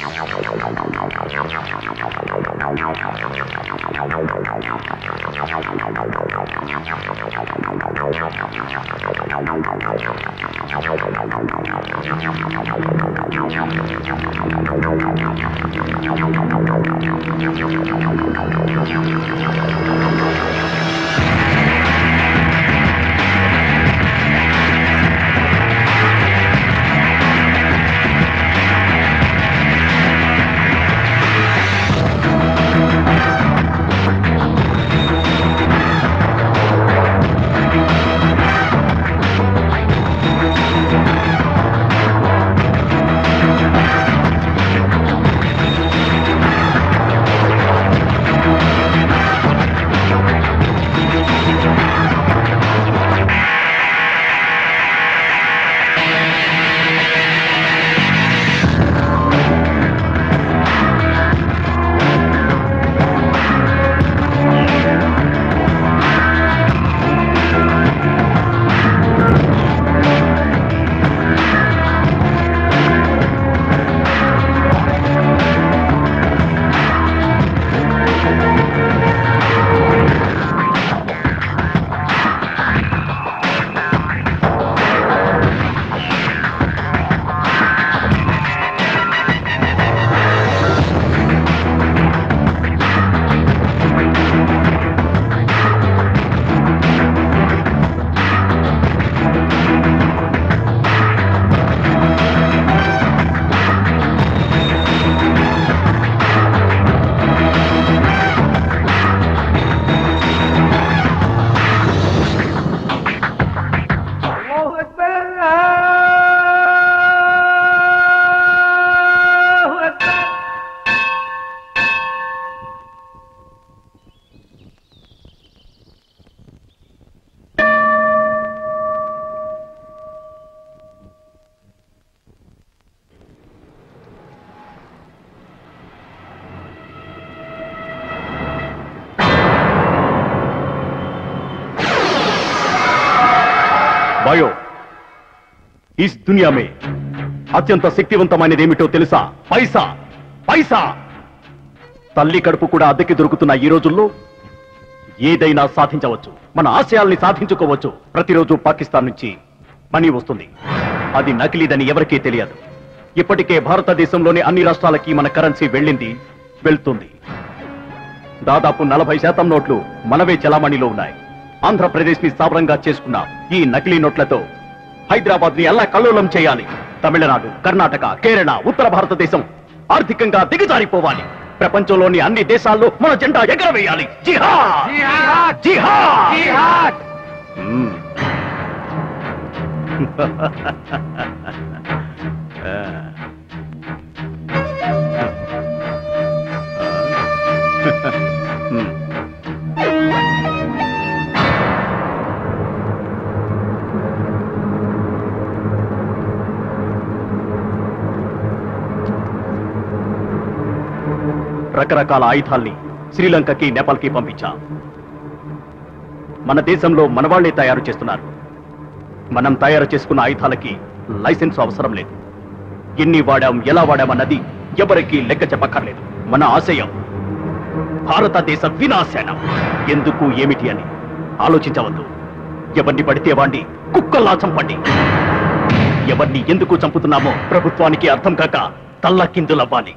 బాయో is దునియా మే అత్యంత శక్తివంతమైనది ఏమిటో తెలుసా పైసా పైసా తల్లి కడుపు కూడా అద్దెకి దొరుకుతున్న ఈ రోజుల్లో ఏదైనా సాధించవచ్చు మన ఆశయాల్ని సాధించుకోవచ్చు ప్రతిరోజు పాకిస్తాన్ నుంచి మనీ వస్తుంది అది నకిలీదని ఎవరికీ తెలియదు ఇప్పటికే భారతదేశంలోని అన్ని రాష్ట్రాలకి మన కరెన్సీ వెళ్ళింది వెళ్తుంది దాదాపు నలభై శాతం నోట్లు మనవే చలామణిలో ఉన్నాయి ఆంధ్రప్రదేశ్ ని స్థావరంగా చేసుకున్న ఈ నకిలీ నోట్లతో హైదరాబాద్ ని అల్లా కల్లోలం చేయాలి తమిళనాడు కర్ణాటక కేరళ ఉత్తర భారతదేశం ఆర్థికంగా దిగజారిపోవాలి ప్రపంచంలోని అన్ని దేశాల్లో మన జెండా ఎగరవేయాలి జిహాద్ జిహాద్ మ్మ్. మ్మ్. రకరకాల ఆయుధాల్ని శ్రీలంకకి నేపాల్కి పంపించాం మన దేశంలో మనవాళ్లే తయారు చేస్తున్నారు మనం తయారు చేసుకున్న ఆయుధాలకి లైసెన్స్ అవసరం లేదు ఎన్ని వాడాం ఎలా వాడామన్నది ఎవరికీ లెక్క చెప్పక్కర్లేదు మన ఆశయం భారతదేశ వినాశనం ఎందుకు ఏమిటి అని ఆలోచించవద్దు ఎవరిని పడితే వాణ్ణి కుక్కల్లా చంపండి ఎవరిని ఎందుకు చంపుతున్నామో ప్రభుత్వానికి అర్థం కాక తల్లకిందులవ్వాలి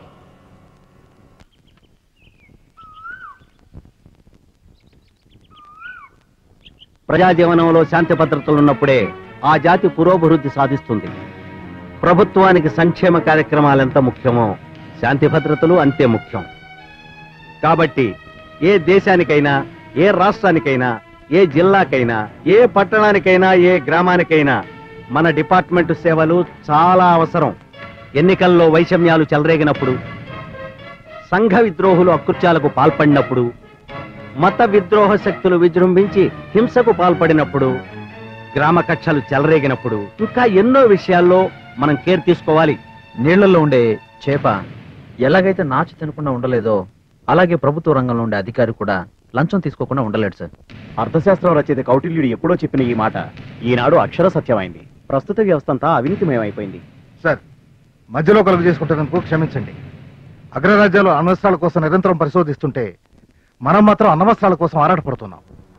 ప్రజాజీవనంలో శాంతి భద్రతలు ఉన్నప్పుడే ఆ జాతి పురోభివృద్ధి సాధిస్తుంది ప్రభుత్వానికి సంక్షేమ కార్యక్రమాలెంత ముఖ్యమో శాంతి భద్రతలు అంతే ముఖ్యం కాబట్టి ఏ దేశానికైనా ఏ రాష్ట్రానికైనా ఏ జిల్లాకైనా ఏ పట్టణానికైనా ఏ గ్రామానికైనా మన డిపార్ట్మెంట్ సేవలు చాలా అవసరం ఎన్నికల్లో వైషమ్యాలు చెలరేగినప్పుడు సంఘ విద్రోహులు అకృత్యాలకు పాల్పడినప్పుడు మత విద్రోహ శక్తులు విజృంభించి హింసకు పాల్పడినప్పుడు గ్రామ కక్షలు చెలరేగినప్పుడు ఇంకా ఎన్నో విషయాల్లో మనం కేర్ తీసుకోవాలి నీళ్లలో ఉండే చేప ఎలాగైతే నాచు తినకుండా ఉండలేదో అలాగే ప్రభుత్వ రంగంలో ఉండే అధికారి కూడా లంచం తీసుకోకుండా ఉండలేడు సార్ అర్థశాస్త్రం రచయిత కౌటిల్యుడు ఎప్పుడో చెప్పిన ఈ మాట ఈనాడు అక్షర సత్యమైంది ప్రస్తుత వ్యవస్థ అంతా అవినీతిమయమైపోయింది సార్ మధ్యలో కలుగు చేసుకుంటున్నందుకు క్షమించండి అగ్రరాజ్యాలు అణ్వస్త్రాల కోసం నిరంతరం పరిశోధిస్తుంటే మనం మాత్రం అణ్వస్త్రాల కోసం ఆరాటపడుతున్నాం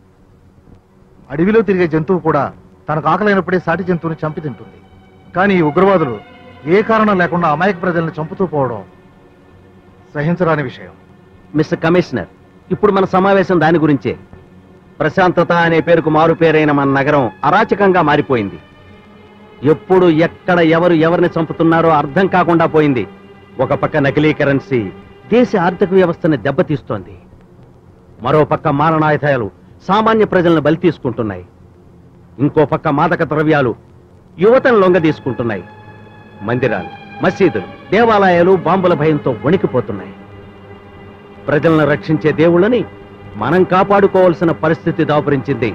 అడవిలో తిరిగే జంతువు కూడా తనకు ఆకలైనప్పుడే సాటి జంతువుని చంపి తింటుంది కానీ ఈ ఉగ్రవాదులు ఏ కారణం లేకుండా అమాయక ప్రజల్ని చంపుతూ పోవడం సహించరాని విషయం మిస్టర్ కమిషనర్ ఇప్పుడు మన సమావేశం దాని గురించే ప్రశాంతత అనే పేరుకు మారు పేరైన మన నగరం అరాచకంగా మారిపోయింది ఎప్పుడు ఎక్కడ ఎవరు ఎవరిని చంపుతున్నారో అర్థం కాకుండా పోయింది ఒక పక్క నకిలీ కరెన్సీ దేశ ఆర్థిక వ్యవస్థని దెబ్బతీస్తోంది మరో పక్క మారణాయుధాలు సామాన్య ప్రజలను బలి తీసుకుంటున్నాయి ఇంకో పక్క మాదక ద్రవ్యాలు యువతను లొంగ తీసుకుంటున్నాయి మందిరాలు మసీదులు దేవాలయాలు బాంబుల భయంతో వణికిపోతున్నాయి ప్రజలను రక్షించే దేవుళ్ళని మనం కాపాడుకోవాల్సిన పరిస్థితి దాపురించింది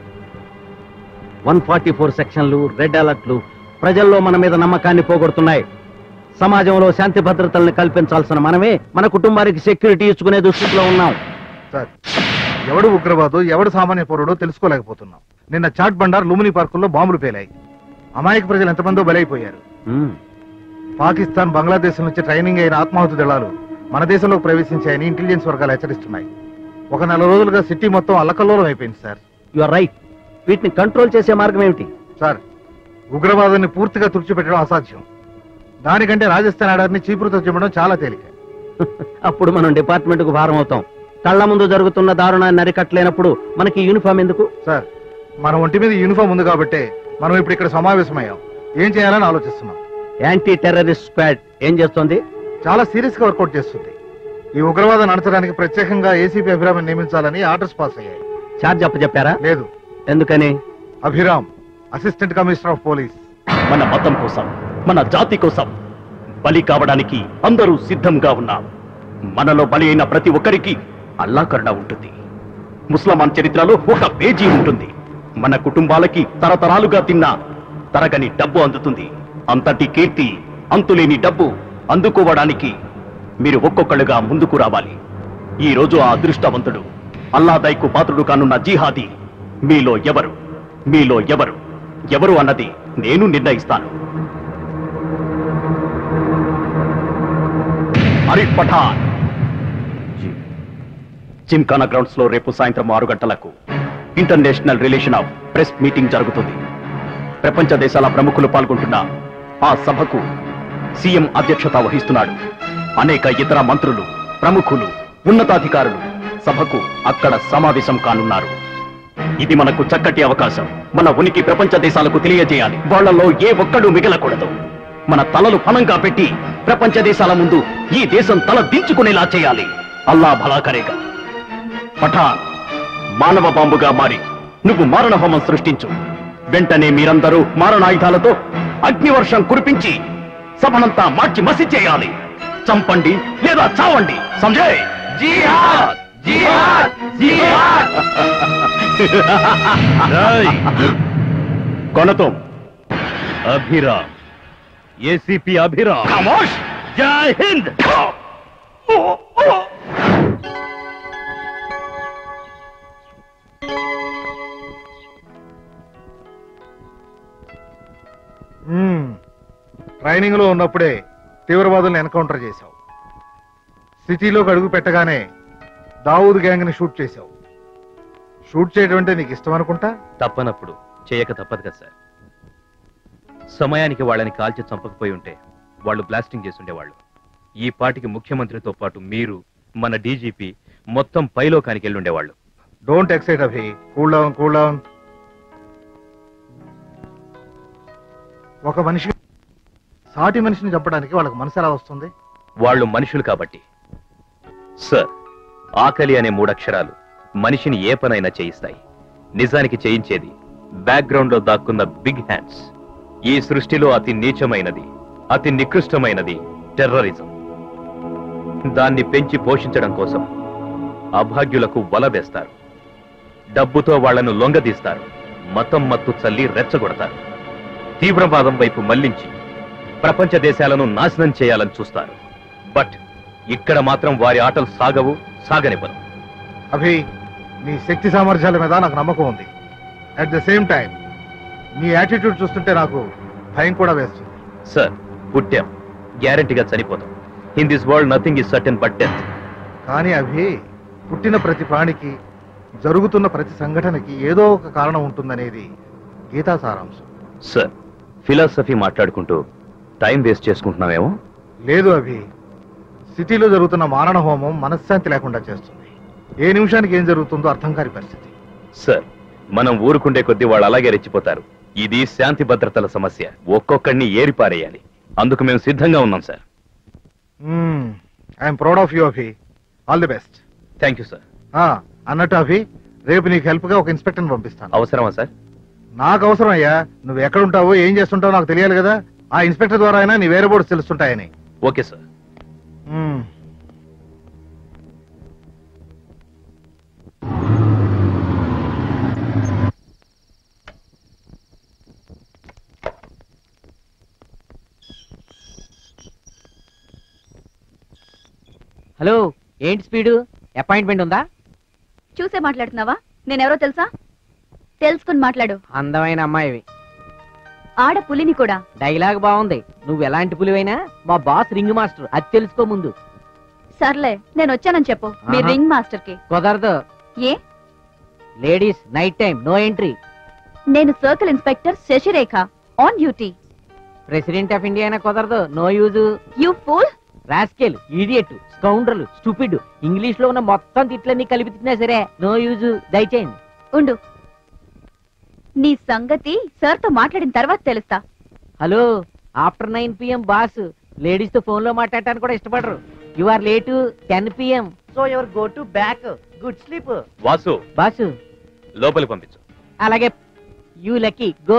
వన్ ఫార్టీ ఫోర్ సెక్షన్లు రెడ్ అలర్ట్లు ప్రజల్లో మన మీద నమ్మకాన్ని పోగొడుతున్నాయి సమాజంలో శాంతి భద్రతల్ని కల్పించాల్సిన మనమే మన కుటుంబానికి సెక్యూరిటీ ఇచ్చుకునే దుస్థితిలో ఉన్నాం సార్ ఎవడు ఉగ్రవాదు ఎవడు సామాన్య పౌరుడో తెలుసుకోలేకపోతున్నాం నిన్న చాట్ బండార్ లుమిని పార్కుల్లో బాంబులు పేలాయి అమాయక ప్రజలు ఎంతమందో బలైపోయారు మ్మ్. పాకిస్తాన్ బంగ్లాదేశ్ నుంచి ట్రైనింగ్ అయిన ఆత్మాహుతి దళాలు మన దేశంలోకి ప్రవేశించాయని ఇంటెలిజెన్స్ వర్గాలు హెచ్చరిస్తున్నాయి ఒక నెల రోజులుగా సిటీ మొత్తం అల్లకల్లోలం అయిపోయింది సార్ యు ఆర్ రైట్ వీటిని కంట్రోల్ చేసే మార్గం ఏమిటి సార్ ఉగ్రవాదాన్ని పూర్తిగా తుడిచిపెట్టడం అసాధ్యం దానికంటే రాజస్థాన్ ఆడారిని చీపురుతో చెప్పడం చాలా తేలిక అప్పుడు మనం డిపార్ట్మెంట్ కు భారం అవుతాం కళ్ళ ముందు జరుగుతున్న దారుణాన్ని అరికట్టలేనప్పుడు మనకి యూనిఫామ్ ఎందుకు సార్ మన ఒంటి మీద యూనిఫామ్ ఉంది కాబట్టే మనం ఇప్పుడు ఇక్కడ సమావేశమయ్యాం ఏం చేయాలని ఆలోచిస్తున్నాం యాంటీ టెర్రరిస్ట్ స్క్వాడ్ ఏం చేస్తోంది చాలా సీరియస్ గా వర్కౌట్ చేస్తుంది ఈ ఉగ్రవాదం నడచడానికి ప్రత్యేకంగా ఏసీపీ అభిరామ్ నియమించాలని ఆర్డర్స్ పాస్ అయ్యాయి చార్జ్ అప్పచెప్పారా లేదు ఎందుకని Abhiram assistant commissioner of police మన మతం కోసం మన జాతి కోసం బలి కావడానికి అందరూ సిద్ధంగా ఉన్నారు మనలో బలి అయిన ప్రతి ఒక్కరికి అల్లా కరుణ ఉంటుంది ముస్లమాన్ చరిత్రలో ఒక పేజీ ఉంటుంది మన కుటుంబాలకి తరతరాలుగా తిన్న తరగని డబ్బు అందుతుంది అంతటి కీర్తి అంతులేని డబ్బు అందుకోవడానికి మీరు ఒక్కొక్కళ్ళుగా ముందుకు రావాలి ఈ రోజు ఆ అదృష్టవంతుడు అల్లాదైకు పాత్రుడు కానున్న జీహాది మీలో ఎవరు మీలో ఎవరు ఎవరు అన్నది నేను నిర్ణయిస్తాను అరిఫ్ పఠాన్ జిమ్ఖానా గ్రౌండ్స్ లో రేపు సాయంత్రం ఆరు గంటలకు international relation of press meeting జరుగుతుంది ప్రపంచ దేశాల ప్రముఖులు పాల్గొంటున్న ఆ సభకు సీఎం అధ్యక్షత వహిస్తున్నాడు అనేక ఇతర మంత్రులు ప్రముఖులు ఉన్నతాధికారులు సభకు అక్కడ సమావేశం కానున్నారు ఇది మనకు చక్కటి అవకాశం మన ఉనికి ప్రపంచ దేశాలకు తెలియజేయాలి వాళ్ళలో ఏ ఒక్కడు మిగలకూడదు మన తలలు పణంగా పెట్టి ప్రపంచ దేశాల ముందు ఈ దేశం తల దించుకునేలా చేయాలి అల్లా భలా కరేగా పఠాన్ మానవ బాంబుగా మారి నువ్వు మారణ హోమం సృష్టించు వెంటనే మీరందరూ మారణాయుధాలతో అగ్నివర్షం కురిపించి సభనంతా మార్చి మసి చేయాలి చంపండి లేదా చావండి సంజయ్ జిహాద్ జిహాద్ జిహాద్ కొనతో అభిరామ్ ఏసీపీ అభిరామ్ ఖమోష్ జై హింద్ ట్రైనింగ్ లో ఉన్నప్పుడే తీవ్రవాదులను ఎన్కౌంటర్ చేశావు సిటీలోకి అడుగు పెట్టగానే దావూద్ గ్యాంగ్ ని షూట్ చేశావు షూట్ చేయడం అంటే నీకు ఇష్టం అనుకుంటా తప్పనప్పుడు చేయక తప్పదు కదా సార్ సమయానికి వాళ్ళని కాల్చి చంపకపోయి ఉంటే వాళ్ళు బ్లాస్టింగ్ చేసుండేవాళ్ళు ఈ పాటికి ముఖ్యమంత్రితో పాటు మీరు మన డీజీపీ మొత్తం పైలోకానికి వెళ్ళుండేవాళ్ళు don't excite Abhi cool down cool down ఒక మనిషి సాటి మనిషిని చంపడానికి వాళ్ళకి మనసు ఎలా వస్తుంది వాళ్ళు మనుషులు కాబట్టి సార్ ఆకలి అనే మూడక్షరాలు మనిషిని ఏ పనైనా చేయిస్తాయి నిజానికి చేయించేది బ్యాక్గ్రౌండ్ లో దాక్కున్న బిగ్ హ్యాండ్స్ ఈ సృష్టిలో అతి నీచమైనది అతి నికృష్టమైనది టెర్రరిజం దాన్ని పెంచి పోషించడం కోసం అభాగ్యులకు వల వేస్తారు డబ్బుతో వాళ్లను లొంగదీస్తారు మతం మత్తు చల్లి రెచ్చగొడతారు తీవ్రవాదం వైపు మళ్లించి ప్రపంచ దేశాలను నాశనం చేయాలని చూస్తారు బట్ ఇక్కడ మాత్రం వారి ఆటలు సాగవు సాగనివ్వరు అభి నీ శక్తి సామర్థ్యాల మీద నాకు నమ్మకం ఉంది అట్ ద సేమ్ టైం నీ యాటిట్యూడ్ చూస్తుంటే నాకు భయం కూడా వేస్తుంది సార్ పుట్టాం గ్యారంటీగా చనిపోతాం in this world nothing is certain but death కానీ అవి పుట్టిన ప్రతి ప్రాణికి జరుగుతున్న ప్రతి సంఘటనకి ఏదో ఒక కారణం ఉంటుందనేది గీతా సారాంశం సార్ ఫిలాసఫీ మాట్లాడుకుంటూ టైం వేస్ట్ చేసుకుంటున్నామేమో లేదు అవి సిటీలో జరుగుతున్న మారణ హోమం మనశ్శాంతి లేకుండా చేస్తుంది ఏ నిమిషానికి ఏం జరుగుతుందో అర్థం కాని పరిస్థితి సార్ మనం ఊరుకుండే కొద్దీ వాళ్ళు అలాగే రెచ్చిపోతారు ఇది శాంతి భద్రతల సమస్య ఒక్కొక్కడిని ఏరిపారేయాలి అందుకు మేము సిద్ధంగా ఉన్నాం sir I'm proud of you Abhi all the best thank you sir అన్నట్టు అభి రేపు నీకు హెల్ప్ గా ఒక ఇన్స్పెక్టర్ పంపిస్తాను అవసరమా సార్ నాకు అవసరం అయ్యా నువ్వు ఎక్కడుంటావో ఏం చేస్తుంటావో నాకు తెలియాలి కదా ఆ ఇన్స్పెక్టర్ ద్వారా అయినా నీ వేరే బోర్డ్స్ తెలుస్తుంటాయని ఓకే సార్ మ్మ్. హలో ఏంటి స్పీడు అపాయింట్మెంట్ ఉందా చూసే మాట్లాడుతున్నావా నేనెవరో తెలుసా తెలుసుకుని మాట్లాడు అందమైన అమ్మాయివి ఆడ పులిని కూడా డైలాగ్ బాగుంది నువ్వు ఎలాంటి పులివైనా మా బాస్ రింగ్ మాస్టర్ అది తెలుసుకో ముందు సర్లే నేను వచ్చానని చెప్పు మీ ఆహా. రింగ్ మాస్టర్ కి కుదరదు ఏ ladies night time no entry నేను circle inspector Sasirekha on duty president of India అయినా కుదరదు no use you fool rascal idiot scoundrel stupid English లో ఉన్న మొత్తం తిట్లన్నీ కలిపి తిట్టినా సరే నో యూజ్ దయచేయండి ఉండు నీ సంగతి సార్ తో మాట్లాడిన తర్వాత తెలుస్తా hello after nine PM boss ladies తో ఫోన్ లో మాట్లాడటానికి కూడా ఇష్టపడరు you are late ten PM so your go to back good sleep Vasu boss లోపలికి పంపించు అలాగే you lucky go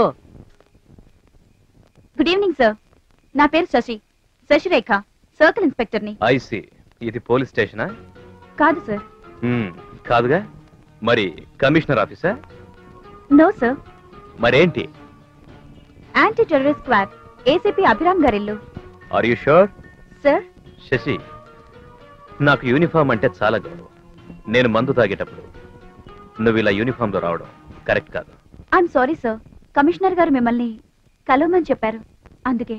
good evening sir నా పేరు శశి శశిరేఖ సర్కిల్ ఇన్స్పెక్టర్ ని ఐసి ఇది పోలీస్ స్టేషనా కాదు సార్ హ్మ్, కాదుగా మరి కమిషనర్ ఆఫీసా నో సార్ మరేంటి anti terrorist squad ACP Abhiram గారిల్లు are you sure sir Shashi నాకు యూనిఫామ్ అంటే చాలా గౌరవం నేను మందు తాగేటప్పుడు నువ్వు ఇలా యూనిఫామ్ లో రావడం కరెక్ట్ కాదు ఐఎమ్ సారీ సార్ కమిషనర్ గారు మిమ్మల్ని కలవమని చెప్పారు అందుకే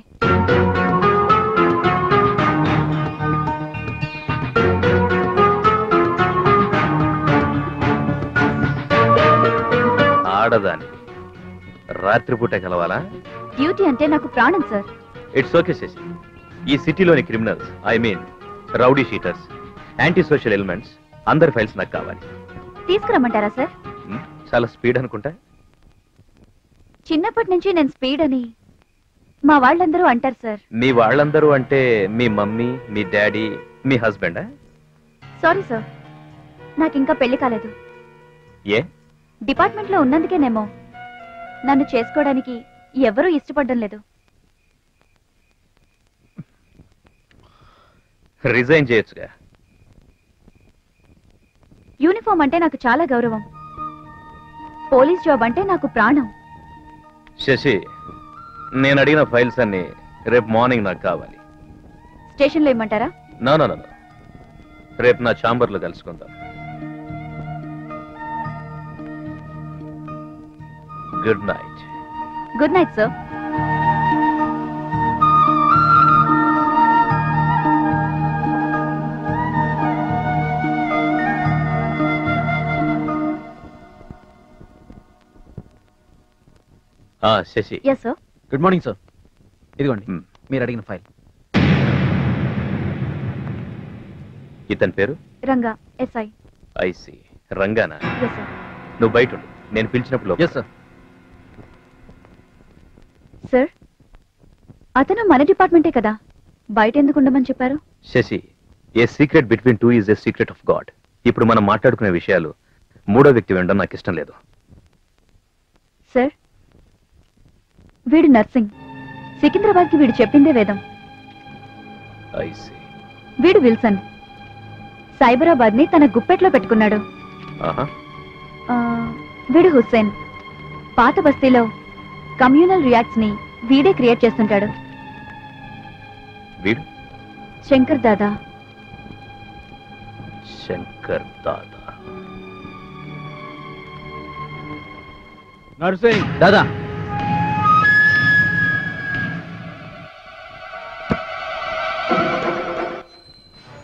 ఆడదాని రాత్రిపూట కలవాలా డ్యూటీ అంటే నాకు ప్రాణం సార్ ఇట్స్ ఓకే శశి ఈ సిటీలోని criminals I mean rowdy sheeters anti social elements అందరి ఫైల్స్ నాకు కావాలి తీసుకురమ్మంటారా సార్ హ్మ్, చాలా స్పీడ్ అనుకుంటా చిన్నప్పటి నుంచి నేను స్పీడ్ అని మా వాళ్ళందరూ అంటారు సార్ మీ వాళ్ళందరూ అంటే మీ మమ్మీ మీ డాడీ మీ హస్బెండా సారీ సార్ నాకు ఇంకా పెళ్లి కాలేదు ఏ డిపార్ట్మెంట్ లో ఉన్నందుకేనేమో నన్ను చేసుకోవడానికి ఎవరూ ఇష్టపడడం లేదు రిజైన్ చేయొచ్చుగా యూనిఫామ్ అంటే నాకు చాలా గౌరవం పోలీస్ జాబ్ అంటే నాకు ప్రాణం శశి నేను అడిగిన ఫైల్స్ అన్ని రేపు మార్నింగ్ నాకు కావాలి స్టేషన్లో ఇమ్మంటారా నా నా నా, నా. రేపు నా ఛాంబర్లో కలుసుకుందాం good night good night sir ఆ Sasi yes sir good morning sir ఇదిగోండి Hmm. మీరు అడిగిన ఫైల్ ఇతని పేరు రంగా ఎస్ఐ ఐసి రంగానా ఎస్ సార్ నువ్వు బయట ఉండు నేను పిలిచినప్పుడు లోపలికి ఎస్ సార్ సార్ అతను మన డిపార్ట్మెంటే కదా బయట ఎందుకు ఉండమని చెప్పారు Sasi a secret between two is a secret of God ఇప్పుడు మనం మాట్లాడుకునే విషయాలు మూడో వ్యక్తి వినడం నాకు ఇష్టం లేదు సార్ వీడు నర్సింగ్ సికింద్రాబాద్ కి వీడు చెప్పిందే వేదం ఐసి వీడు విల్సన్ సైబరాబాద్ ని తన గుప్పెట్లో పెట్టుకున్నాడు ఆహా ఆ, వీడు హుస్సేన్ పాత బస్తీలో కమ్యూనల్ రియాక్ట్స్ ని వీడే క్రియేట్ చేస్తుంటాడు వీడు శంకర్ దాదా శంకర్ దాదా నర్సింగ్ దాదా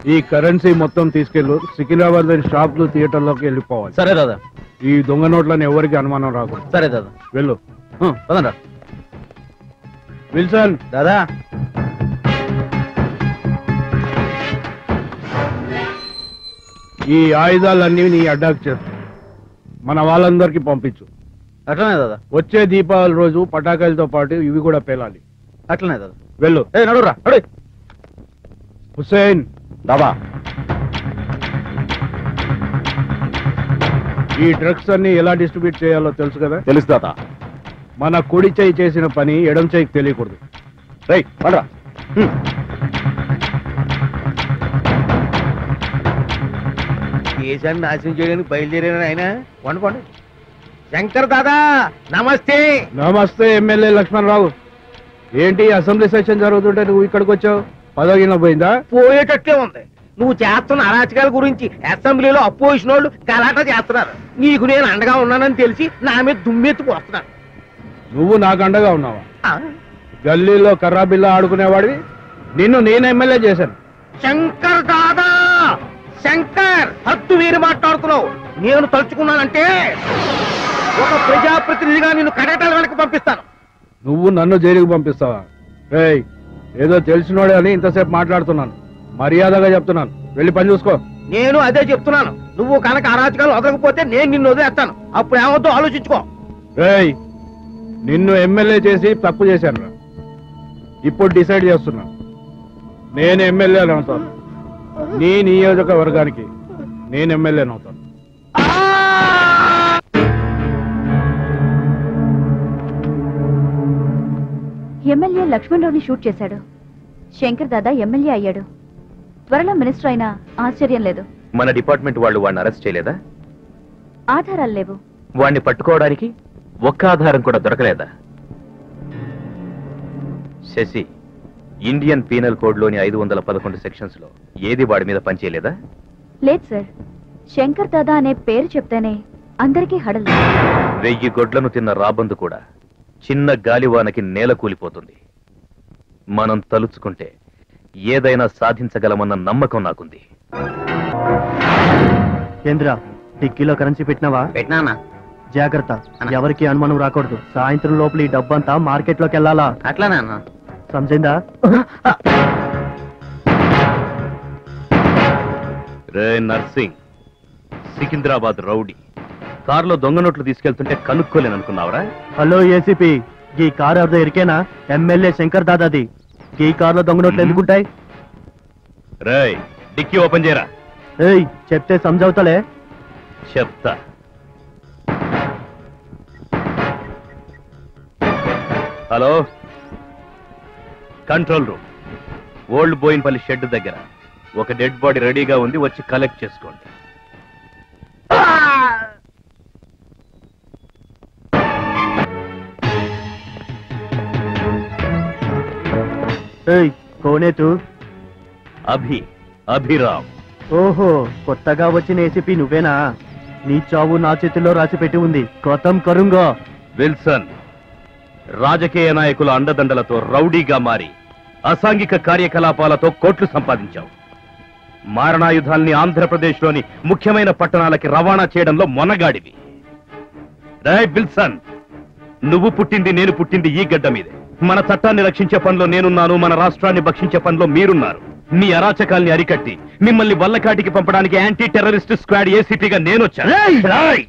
ఈ కరెన్సీ మొత్తం తీసుకెళ్ళు సికింద్రాబాద్ షాప్లు థియేటర్లోకి వెళ్ళిపోవాలి సరే దాదా ఈ దొంగ నోట్లని ఎవరికి అనుమానం రాకూడదు సరే దాదా వెళ్ళు హ్మ్, పదండ్రా విల్సన్ దాదా ఈ ఆయుధాలన్నీ నీ అడ్డాకు చేస్తా మన వాళ్ళందరికీ పంపించు అట్లనే దాదా వచ్చే దీపావళి రోజు పటాకాయలతో పాటు ఇవి కూడా పేలాలి అట్లనే దాదా వెళ్ళు ఏ నడురా నడు హుసేన్ దాదా ఈ డ్రగ్స్ అన్ని ఎలా డిస్ట్రిబ్యూట్ చేయాలో తెలుసు కదా తెలుసు దాదా మన కుడి చేయి చేసిన పని ఎడం చేయికి తెలియకూడదు రైట్ పడరా దేశాన్ని నాశనం చేయడానికి బయలుదేరాను ఆయన వండుకోండి శంకర్ దాదా నమస్తే నమస్తే ఎమ్మెల్యే లక్ష్మణరావు ఏంటి అసెంబ్లీ సెషన్ జరుగుతుంటే నువ్వు ఇక్కడికి వచ్చావు పదవిన పోయిందా పోయేటట్లే ఉంది నువ్వు చేస్తున్న అరాచకాల గురించి అసెంబ్లీలో అపోజిషన్ వాళ్ళు గలాట చేస్తున్నారు నీకు నేను అండగా ఉన్నానని తెలిసి నా మీద దుమ్మెత్తుకు వస్తున్నారు నువ్వు నాకు అండగా ఉన్నావా ఆ? గల్లీలో కర్రా బిల్ల ఆడుకునేవాడివి నిన్ను నేను ఎమ్మెల్యే చేశాను శంకర్ దాదా శంకర్ హద్దు వీరి మాట్లాడుతున్నావు నేను తలుచుకున్నానంటే ఒక ప్రజాప్రతినిధిగా నిన్ను కడగటాల వెనక్కి పంపిస్తాను నువ్వు నన్ను జైలుకి పంపిస్తావా ఏయ్ ఏదో తెలిసినోడే అని ఇంతసేపు మాట్లాడుతున్నాను మర్యాదగా చెప్తున్నాను వెళ్ళి పని చూసుకో నేను అదే చెప్తున్నాను నువ్వు కనుక అరాచకాలు వదలకపోతే నేను నిన్ను వదిలేస్తాను అప్పుడు ఏమవుతుందో ఆలోచించుకో ఏయ్ నిన్ను ఎమ్మెల్యే చేసి తప్పు చేశాను ఇప్పుడు డిసైడ్ చేస్తున్నా నేను ఎమ్మెల్యే అవుతాను నీ నియోజకవర్గానికి నేను ఎమ్మెల్యే అవుతాను ఎమ్మెల్యే లక్ష్మణరావుని షూట్ చేశాడు శంకర్ దాదా ఎమ్మెల్యే అయ్యాడు త్వరలో మినిస్టర్ అయినా ఆశ్చర్యం లేదు మన డిపార్ట్మెంట్ వాళ్ళు వాడిని అరెస్ట్ చేయలేదా ఆధారాలు లేవు వాడిని పట్టుకోవడానికి ఒక్క ఆధారం కూడా దొరకలేదా శశి ఇండియన్ పీనల్ కోడ్లోని ఐదు వందల పదకొండు సెక్షన్స్ లో ఏది వాడి మీద పనిచేయలేదా లేదు సార్ శంకర్ దాదా అనే పేరు చెప్తేనే అందరికీ హడలు వెయ్యి గొడ్లను తిన్న రాబందు కూడా చిన్న గాలివానకి నేల కూలిపోతుంది మనం తలుచుకుంటే ఏదైనా సాధించగలమన్న నమ్మకం నాకుంది కేంద్ర డిక్కీలో కరెన్సీ పెట్టినావా పెట్టినా జాగ్రత్త ఎవరికి అనుమానం రాకూడదు సాయంత్రం లోపల ఈ డబ్బంతా మార్కెట్ లోకి వెళ్ళాలా అట్లానే అన్న సమజైందా రే నర్సింగ్ సికింద్రాబాద్ రౌడీ కారులో దొంగ నోట్లు తీసుకెళ్తుంటే కనుక్కోలేననుకున్నావరా హలో ఏసీపీ ఈ కార్ ఎవరిదో ఎరికేనా ఎమ్మెల్యే శంకర్ దాదాది ఈ కార్లో దొంగ నోట్లు ఎందుకుంటాయి రేయ్ డిక్కీ ఓపెన్ చేయరా ఏయ్ చెప్తే సమజవుతలే చెప్తా hello control room old Boinpally shed దగ్గర ఒక డెడ్ బాడీ రెడీగా ఉంది వచ్చి కలెక్ట్ చేసుకోండి ఏయ్ కోనేతు అభి అభిరామ్ ఓహో కొత్తగా వచ్చిన ఏసీపీ నువ్వేనా నీ చావు నా చేతిలో రాసి పెట్టి ఉంది కొత్తం కరుంగో విల్సన్ రాజకీయ నాయకుల అండదండలతో రౌడీగా మారి అసాంఘిక కార్యకలాపాలతో కోట్లు సంపాదించావు మారణాయుధాల్ని ఆంధ్రప్రదేశ్లోని ముఖ్యమైన పట్టణాలకి రవాణా చేయడంలో మొనగాడివి రాయ్ విల్సన్ నువ్వు పుట్టింది నేను పుట్టింది ఈ గడ్డ మీదే మన చట్టాన్ని రక్షించే పనిలో నేనున్నాను మన రాష్ట్రాన్ని భక్షించే పనిలో మీరున్నారు మీ అరాచకాల్ని అరికట్టి మిమ్మల్ని వల్లకాటికి పంపడానికి యాంటీ టెర్రరిస్ట్ స్క్వాడ్ ఏసీపీగా నేను వచ్చాను రాయ్!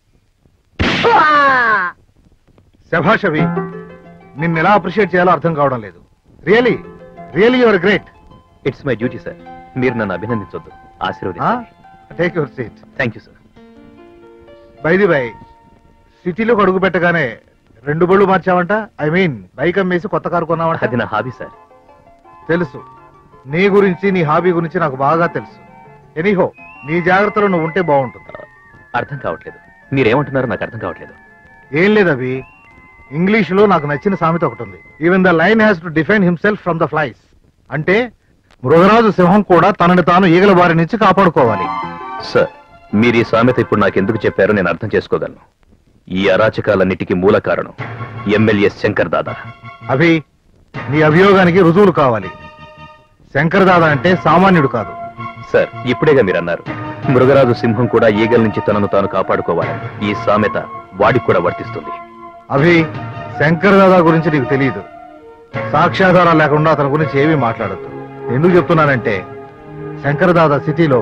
శభాషవి నిన్ను ఎలా అప్రిషియేట్ చేయాలో అర్థం కావడం లేదు really really your great it's my duty sir మీరు నన్ను అభినందించొద్దు ఆశీర్వదించండి take your seat thank you sir by the by సిటీలోకి అడుగు పెట్టగానే రెండు బళ్ళు మార్చావంట ఐ మీన్ బైక్ అమ్మేసి కొత్త కారు కొన్నావంట అది నా హాబీ సార్ తెలుసు నీ గురించి నీ హాబీ గురించి నాకు బాగా తెలుసు ఎనీహో నీ జాగ్రత్తలో నువ్వు ఉంటే బాగుంటుంది అర్థం కావట్లేదు మీరేమంటున్నారో నాకు అర్థం కావట్లేదు ఏం లేదు అవి ఇంగ్లీష్ లో నాకు నచ్చిన సామెత ఒకటి ఉంది even the lion has to define himself from the flies అంటే మృగరాజు సింహం కూడా తనని తాను ఈగల బారి నుంచి కాపాడుకోవాలి సార్ మీరు ఈ సామెత ఇప్పుడు నాకు ఎందుకు చెప్పారో నేను అర్థం చేసుకోగలను ఈ అరాచకాలన్నిటికీ మూల కారణం ఎమ్మెల్యే శంకర్ దాదా అభి నీ అభియోగానికి రుజువులు కావాలి శంకర్ దాదా అంటే సామాన్యుడు కాదు సార్ ఇప్పుడేగా మీరు అన్నారు మృగరాజు సింహం కూడా ఈగల నుంచి తనను తాను కాపాడుకోవాలి ఈ సామెత వాడికి కూడా వర్తిస్తుంది అభి శంకర్ దాదా గురించి నీకు తెలియదు సాక్ష్యాధారాలు లేకుండా అతని గురించి ఏమీ మాట్లాడద్దు ఎందుకు చెప్తున్నానంటే శంకర్ దాదా సిటీలో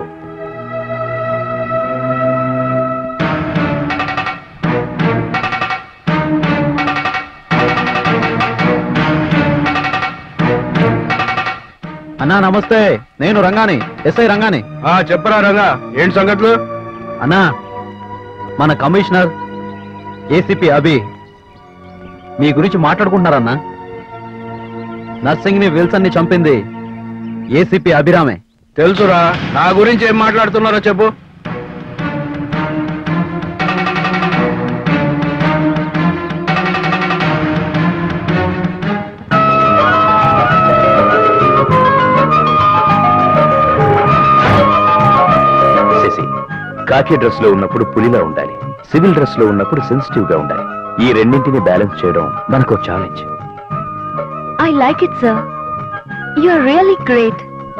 అన్నా నమస్తే నేను రంగాని ఎస్ఐ రంగాని ఆ చెప్పరా రంగా ఏంటి సంగతులు అన్నా మన కమిషనర్ ఏసీపీ అభి మీ గురించి మాట్లాడుకుంటున్నారన్నా నర్సింగ్ ని విల్సన్ ని చంపింది ఏసీపీ అభిరామే తెలుసురా నా గురించి ఏం మాట్లాడుతున్నారో చెప్పు శశి కాకి డ్రెస్ లో ఉన్నప్పుడు పులిలా ఉండాలి సివిల్ డ్రెస్ లో ఉన్నప్పుడు సెన్సిటివ్ గా ఉండాలి ఈ రెండింటిని బ్యాలెన్స్ చేయడం మనకు challenge I like it sir you are really great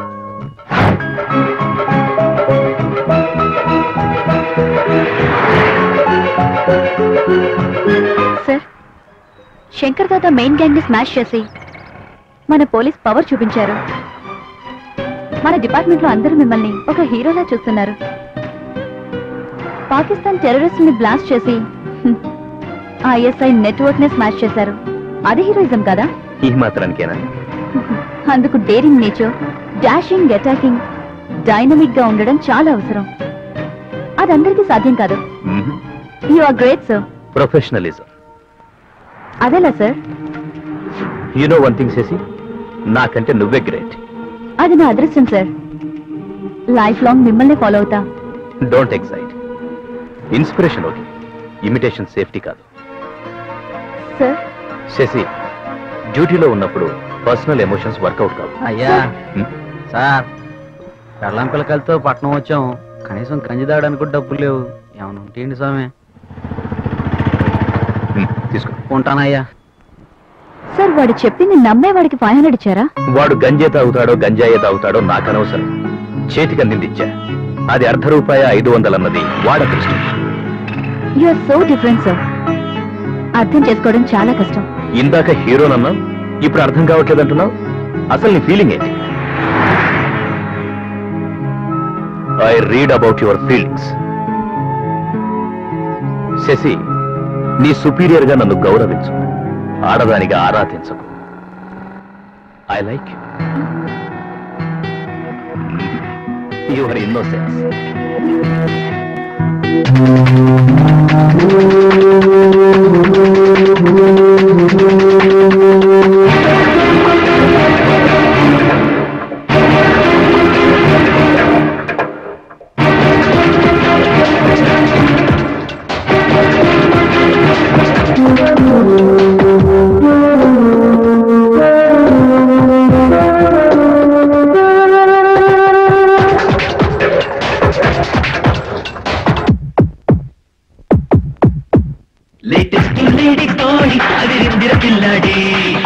sir Shankar Dada main gang ని స్మాష్ చేసి మన పోలీస్ పవర్ చూపించారు మన డిపార్ట్మెంట్ లో అందరూ మిమ్మల్ని ఒక హీరోలా చూస్తున్నారు పాకిస్తాన్ టెర్రరిస్ట్ ని బ్లాస్ట్ చేసి ఐఎస్ఐ నెట్వర్క్ ని స్మాష్ చేశారు అది హీరోయిజం కదా ఈ మాత్రానికేనా అందుకు daring nature dashing attacking dynamic గా ఉండడం చాలా అవసరం అది అందరికీ సాధ్యం కాదు you are great sir professionalism అదేలా sir you know one thing Sasi నాకంటే నువ్వే గ్రేట్ అది నా అదృష్టం సార్ లైఫ్ లాంగ్ మిమ్మల్ని ఫాలో అవుతా don't excite inspiration okay imitation safety కాదు సార్ శశి డ్యూటీలో ఉన్నప్పుడు పర్సనల్ ఎమోషన్స్ వర్కౌట్ కావు అయ్యా హ్మ్? సార్ పెళ్ళం పిల్లకలతో పట్నం వచ్చాం కనీసం కంచి తాగడానికి కూడా డబ్బులు లేవు ఏమన్నా ఉంటేంటి స్వామి హ్మ్, తీసుకో ఉంటానయ్యా సార్ వాడు చెప్పింది నమ్మేవాడికి ఫైవ్ హండ్రెడ్ ఇచ్చారా వాడు గంజే తాగుతాడో గంజాయే తాగుతాడో నాకు అనవసరం చేతికి అందిందిచ్చా అది అర్ధ రూపాయ ఐదు వందలన్నది వాడదృష్టం you are so different sir అర్థం చేసుకోవడం చాలా కష్టం ఇందాక హీరోనన్నా ఇప్పుడు అర్థం కావట్లేదు అంటున్నావు అసలు నీ ఫీలింగ్ ఏంటి I read about your feelings Sasi నీ సుపీరియర్ గా నన్ను గౌరవించు ఆడదానిగా ఆరాధించకు I like you your innocence latest lady తోడి అదిరిందిర పిల్లాడి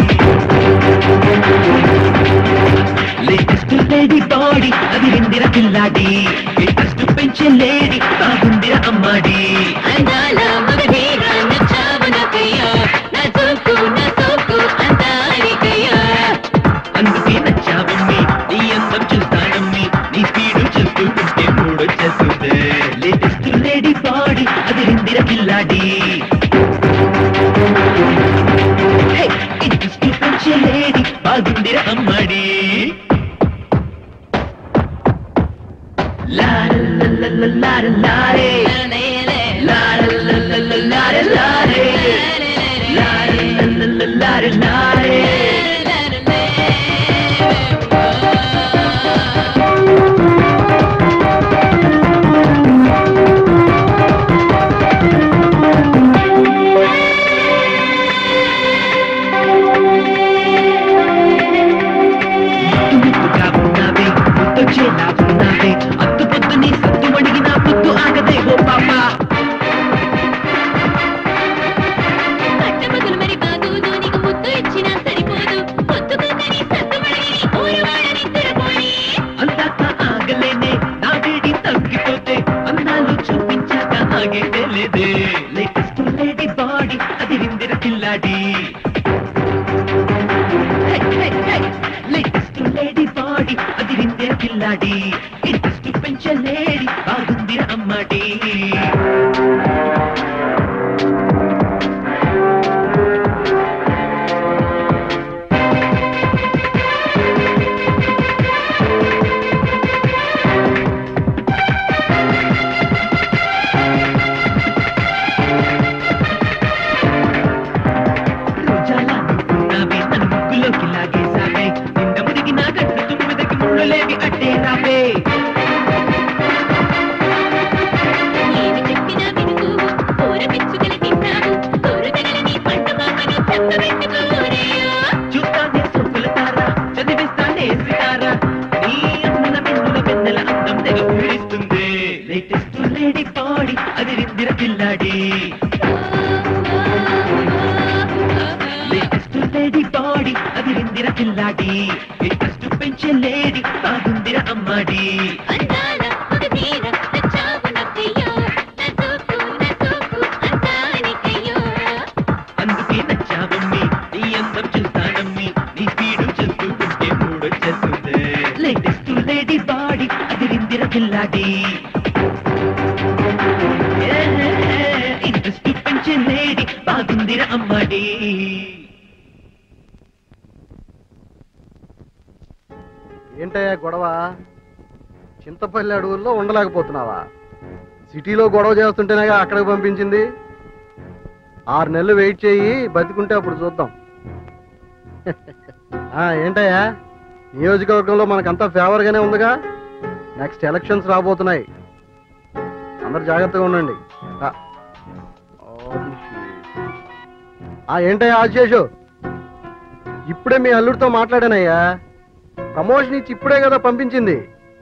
లేటెస్ట్ లేడీ తోడి అదిరిందిర పిల్లాడి లేటెస్ట్ పెంచే లేడీ బాగుందిర అమ్మాడి అందాల మగధీర నచ్చావనకయ్యా నా సోకు నా సోకు అందానికయ్యా అందుకే నచ్చావమ్మి నీ అందం చూస్తానమ్మి నీ స్పీడు చూస్తుంటే మూడొచ్చేస్తుంది లేటెస్ట్ లేడీ బాడీ అదిరిందిర పిల్లాడి హే, ఇంట్రెస్ట్ పెంచే లేడీ బాగుందిర అమ్మాడి లారే లారే లారే లారే లారే లారే ముద్దుగా ఉన్నావే ముద్దొచ్చేలా ఉన్నావే అత్తు పొద్దు నీ సత్తు అడిగినా పొద్దు ఆగదే ఓ పాప పట్టమగులు మరి కాదు నీకు ముద్దు ఇచ్చిన కిల్లాడి ఇంట్రెస్ట్ పెంచలేడి బాగుందిర అమ్మాడి రోజాలా నువ్వున్నావే నన్ను ముగ్గులోకి లాగేశావే నిండ ముదిగిన గట్టు తుమ్మిదకి ముళ్ళులేవి అడ్డే రావే ఏమి చెప్పినా వినుకు కూర పిచ్చుకలు తిన్నావు కూరగాయలని పంట మామని చంపబెట్టుకోరేయో చూస్తానే సొక్కుల తార చదివిస్తానే సితార నీ అన్న వెన్నుల వెన్నెల అందం తెగ ఊరిస్తుంది లేటెస్ట్ లేడీ బాడీ అది రిందిర పిల్లాడి లేటెస్ట్ లేడీ బాడీ అది రిందిర పిల్లాడి లేటెస్ట్ పెంచే లేడీ బాగుందిర అమ్మాడి అందాల ఒక తీర నచ్చావు నక్కయ్యో నా సోకు నా సోకు అందానికయ్యో అందుకే నచ్చావమ్మి నీ అందం చూస్తానమ్మి నీ స్పీడు చూస్తూ ఉంటే మూడొచ్చేస్తుంది లేటెస్ట్ లేడీ బాడీ అది రిందిర పిల్లాడి ఇంట్రెస్ట్ పెంచే లేడీ బాగుందిర అమ్మాడి ఏంటయ్యా గొడవ చింతపల్లి అడవుల్లో ఉండలేకపోతున్నావా సిటీలో గొడవ చేస్తుంటేనేగా అక్కడికి పంపించింది ఆరు నెలలు వెయిట్ చేయి బతికుంటే అప్పుడు చూద్దాం ఆ, ఏంటయ్యా నియోజకవర్గంలో మనకంతా ఫేవర్గానే ఉందిగా నెక్స్ట్ ఎలక్షన్స్ రాబోతున్నాయి అందరు జాగ్రత్తగా ఉండండి ఆ, ఓం శ్రీ. ఆ, ఏంటయ్యా ఆశేషు ఇప్పుడే మీ అల్లుడితో మాట్లాడానయ్యా ప్రమోషన్ ఇచ్చి ఇప్పుడే కదా పంపించింది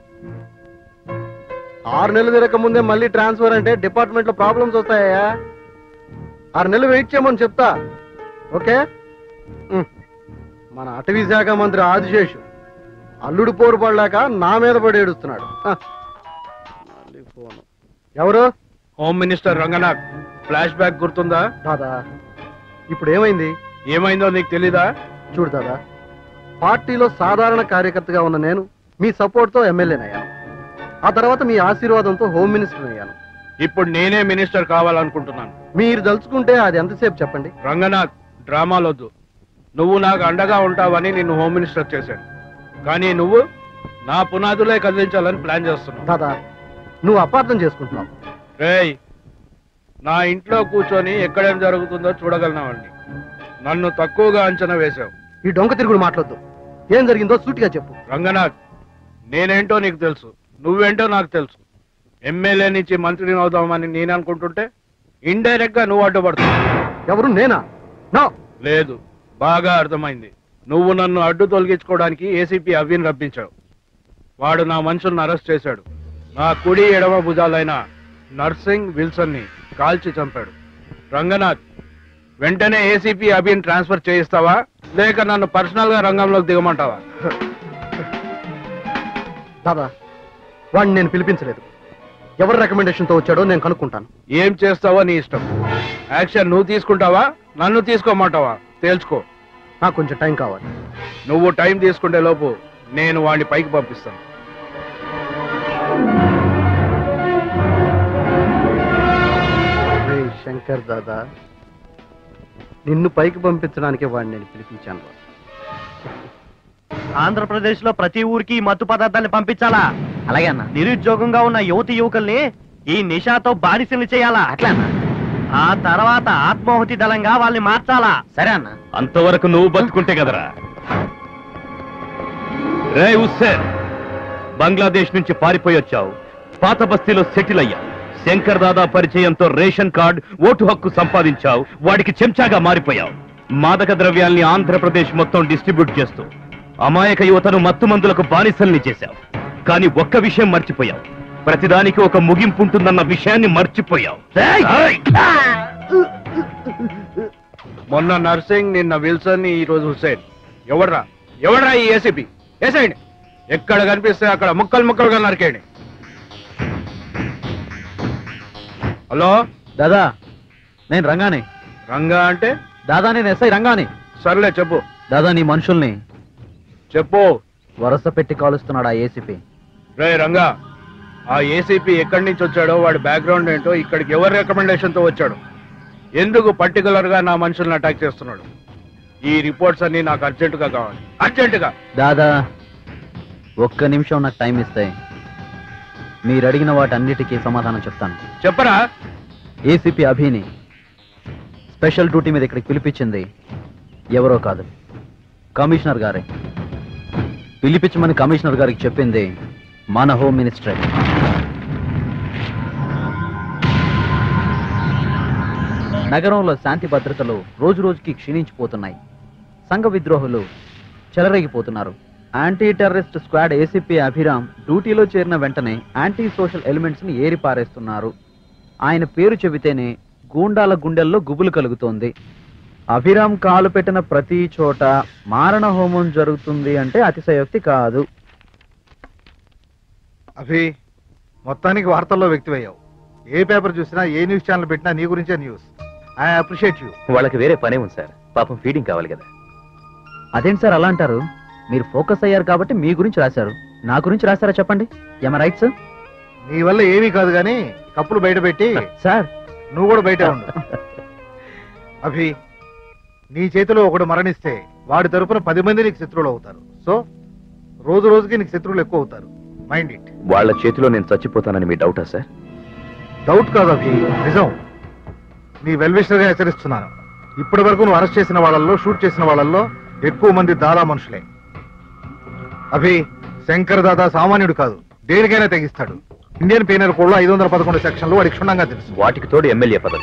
ఆరు నెలలు తిరగక ముందే మళ్ళీ ట్రాన్స్ఫర్ అంటే డిపార్ట్మెంట్ లో ప్రాబ్లమ్స్ వస్తాయా ఆరు నెలలు వెయిట్ చేయమని చెప్తా ఓకే ఉమ్. మన అటవీ శాఖ మంత్రి ఆదిశేషు అల్లుడు పోరు పడలేక నా మీద పడి ఏడుస్తున్నాడు హ. మళ్ళీ ఫోను ఎవరు home minister Ranganath flashback గుర్తుందా దాదా ఇప్పుడు ఏమైంది ఏమైందో నీకు తెలీదా చూడు దాదా పార్టీలో సాధారణ కార్యకర్తగా ఉన్న నేను మీ సపోర్ట్తో ఎమ్మెల్యేనయ్యాను ఆ తర్వాత మీ ఆశీర్వాదంతో హోమ్ మినిస్టర్ అయ్యాను ఇప్పుడు నేనే మినిస్టర్ కావాలనుకుంటున్నాను మీరు దలుచుకుంటే అది ఎంతసేపు చెప్పండి రంగనాథ్ డ్రామాలొద్దు నువ్వు నాకు అండగా ఉంటావని నిన్ను హోమ్ మినిస్టర్ చేశాను కానీ నువ్వు నా పునాదులే కదిలించాలని ప్లాన్ చేస్తున్నావు దాదా నువ్వు అపార్థం చేసుకుంటున్నావు రేయ్ నా ఇంట్లో కూర్చొని ఎక్కడేం జరుగుతుందో చూడగలనావండి నన్ను తక్కువగా అంచనా వేశావు ఈ డొంక తిరుగుడు మాట్లాడద్దు ఏం జరిగిందో సూటిగా చెప్పు రంగనాథ్ నేనేంటో నీకు తెలుసు నువ్వేంటో నాకు తెలుసు ఎమ్మెల్యే నుంచి మంత్రిని అవుదామని నేను అనుకుంటుంటే ఇండైరెక్ట్ గా నువ్వు అడ్డుపడుతున్నావు ఎవరు నేనా నో లేదు బాగా అర్థమైంది నువ్వు నన్ను అడ్డు తొలగించుకోవడానికి ఏసీపీ అవిన్ రప్పించావు వాడు నా మనుషులను అరెస్ట్ చేశాడు నా కుడి ఎడమ భుజాలైన నర్సింగ్ విల్సన్ ని కాల్చి చంపాడు రంగనాథ్ వెంటనే ఏసీపీ అభిన్ ట్రాన్స్ఫర్ చేయిస్తావా లేక నన్ను పర్సనల్ గా రంగంలోకి దిగమంటావా దాదా వాడిని నేను పిలిపించలేదు ఎవరి రికమెండేషన్తో వచ్చాడో నేను కనుక్కుంటాను ఏం చేస్తావో నీ ఇష్టం యాక్షన్ నువ్వు తీసుకుంటావా నన్ను తీసుకోమంటావా తేల్చుకో నాకు కొంచెం టైం కావాలి నువ్వు టైం తీసుకుంటే లోపు నేను వాడిని పైకి పంపిస్తాను రే శంకర్ దాదా నిన్ను పైకి పంపించడానికి వాడిని నేను పిలిపించాను రా. ఆంధ్రప్రదేశ్ లో ప్రతి ఊరికి ఈ మత్తు పదార్థాన్ని పంపించాలా అలాగే అన్న నిరుద్యోగంగా ఉన్న యువతి యువకుల్ని ఈ నిషాతో బానిసలు చేయాలా అట్లా అన్న ఆ తర్వాత ఆత్మాహుతి దళంగా వాళ్ళని మార్చాలా సరే అన్న అంతవరకు నువ్వు బతుకుంటే కదరా రే హుస్సేన్ బంగ్లాదేశ్ నుంచి పారిపోయి వచ్చావు పాత బస్తీలో సెటిల్ అయ్యావు శంకర్ దాదా పరిచయంతో రేషన్ కార్డ్ ఓటు హక్కు సంపాదించావు వాడికి చెంచాగా మారిపోయావు మాదక ద్రవ్యాల్ని ఆంధ్రప్రదేశ్ మొత్తం డిస్ట్రిబ్యూట్ చేస్తూ అమాయక యువతను మత్తు మందులకు బానిసల్ని చేశావు కానీ ఒక్క విషయం మర్చిపోయావు ప్రతిదానికి ఒక ముగింపు ఉంటుందన్న విషయాన్ని మర్చిపోయావు ఏయ్! మొన్న నర్సింగ్ నిన్న విల్సన్ ఈ రోజు హుసేన్ ఎవడ్రా ఎవడ్రా ఈ ఏసీపీ వేసేయండి ఎక్కడ కనిపిస్తే అక్కడ ముక్కలు ముక్కలుగా నరికేయండి హలో దాదా నేను రంగాని రంగా అంటే దాదా నేను ఎస్ఐ రంగాని సర్లే చెప్పు దాదా నీ మనుషుల్ని చెప్పు వరస పెట్టి కాలుస్తున్నాడు ఆ ఏసీపీ రే రంగా ఆ ఏసీపీ ఎక్కడి నుంచి వచ్చాడో వాడి బ్యాక్గ్రౌండ్ ఏంటో ఇక్కడికి ఎవరి రికమెండేషన్ తో వచ్చాడు ఎందుకు పర్టికులర్ గా నా మనుషుల్ని అటాక్ చేస్తున్నాడు ఈ రిపోర్ట్స్ అన్ని నాకు అర్జెంటుగా కావాలి అర్జెంటుగా దాదా ఒక్క నిమిషం నాకు టైం ఇస్తే మీరు అడిగిన వాటన్నిటికీ సమాధానం చెప్తాను చెప్పరా ఏసీపీ అభిని స్పెషల్ డ్యూటీ మీద ఇక్కడికి పిలిపించింది ఎవరో కాదు కమిషనర్ గారే పిలిపించమని కమిషనర్ గారికి చెప్పింది మన హోమ్ మినిస్టరే నగరంలో శాంతి భద్రతలు రోజు రోజుకి క్షీణించిపోతున్నాయి సంఘ విద్రోహులు చెలరేగిపోతున్నారు anti terrorist squad ACP Abhiram డ్యూటీలో చేరిన వెంటనే యాంటీ సోషల్ ఎలిమెంట్స్ ని ఏరిపారేస్తున్నారు ఆయన పేరు చెబితేనే గూండాల గుండెల్లో గుబులు కలుగుతోంది అభిరామ్ కాలు పెట్టిన ప్రతి చోట మారణ హోమం జరుగుతుంది అంటే అతిశయోక్తి కాదు అభి మొత్తానికి వార్తల్లో వ్యక్తివయ్యావు ఏ పేపర్ చూసినా ఏ న్యూస్ ఛానల్ పెట్టినా నీ గురించే న్యూస్ ఐ అప్రిషియేట్ యూ వాళ్ళకి వేరే పనే ఉంది సార్ పాపం ఫీడింగ్ కావాలి కదా అదేంటి సార్ అలా అంటారు మీరు ఫోకస్ అయ్యారు కాబట్టి మీ గురించి రాశారు నా గురించి రాశారా చెప్పండి ఎమ రైట్ సార్ నీ వల్ల ఏమీ కాదు కానీ కప్పులు బయట పెట్టి సార్ నువ్వు కూడా బయట ఉండు అభి నీ చేతిలో ఒకడు మరణిస్తే వాడి తరపున పది మంది నీకు శత్రువులు అవుతారు సో రోజు రోజుకి నీకు శత్రువులు ఎక్కువ అవుతారు మైండ్ ఇట్ వాళ్ళ చేతిలో నేను చచ్చిపోతానని మీ డౌటా సార్ డౌట్ కాదు అభి నిజం నీ వెల్విషర్ గా హెచ్చరిస్తున్నాను ఇప్పటి వరకు నువ్వు అరెస్ట్ చేసిన వాళ్ళల్లో షూట్ చేసిన వాళ్ళల్లో ఎక్కువ మంది దాదా మనుషులే అభి శంకర్ దాదా సామాన్యుడు కాదు దేనికైనా తెగిస్తాడు ఇండియన్ పీనర్ కోడ్ లో ఐదు వందల పదకొండు సెక్షన్లు వాడికి క్షుణ్ణంగా తెలుసు వాటికి తోడు ఎమ్మెల్యే పదవి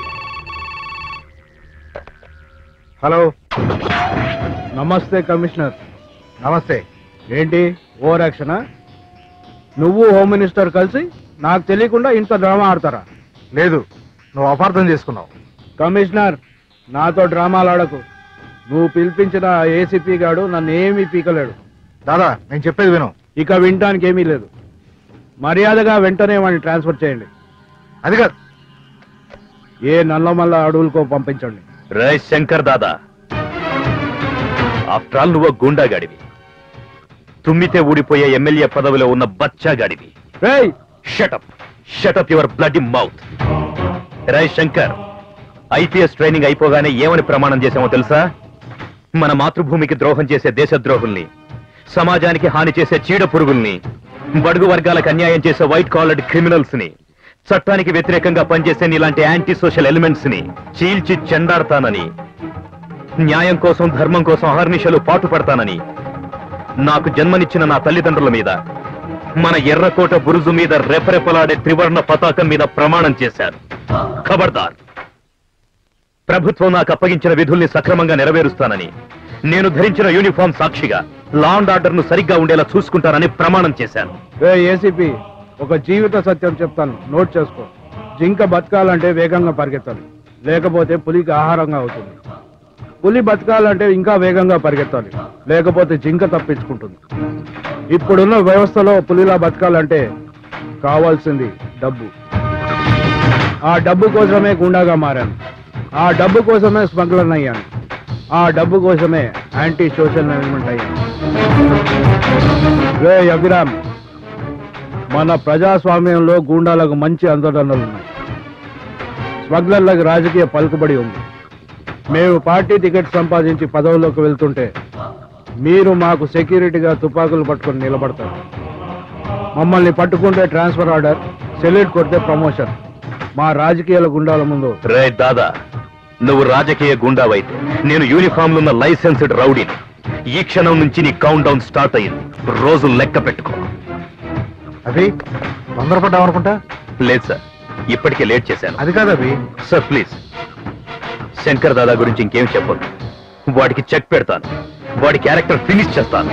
హలో నమస్తే కమిషనర్ నమస్తే ఏంటి ఓవర్ యాక్షనా నువ్వు హోమ్ మినిస్టర్ కలిసి నాకు తెలియకుండా ఇంత డ్రామా ఆడతారా లేదు నువ్వు అపార్థం చేసుకున్నావు కమిషనర్ నాతో డ్రామాలు ఆడకు నువ్వు పిలిపించిన ఏసీపీ గాడు నన్ను ఏమీ పీకలేడు దాదా నేను చెప్పేది విను ఇక వినటానికి ఏమీ లేదు మర్యాదగా వెంటనే వాడిని ట్రాన్స్ఫర్ చేయండి అది కాదు ఏ నల్లమల్ల అడవులకో పంపించండి రై శంకర్ దాదా ఆఫ్టర్ ఆల్ నువ్వు గుండాగాడివి తుమ్మితే ఊడిపోయే ఎమ్మెల్యే పదవిలో ఉన్న బచ్చాగాడివి రేయ్ shut up shut up your blood mouth Rai Shankar IPS training అయిపోగానే ఏమని ప్రమాణం చేశామో తెలుసా మన మాతృభూమికి ద్రోహం చేసే దేశద్రోహుల్ని సమాజానికి హాని చేసే చీడ పురుగుల్ని బడుగు వర్గాలకు అన్యాయం చేసే వైట్ కాలర్డ్ క్రిమినల్స్ ని చట్టానికి వ్యతిరేకంగా పనిచేసే ఇలాంటి యాంటీ సోషల్ ఎలిమెంట్స్ ని చీల్చి చెండాడతానని న్యాయం కోసం ధర్మం కోసం అహర్నిశలు పాటు పడతానని నాకు జన్మనిచ్చిన నా తల్లిదండ్రుల మీద మన ఎర్రకోట బురుజు మీద రెపరెపలాడే త్రివర్ణ పతాకం మీద ప్రమాణం చేశారు ఖబర్దార్ ప్రభుత్వం నాకు అప్పగించిన విధుల్ని సక్రమంగా నెరవేరుస్తానని నేను ధరించిన యూనిఫామ్ సాక్షిగా లా అండ్ ఆర్డర్ ను సరిగ్గా ఉండేలా చూసుకుంటానని ప్రమాణం చేశాను రే ఏసీపీ ఒక జీవిత సత్యం చెప్తాను నోట్ చేసుకో జింక బతకాలంటే వేగంగా పరిగెత్తాలి లేకపోతే పులికి ఆహారంగా అవుతుంది పులి బతకాలంటే ఇంకా వేగంగా పరిగెత్తాలి లేకపోతే జింక తప్పించుకుంటుంది ఇప్పుడున్న వ్యవస్థలో పులిలా బతకాలంటే కావాల్సింది డబ్బు ఆ డబ్బు కోసమే గుండాగా మారాను ఆ డబ్బు కోసమే స్మగ్లర్ అయ్యాను ఆ డబ్బు కోసమే యాంటీ సోషల్ ఎలిమెంట్ అయ్యాను రే అభిరామ్ మన ప్రజాస్వామ్యంలో గూండాలకు మంచి అందడంలు ఉన్నాయి స్మగ్లర్లకు రాజకీయ పలుకుబడి ఉంది మేము పార్టీ టికెట్ సంపాదించి పదవుల్లోకి వెళ్తుంటే మీరు మాకు సెక్యూరిటీగా తుపాకులు పట్టుకొని నిలబడతారు మమ్మల్ని పట్టుకుంటే ట్రాన్స్ఫర్ ఆర్డర్ సెల్యూట్ కొడితే ప్రమోషన్ మా రాజకీయాల గుండాల ముందు రే దాదా నువ్వు రాజకీయ గుండావైతే నేను యూనిఫామ్ లో ఉన్న లైసెన్స్డ్ రౌడీని ఈ క్షణం నుంచి నీ కౌంట్ డౌన్ స్టార్ట్ అయింది రోజు లెక్క పెట్టుకో అభి తొందరపడ్డావు అనుకుంటా లేదు సార్ ఇప్పటికే లేట్ చేశాను అది కాదు అభి సార్ ప్లీజ్ శంకర్ దాదా గురించి ఇంకేం చెప్పొద్దు వాడికి చెక్ పెడతాను వాడి క్యారెక్టర్ ఫినిష్ చేస్తాను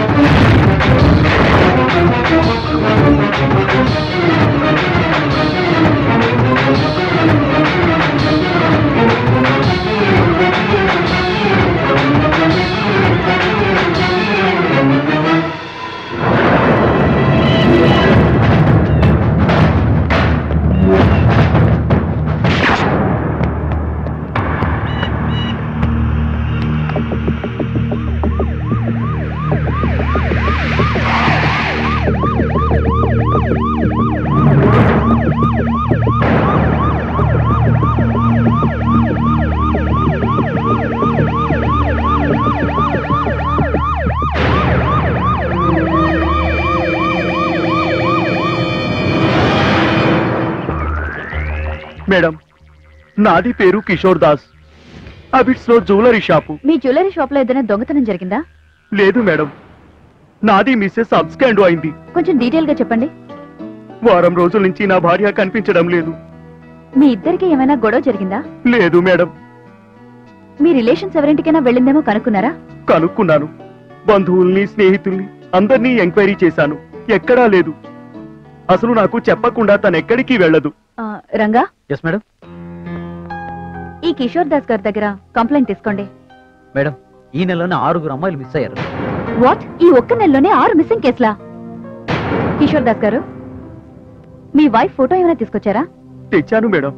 మేడం నాది పేరు కిషోర్ దాస్ అబిట్స్ లో జ్యువెలరీ షాపు మీ జ్యువెలరీ షాప్ లో ఏదైనా దొంగతనం జరిగిందా లేదు మేడం నాది మిస్సెస్ అబ్స్కాండ్ అయింది కొంచెం డీటెయిల్ గా చెప్పండి వారం రోజుల నుంచి నా భార్య కనిపించడం లేదు మీ ఇద్దరికి ఏమైనా గొడవ జరిగిందా లేదు మేడం మీ రిలేషన్స్ ఎవరింటికైనా వెళ్ళిందేమో కనుక్కున్నారా కనుక్కున్నాను బంధువుల్ని స్నేహితుల్ని అందరినీ ఎంక్వైరీ చేశాను ఎక్కడా లేదు అసలు నాకు చెప్పకుండా తనెక్కడికి వెళ్ళదు ఆ, రంగా ఎస్ మేడం ఈ కిషోర్ దాస్ గారి దగ్గర కంప్లైంట్ తీసుకోండి మేడం ఈ నెలలోనే ఆరుగురు అమ్మాయిలు మిస్ అయ్యారు వాట్ ఈ ఒక్క నెలలోనే ఆరు మిస్సింగ్ కేసులా కిషోర్ దాస్ గారు మీ వైఫ్ ఫోటో ఏమైనా తీసుకొచ్చారా తెచ్చాను మేడం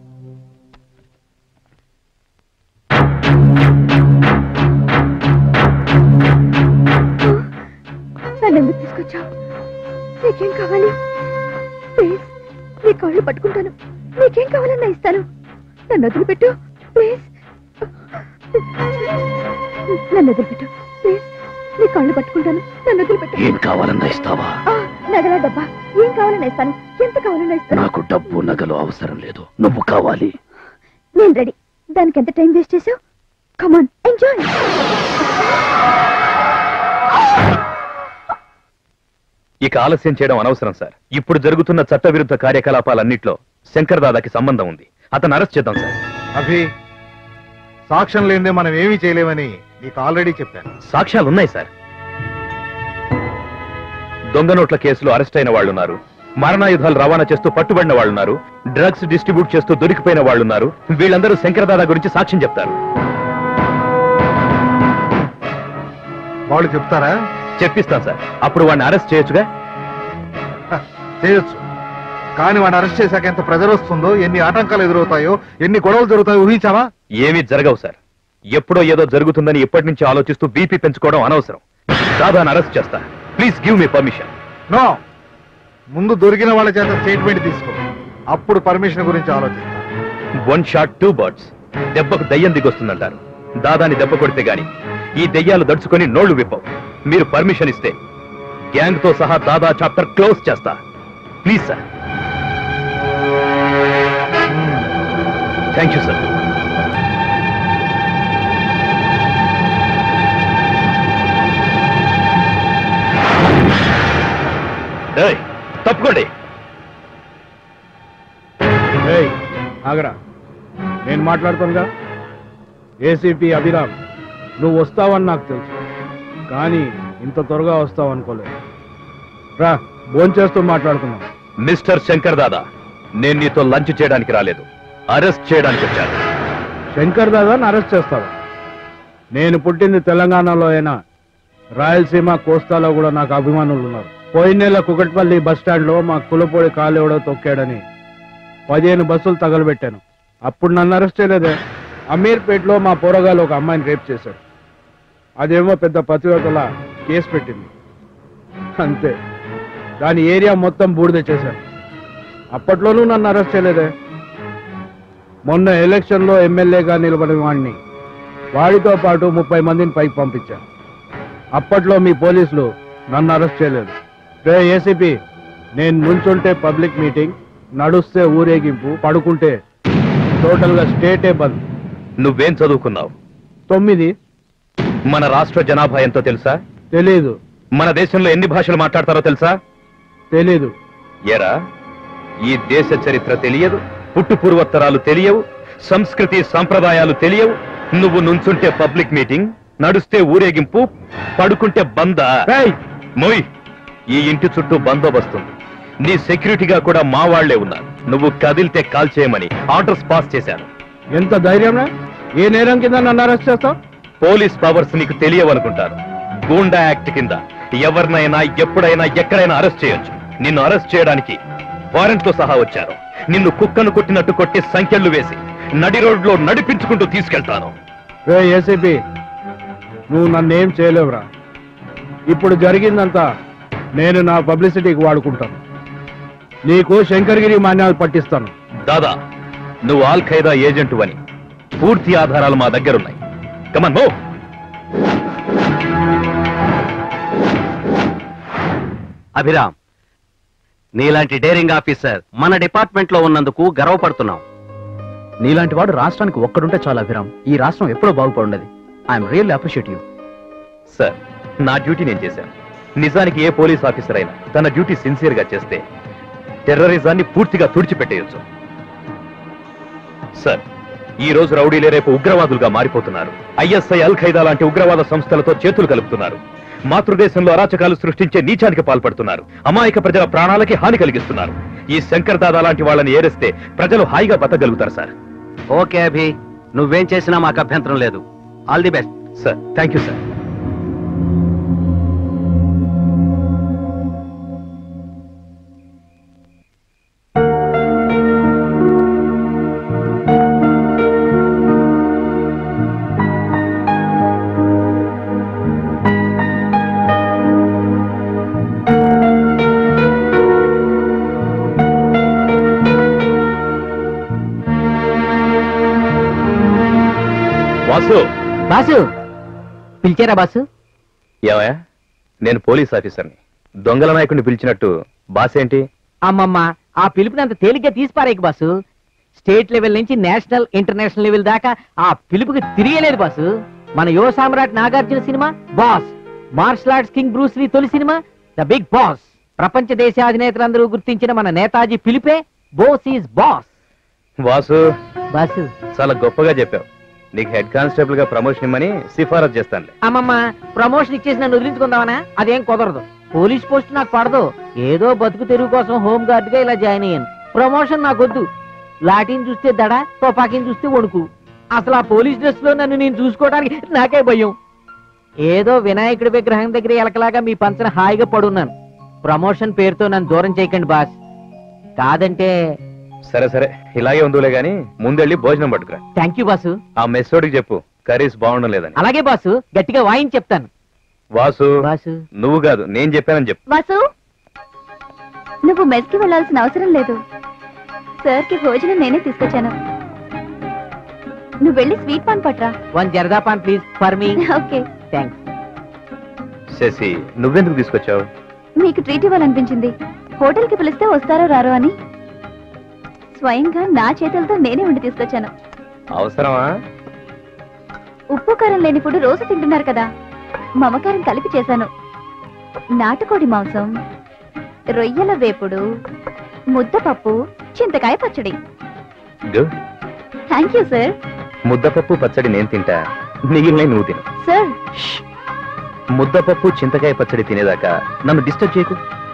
నన్ను ఎందుకు తీసుకొచ్చావు నీకేం కావాలి ప్లీజ్ నీ కాళ్ళు పట్టుకుంటాను నీకేం కావాలన్నా ఇస్తాను నన్ను వదిలిపెట్టు ప్లీజ్ నన్ను వదిలిపెట్టు ప్లీజ్ నీ కాళ్ళు పట్టుకుంటాను నన్ను వదిలిపెట్టు ఏం కావాలన్నా ఇస్తావా ఆ, నగల డబ్బా ఏం కావాలన్నా ఇస్తాను ఎంత కావాలన్నా ఇస్తాను నాకు డబ్బు నగలు అవసరం లేదు నువ్వు కావాలి నేను రెడీ దానికి ఎంత టైం వేస్ట్ చేసావు కమాన్ ఎంజాయ్ ఇక ఆలస్యం చేయడం అనవసరం సార్ ఇప్పుడు జరుగుతున్న చట్టవిరుద్ధ కార్యకలాపాలన్నిట్లో శంకర్ దాదాకి సంబంధం ఉంది అతను అరెస్ట్ చేద్దాం సార్ అభి సాక్ష్యం లేనిదే మనం ఏమీ చేయలేమని నీకు ఆల్రెడీ చెప్పాను సాక్ష్యాలు ఉన్నాయి సార్ దొంగ నోట్ల కేసులో అరెస్ట్ అయిన వాళ్ళున్నారు మరణాయుధాలు రవాణా చేస్తూ పట్టుబడిన వాళ్ళున్నారు డ్రగ్స్ డిస్ట్రిబ్యూట్ చేస్తూ దొరికిపోయిన వాళ్ళున్నారు వీళ్ళందరూ శంకర్ దాదా గురించి సాక్ష్యం చెప్తారు వాళ్ళు చెప్తారా చెప్పిస్తాం సార్ అప్పుడు వాడిని అరెస్ట్ చేయొచ్చుగా హ, చేయొచ్చు కానీ వాడిని అరెస్ట్ చేశాక ఎంత ప్రెజర్ వస్తుందో ఎన్ని ఆటంకాలు ఎదురవుతాయో ఎన్ని గొడవలు జరుగుతాయో ఊహించావా ఏమీ జరగవు సార్ ఎప్పుడో ఏదో జరుగుతుందని ఇప్పటి నుంచి ఆలోచిస్తూ బీపీ పెంచుకోవడం అనవసరం దాదాని అరెస్ట్ చేస్తా please give me permission no ముందు దొరికిన వాళ్ళ చేత స్టేట్మెంట్ తీసుకో అప్పుడు పర్మిషన్ గురించి ఆలోచిస్తా వన్ షాట్ టూ బర్డ్స్ దెబ్బకు దయ్యం దిగొస్తుందంటారు దాదాని దెబ్బ కొడితే గాని ఈ దెయ్యాలు దడుచుకొని నోళ్లు విప్పవు మీరు పర్మిషన్ ఇస్తే గ్యాంగ్ తో సహా దాదా చాప్టర్ క్లోజ్ చేస్తా please sir thank you sir ఏయ్, తప్పుకోండి ఏయ్ ఆగరా నేను మాట్లాడుతానుగా ఏసీపీ అభిరామ్ నువ్వు వస్తావని నాకు తెలుసు కానీ ఇంత త్వరగా వస్తావు అనుకోలేదు రా భోంచేస్తూ మాట్లాడుతున్నాం మిస్టర్ శంకర్ దాదా నేను నీతో లంచ్ చేయడానికి రాలేదు అరెస్ట్ చేయడానికి వచ్చాను శంకర్ దాదాని అరెస్ట్ చేస్తావా నేను పుట్టింది తెలంగాణలో అయినా రాయలసీమ కోస్తాలో కూడా నాకు అభిమానులు ఉన్నారు పోయిన నెల కుకట్పల్లి బస్ స్టాండ్ లో మా కులపొడి కాలేవడో తొక్కాడని పదిహేను బస్సులు తగలబెట్టాను అప్పుడు నన్ను అరెస్ట్ చేయలేదే అమీర్పేటలో మా పోరగాలు ఒక అమ్మాయిని రేప్ చేశాడు అదేమో పెద్ద పతివ్రతల కేసు పెట్టింది అంతే దాని ఏరియా మొత్తం బూడిద చేశారు అప్పట్లోనూ నన్ను అరెస్ట్ చేయలేదే మొన్న ఎలక్షన్లో ఎమ్మెల్యేగా నిలబడిన వాడిని వాడితో పాటు ముప్పై మందిని పైకి పంపించాను అప్పట్లో మీ పోలీసులు నన్ను అరెస్ట్ చేయలేదు రే ఏసీపీ నేను నుంచుంటే పబ్లిక్ మీటింగ్ నడుస్తే ఊరేగింపు పడుకుంటే టోటల్గా స్టేటే బంద్ నువ్వేం చదువుకున్నావు తొమ్మిది మన రాష్ట్ర జనాభా ఎంతో తెలుసా తెలీదు మన దేశంలో ఎన్ని భాషలు మాట్లాడతారో తెలుసా తెలీదు ఎరా ఈ దేశ చరిత్ర తెలియదు పుట్టు పూర్వోత్తరాలు తెలియవు సంస్కృతి సంప్రదాయాలు తెలియవు నువ్వు నుంచుంటే పబ్లిక్ మీటింగ్ నడుస్తే ఊరేగింపు పడుకుంటే బంద మొయ్ ఈ ఇంటి చుట్టూ బందోబస్తుంది నీ సెక్యూరిటీగా కూడా మా వాళ్లే ఉన్నారు నువ్వు కదిలితే కాల్ చేయమని ఆర్డర్స్ పాస్ చేశాను ఎంత ధైర్యంరా ఏ నేరం కింద నన్ను అరెస్ట్ చేస్తావు పోలీస్ పవర్స్ నీకు తెలియవనుకుంటారు గూండా యాక్ట్ కింద ఎవరినైనా ఎప్పుడైనా ఎక్కడైనా అరెస్ట్ చేయొచ్చు నిన్ను అరెస్ట్ చేయడానికి వారెంట్ తో సహా వచ్చారు నిన్ను కుక్కను కొట్టినట్టు కొట్టి సంఖ్యలు వేసి నడి రోడ్లో నడిపించుకుంటూ తీసుకెళ్తాను రే ఏసీపీ నువ్వు నన్నేం చేయలేవురా ఇప్పుడు జరిగిందంతా నేను నా పబ్లిసిటీకి వాడుకుంటాను నీకు శంకర్గిరి మాన్యాలు పట్టిస్తాను దాదా నువ్వు ఆల్ ఖైదా ఏజెంటు అని పూర్తి ఆధారాలు మా దగ్గరున్నాయి కమన్ మో అభిరామ్ నీలాంటి డేరింగ్ ఆఫీసర్ మన డిపార్ట్మెంట్ లో ఉన్నందుకు గర్వపడుతున్నాం నీలాంటి వాడు రాష్ట్రానికి ఒక్కడుంటే చాలా అభిరామ్ ఈ రాష్ట్రం ఎప్పుడో బాగుపడుండేది I'm really appreciate you sir నా డ్యూటీ నేను చేశాను నిజానికి ఏ పోలీస్ ఆఫీసర్ అయినా తన డ్యూటీ సిన్సియర్ గా చేస్తే టెర్రరిజాన్ని పూర్తిగా తుడిచిపెట్టేయొచ్చు సార్ ఈ రోజు రౌడీలే రేపు ఉగ్రవాదులుగా మారిపోతున్నారు ఐఎస్ఐ అల్ ఖైదా లాంటి ఉగ్రవాద సంస్థలతో చేతులు కలుపుతున్నారు మాతృదేశంలో అరాచకాలు సృష్టించే నీచానికి పాల్పడుతున్నారు అమాయక ప్రజల ప్రాణాలకి హాని కలిగిస్తున్నారు ఈ శంకర్ దాదా లాంటి వాళ్ళని ఏరిస్తే ప్రజలు హాయిగా బతకగలుగుతారు సార్ ఓకే అభి నువ్వేం చేసినా మాకు అభ్యంతరం లేదు all the best sir thank you sir Vasu boss పిలిచారా బాసు ఏమయ్యా నేను పోలీస్ ఆఫీసర్ని దొంగల నాయకుడిని పిలిచినట్టు బాస్ ఏంటి అమ్మమ్మ ఆ పిలుపుని అంత తేలిగ్గా తీసిపారేకు బాసు స్టేట్ లెవెల్ నుంచి నేషనల్ ఇంటర్నేషనల్ లెవెల్ దాకా ఆ పిలుపుకి తిరిగలేదు బాసు మన యువ సామ్రాట్ నాగార్జున సినిమా boss martial arts king Bruce Lee తొలి సినిమా ద బిగ్ బాస్ ప్రపంచ దేశాధినేతలందరూ గుర్తించిన మన నేతాజీ పిలిపే Bose is boss Vasu boss చాలా గొప్పగా చెప్పావు నీకు హెడ్ కానిస్టేబుల్ గా ప్రమోషన్ ఇమ్మని సిఫారసు చేస్తానులే అమ్మమ్మ ప్రమోషన్ ఇచ్చేసి నన్ను వదిలించుకుందామనా అదేం కుదరదు పోలీస్ పోస్ట్ నాకు పడదు ఏదో బతుకు తెరువు కోసం హోమ్ గార్డ్ గా ఇలా జాయిన్ అయ్యాను ప్రమోషన్ నాకొద్దు లాఠీని చూస్తే దడ తుపాకీని చూస్తే వణుకు అసలు ఆ పోలీస్ డ్రెస్ లో నన్ను నేను చూసుకోవడానికి నాకే భయం ఏదో వినాయకుడి విగ్రహం దగ్గర ఎలకలాగా మీ పంచన హాయిగా పడున్నాను ప్రమోషన్ పేరుతో నన్ను దూరం చేయకండి బాస్ కాదంటే సరే సరే ఇలాగే ఉందిలే గాని ముందెళ్ళి భోజనం పట్టుకురా థ్యాంక్ యూ బాసు ఆ మెస్సోడికి చెప్పు కర్రీస్ బాగుండడం లేదని అలాగే బాసు గట్టిగా వాయించి చెప్తాను వాసు బాసు నువ్వు కాదు నేను చెప్పానని చెప్పు వాసు నువ్వు మెస్కి వెళ్ళాల్సిన అవసరం లేదు సార్కి భోజనం నేనే తీసుకొచ్చాను నువ్వు వెళ్ళి స్వీట్ పాన్ పట్రా one zarda paan please for me okay thanks Sasi నువ్వెందుకు తీసుకొచ్చావు మీకు ట్రీట్ ఇవ్వాలనిపించింది హోటల్కి పిలిస్తే వస్తారో రారో అని స్వయంగా నా చేతులతో నేనే వండి తీసుకొచ్చాను అవసరమా ఉప్పు కారం లేని ఫుడ్ రోజు తింటున్నారు కదా మమకారం కలిపి చేశాను నాటుకోడి మాంసం రొయ్యల వేపుడు ముద్దపప్పు చింతకాయ పచ్చడి గుడ్ థ్యాంక్ యూ సార్ ముద్దపప్పు పచ్చడి నేను తింటా మిగిలిన నువ్వు తిను సార్ ముద్దపప్పు చింతకాయ పచ్చడి తినేదాకా నన్ను డిస్టర్బ్ చేయకు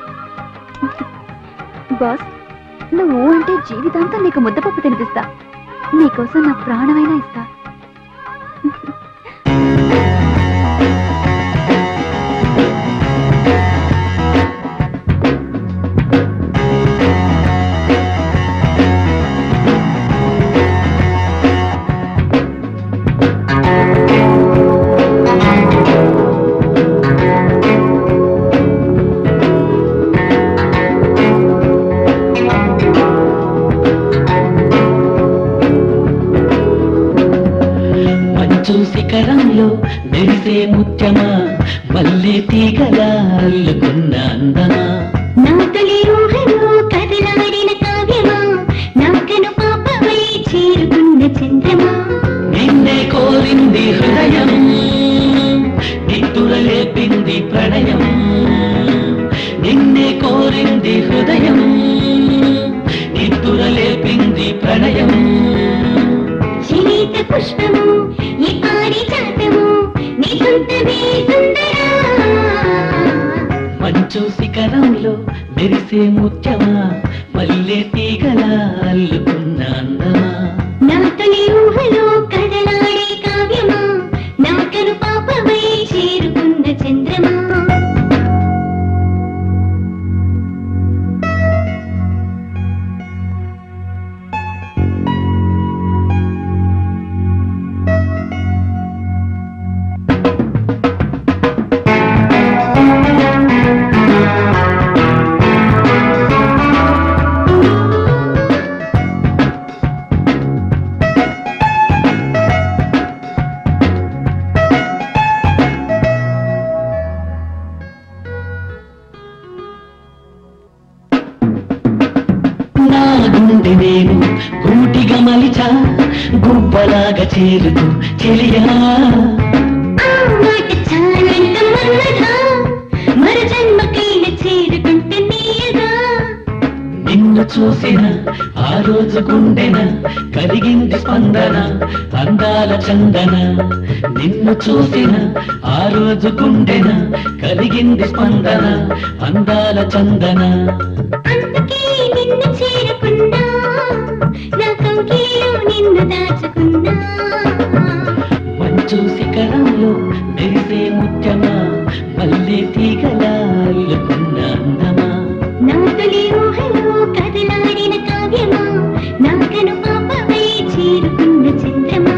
బాస్ నువ్వు అంటే జీవితాంతం నీకు ముద్దపప్పు తినిపిస్తా నీకోసం నా ప్రాణమైనా ఇస్తా మంచు శిఖరంలో మెరిసే ముత్యమా మల్లె తీగలా అల్లుకున్న అందమా నా తొలి ఊహలో కదలాడిన కావ్యమా నాకను పాపమై చేరుకున్న చంద్రమా నిన్నే కోరింది హృదయం నిట్టుల లేపింది ప్రణయం నిన్నే కోరింది హృదయం నిట్టుల లేపింది ప్రణయం శీత పుష్పము ఈ పారిజాతము నీ సొంతమే సుందరా మంచు శిఖరంలో మెరిసే ముత్యమా మల్లె తీగలా అల్లుకున్న అందమా నా తొలి ఊహలో కదలాడే కావ్యమా నాకను పాపమై చేరుకున్న చంద్రమా నా గుండె నేను గూటిగా మలిచా గుంపలాగా చేరుతూ చెలియా ఆ మాట చాలంట మన్నదా మర జన్మకైన చేరుకుంటే నీయగా నిన్ను చూసిన ఆ రోజు గుండెన కలిగింది స్పందన అందాల చందన నిన్ను చూసిన ఆ రోజు గుండెన కలిగింది స్పందన అందాల చందన అందుకే నిన్ను చేరుకున్నా నా కౌగిలిలో నిన్ను దాచుకున్నా మంచు శిఖరంలో మెరిసే ముత్యమా మల్లె తీగలా అల్లుకున్న అందమా నా తొలి ఊహలో కదలాడిన కావ్యమా నా కను పాపవై చేరుకున్న చంద్రమా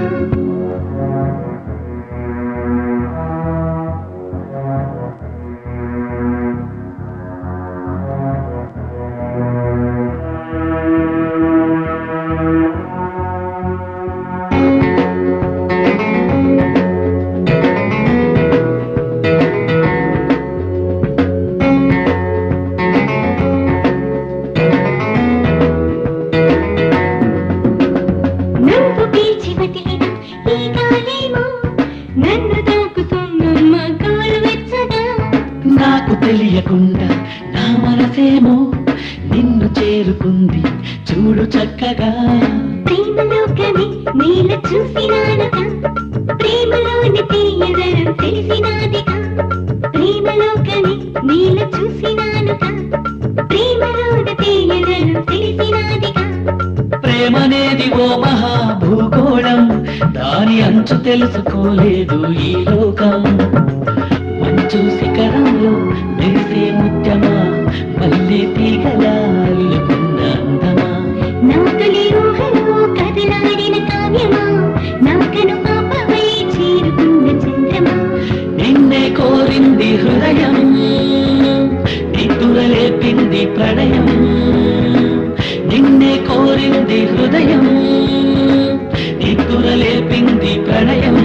నువ్వు పీల్చి వదిలిన ఈ గాలేమో నన్ను తాకుతున్న మగాలు వెచ్చగా నాకు తెలియకుండా నా మనసేమో నిన్ను చేరుకుంది చూడు చక్కగా ప్రేమలోకని నీల చూసినానక ప్రేమలోని తీయదనం తెలిసినాదిగా ప్రేమలోకని నీల చూసినానుక ప్రేమలోని తీయదనం తెలిసినాదిగా ప్రేమనేది ఓ మహా భూగోళం దాని అంచు తెలుసుకోలేదు ఈ లోకం మంచు శిఖరంలో మెరిసే ముత్యమా మల్లె తీగలా అల్లుకున్న అందమా నా తొలి ఊహలో కదలాడిన కావ్యమా నా కను పాపవై చేరుకున్న చంద్రమా నిన్నే కోరింది హృదయం నిద్దురలేపింది ప్రణయం నిన్నే కోరింది హృదయం నిద్దురలేపింది ప్రణయం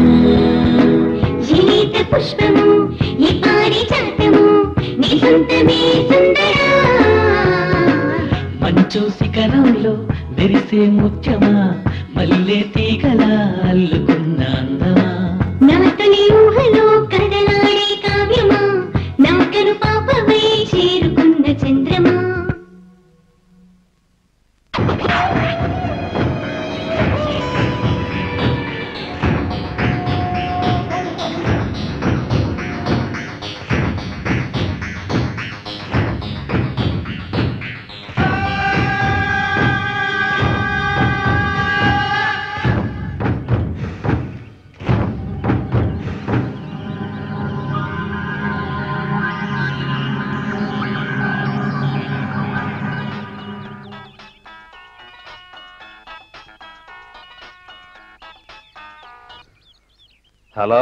ఈత పుష్పము ఈ పారిజాతము నీ సొంతమే సుందరా మంచు శిఖరంలో మెరిసే ముత్యమా మల్లె తీగలా అల్లుకున్న అందమా నా తొలి ఊహలో కదలాడే కావ్యమా నా కను పాపవై చేరుకున్న చంద్రమా హలో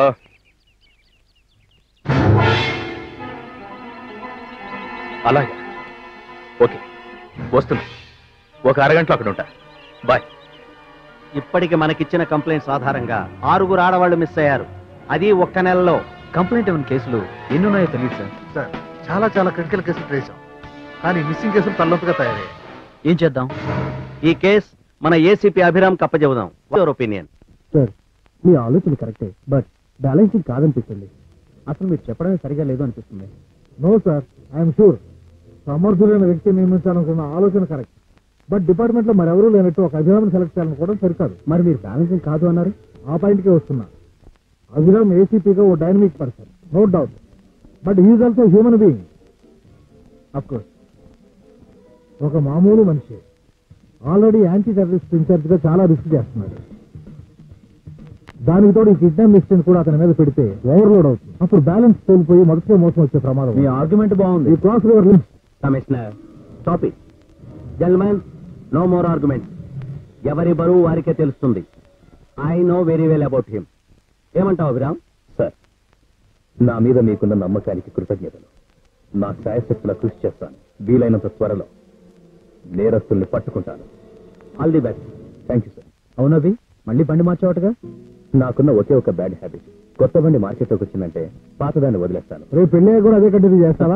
అలాగే ఓకే వస్తున్నా ఒక అరగంటలో అక్కడ ఉంటా బాయ్ ఇప్పటికి మనకిచ్చిన కంప్లైంట్స్ ఆధారంగా ఆరుగురు ఆడవాళ్ళు మిస్ అయ్యారు అది ఒక్క నెలలో కంప్లైంట్ ఇవ్వని కేసులు ఎన్నున్నాయో తెలియదు సార్ సార్ చాలా చాలా క్రిటికల్ కేసులు ట్రేసాం కానీ మిస్సింగ్ కేసులు తలనొప్పిగా తయారయ్యాయి ఏం చేద్దాం ఈ కేస్ మన ఏసీపీ అభిరామ్ కప్పచెబుదాం యువర్ ఒపీనియన్ సార్ మీ ఆలోచన కరెక్టే బట్ బ్యాలెన్సింగ్ కాదనిపిస్తుంది అసలు మీరు చెప్పడమే సరిగా లేదు అనిపిస్తుంది నో సార్ ఐఎమ్ షూర్ సమర్థులైన వ్యక్తిని నియమించాలనుకున్న ఆలోచన కరెక్ట్ బట్ డిపార్ట్మెంట్ లో మరెవరూ లేనట్టు ఒక అభిరామ్ సెలెక్ట్ చేయాలనుకోవడం సరికాదు మరి మీరు బ్యాలెన్సింగ్ కాదు అన్నారు ఆ పాయింట్కే వస్తున్నా అభిరామ్ ఏసీపీగా ఓ dynamic person no doubt but he's also human being of course ఒక మామూలు మనిషి ఆల్రెడీ యాంటీ టెర్రరిస్ట్ ఇన్ఛార్జ్ గా చాలా రిస్క్ చేస్తున్నాడు దానికి తోడు ఈ కిడ్నాప్ మిస్టేక్ కూడా అతని మీద పెడితే ఓవర్లోడ్ అవుతుంది అప్పుడు బ్యాలెన్స్ కోల్పోయి మొదటిగా మోసం వచ్చే ప్రమాదం మీ ఆర్గ్యుమెంట్ బాగుంది ఈ cross river links commissioner stop it gentlemen no more argument ఎవరి బరువు వారికే తెలుస్తుంది I know very well about him ఏమంటావు అభిరామ్ సార్ నా మీద మీకున్న నమ్మకానికి కృతజ్ఞతలు నా శాయశక్తుల కృషి చేస్తాను వీలైనంత త్వరలో నేరస్తుల్ని పట్టుకుంటాను all the best thank you sir అవునవి మళ్ళీ బండి మార్చేవాటగా నాకున్న ఒకే ఒక బ్యాడ్ హ్యాబిట్ కొత్త బండి మార్కెట్లోకి వచ్చిందంటే పాతదాన్ని వదిలేస్తాను రేపు పెళ్ళి కూడా అదే కంటిన్యూ చేస్తావా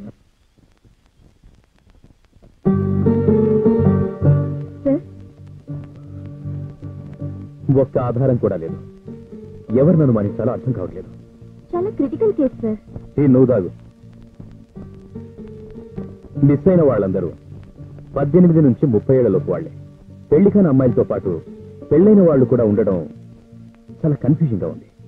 సార్ ఒక్క ఆధారం కూడా లేదు ఎవరు నన్ను మనిషాలో అర్థం కావట్లేదు చాలా క్రిటికల్ కేసు సార్ ఈ నువ్వు దాగు మిస్ అయిన వాళ్ళందరూ పద్దెనిమిది నుంచి ముప్పై ఏళ్లలోపు వాళ్లే పెళ్లి కాని అమ్మాయిలతో పాటు పెళ్ళైన వాళ్ళు కూడా ఉండడం చాలా కన్ఫ్యూజింగ్ గా ఉంది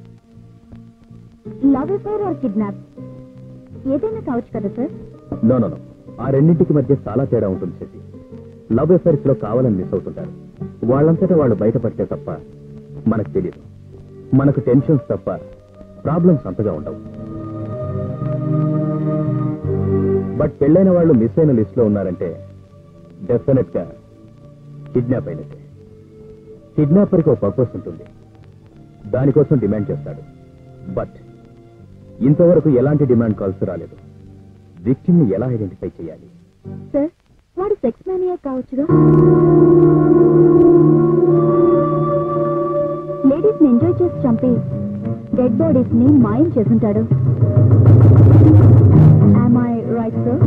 లవ్ అఫైర్ ఆర్ కిడ్నాప్ ఏదైనా కావచ్చు కదా సార్ నో నో నో ఆ రెండింటికి మధ్య చాలా తేడా ఉంటుంది శశి లవ్ అఫైర్స్ లో కావాలని మిస్ అవుతుంటారు వాళ్ళంతటా వాళ్ళు బయటపడితే తప్ప మనకు తెలియదు మనకు టెన్షన్స్ తప్ప ప్రాబ్లమ్స్ అంతగా ఉండవు బట్ పెళ్ళైన వాళ్ళు మిస్ అయిన లిస్ట్ లో ఉన్నారంటే డెఫినెట్ గా కిడ్నాప్ అయినట్టే కిడ్నాపర్కి ఒక పర్పస్ ఉంటుంది దానికోసం డిమాండ్ చేస్తాడు బట్ ఇంతవరకు ఎలాంటి డిమాండ్ కాల్స్ రాలేదు విక్టిమ్ ని ఎలా ఐడెంటిఫై చేయాలి సార్ వాడు సెక్స్ మ్యానియా కావచ్చుగా లేడీస్ ని ఎంజాయ్ చేసి చంపి డెడ్ బాడీస్ ని మాయం చేసుంటాడు ఐ రైట్ సార్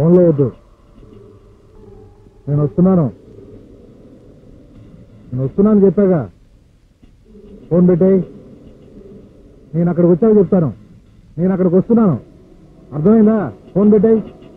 ఫోన్లో వద్దు నేను వస్తున్నాను నేను వస్తున్నాను చెప్పాగా ఫోన్ పెట్టాయి నేను అక్కడికి వచ్చాక చెప్తాను నేను అక్కడికి వస్తున్నాను అర్థమైందా ఫోన్ పెట్టాయి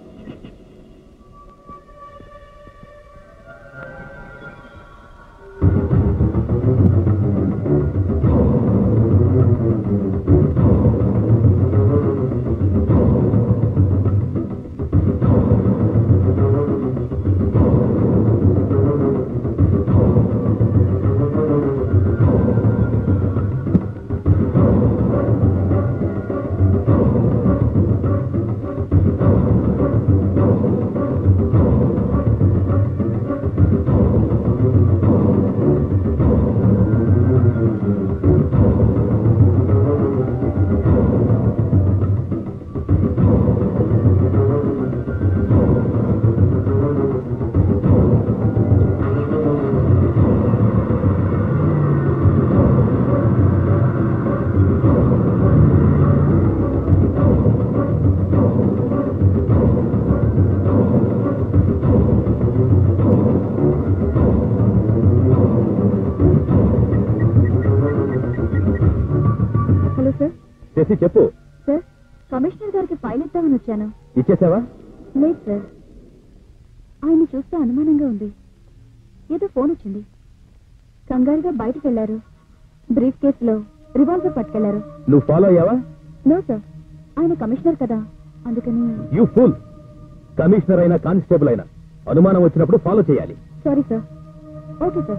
హలో సార్ చేసి చెప్పు సార్ కమిషనర్ గారికి ఫైల్ ఇద్దామని వచ్చాను ఇచ్చేసావా లేదు సార్ ఆయన్ని చూస్తే అనుమానంగా ఉంది ఏదో ఫోన్ వచ్చింది కంగారుగా బయటకు వెళ్లారు బ్రీఫ్ కేసులో రివాల్వర్ పట్టుకెళ్లారు నువ్వు ఫాలో అయ్యావా నో సార్ ఆయన కమిషనర్ కదా అందుకని యూ ఫుల్ కమిషనర్ అయినా కానిస్టేబుల్ అయినా అనుమానం వచ్చినప్పుడు ఫాలో చేయాలి సారీ సార్ ఓకే సార్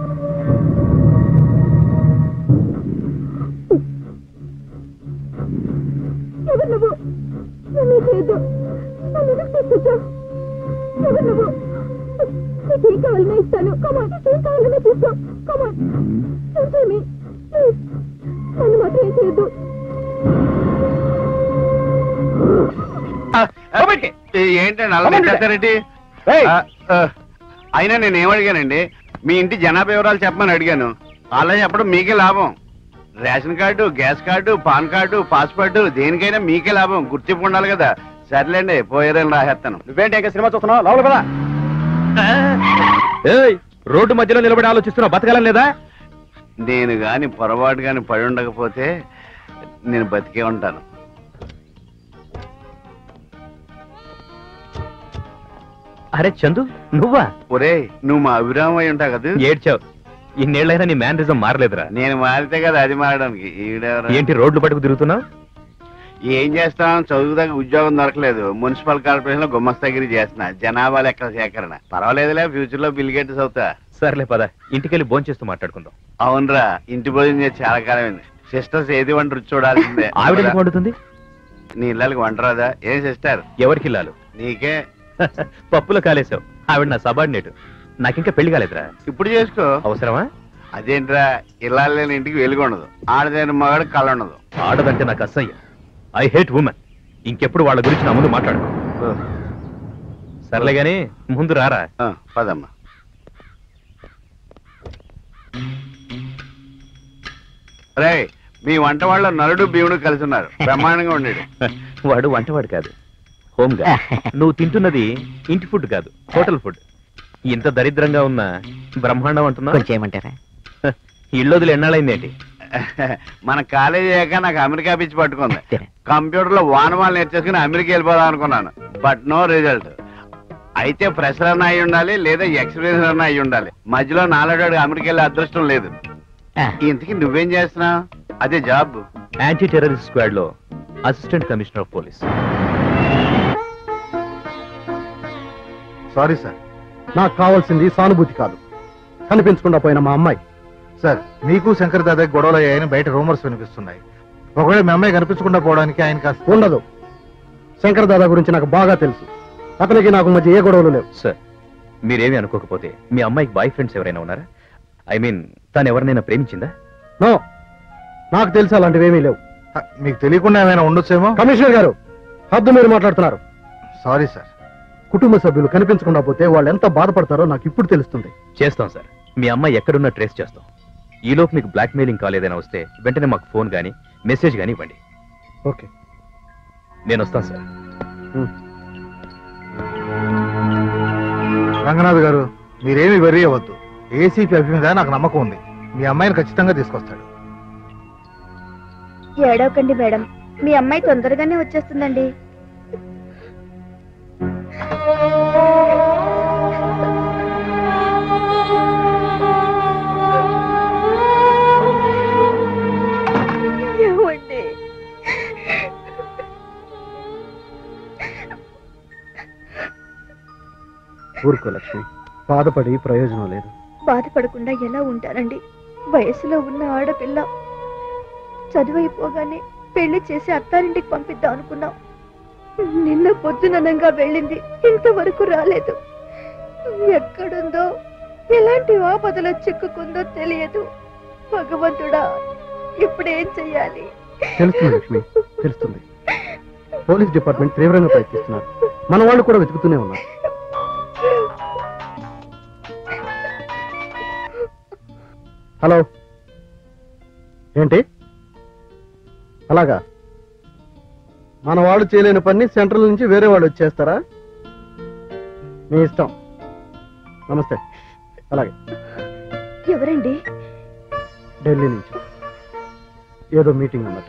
ఎవరు నువ్వు నన్ను చేయొద్దు నన్ను ఎందుకు తీసుకొచ్చావు ఎవరు నువ్వు నీకు ఏం కావాలన్నా ఇస్తాను కమాన్ ఏం కావాలన్నా తీసుకో కమాన్ మీ ప్లీజ్ నన్ను మాత్రం ఏం చేయొద్దు ఏంటండి అలా చేస్తారండి అయినా నేను ఏమడిగానండి మీ ఇంటి జనాభా వివరాలు చెప్పమని అడిగాను అలా చెప్పడం మీకే లాభం ration card gas card PAN card passport దేనికైనా మీకే లాభం గుర్తింపు ఉండాలి కదా సర్లేండి పోయేరని రాసేస్తాను నువ్వేంటి ఇంకా సినిమా చూస్తున్నావు లోపల కదా ఏయ్ రోడ్డు మధ్యలో నిలబడి ఆలోచిస్తున్నావు బతకాలం లేదా నేను గాని పొరపాటు గాని పడి ఉండకపోతే నేను బతికే ఉంటాను అరే చందు నువ్వా ఒరే నువ్వు మా అభిరామం అయి ఉంటావు కదా ఏడ్చావు ఇన్నేళ్లైనా నీ మేనరిజం మారలేదురా నేను మారితే కదా అది మారడానికి ఈవిడెవరు ఏంటి రోడ్లు పట్టుకు తిరుగుతున్నావు ఏం చేస్తాం చదువుదాకా ఉద్యోగం దొరకలేదు మున్సిపల్ కార్పొరేషన్ లో గుమ్మస్తాగిరి చేస్తున్నా జనాభా లెక్కల సేకరణ పర్వాలేదులే ఫ్యూచర్ లో బిల్ గేట్స్ అవుతా సర్లే పద ఇంటికెళ్ళి భోంచేస్తూ మాట్లాడుకుందాం అవునరా ఇంటి భోజనం చేసి చాలా కాలమైంది సిస్టర్స్ ఏది వంట రుచి చూడాల్సిందే ఆవిడ ఎందుకు వండుతుంది నీ ఇళ్ళకి వంట రాదా ఏం సిస్టర్ ఎవరికి ఇల్లాలు నీకే పప్పులో కాలేసావు ఆవిడ నా సబార్డినేట్ నాకింకా పెళ్లి కాలేదురా ఇప్పుడు చేసుకో అవసరమా అదేంట్రా ఇళ్ళాలు లేని ఇంటికి వెలుగు ఉండదు ఆడదేని మగాడు కళ ఉండదు ఆడదంటే నాకు అసహ్యం ఐ హేట్ ఉమెన్ ఇంకెప్పుడు వాళ్ళ గురించి నా ముందు మాట్లాడు సర్లే గాని ముందు రారా ఆ, పదమ్మా రే మీ వంట వాళ్ళ నలుడు భీముడు కలిసి ఉన్నారు బ్రహ్మాండంగా ఉండేది వాడు వంటవాడు కాదు హోమ్ గా నువ్వు తింటున్నది ఇంటి ఫుడ్ కాదు హోటల్ ఫుడ్ ఇంత దరిద్రంగా ఉన్న బ్రహ్మాండం అంటున్నా కొంచెం ఏమంటారా ఇళ్ళొదిలు ఎన్నాళ్ళైందేంటి మన కాలేజీ అయ్యాక నాకు అమెరికా పిచ్చి పట్టుకుంది కంప్యూటర్ లో వానమాలు నేర్చేసుకుని అమెరికా వెళ్ళిపోదాం అనుకున్నాను బట్ నో రిజల్ట్ అయితే ఫ్రెషర్ అన్న అయి ఉండాలి లేదా ఎక్స్పీరియన్స్ అన్న అయి ఉండాలి మధ్యలో నాలుగు అమెరికా వెళ్ళే అదృష్టం లేదు ఇంతకీ నువ్వేం చేస్తున్నావు అదే జాబ్ యాంటీ టెర్రరిస్ట్ స్క్వాడ్ లో assistant commissioner of police sorry sir నాకు కావాల్సింది సానుభూతి కాదు కనిపించకుండా పోయిన మా అమ్మాయి సార్ మీకు శంకర్ దాదాకి గొడవలు అయ్యాయని బయట రూమర్స్ వినిపిస్తున్నాయి ఒకవేళ మీ అమ్మాయి కనిపించకుండా పోవడానికి ఆయన కాస్త ఉండదు శంకర్ దాదా గురించి నాకు బాగా తెలుసు అతనికి నాకు మధ్య ఏ గొడవలు లేవు సార్ మీరేమి అనుకోకపోతే మీ అమ్మాయికి బాయ్ ఫ్రెండ్స్ ఎవరైనా ఉన్నారా ఐ మీన్ తను ఎవరినైనా ప్రేమించిందా నో నాకు తెలిసి అలాంటివి ఏమీ లేవు హ, మీకు తెలియకుండా ఏమైనా ఉండొచ్చేమో కమిషనర్ గారు హద్దు మీరు మాట్లాడుతున్నారు సారీ సార్ కుటుంబ సభ్యులు కనిపించకుండా పోతే వాళ్ళు ఎంత బాధపడతారో నాకు ఇప్పుడు తెలుస్తుంది చేస్తాం సార్ మీ అమ్మాయి ఎక్కడున్నా ట్రేస్ చేస్తాం ఈలోపు మీకు బ్లాక్ మెయిలింగ్ కాల్ ఏదైనా వస్తే వెంటనే మాకు ఫోన్ కానీ మెసేజ్ కానీ ఇవ్వండి ఓకే నేను వస్తాను సార్ రంగనాథ్ గారు మీరేమి వెర్రీ అవ్వద్దు ఏసీపీ అభి మీద నాకు నమ్మకం ఉంది మీ అమ్మాయిని ఖచ్చితంగా తీసుకొస్తాడు ఏడవకండి మేడం మీ అమ్మాయి తొందరగానే వచ్చేస్తుందండి ఏమండి ఊరుకో లక్ష్మి బాధపడి ప్రయోజనం లేదు బాధపడకుండా ఎలా ఉంటానండి వయసులో ఉన్న ఆడపిల్ల చదువైపోగానే పెళ్లి చేసి అత్తారింటికి పంపిద్దాం అనుకున్నాం నిన్న పొద్దుననంగా వెళ్ళింది ఇంతవరకు రాలేదు ఎక్కడుందో ఎలాంటి ఆపదలో చిక్కుకుందో తెలియదు భగవంతుడా ఇప్పుడేం చెయ్యాలి తెలుస్తుంది లక్ష్మి తెలుస్తుంది పోలీస్ డిపార్ట్మెంట్ తీవ్రంగా ప్రయత్నిస్తున్నారు మన వాళ్ళు కూడా వెతుకుతూనే ఉన్నారు హలో ఏంటి అలాగా మన వాళ్ళు చేయలేని పని సెంట్రల్ నుంచి వేరే వాళ్ళు వచ్చేస్తారా మీ ఇష్టం నమస్తే అలాగే ఎవరండి ఢిల్లీ నుంచి ఏదో మీటింగ్ అన్నమాట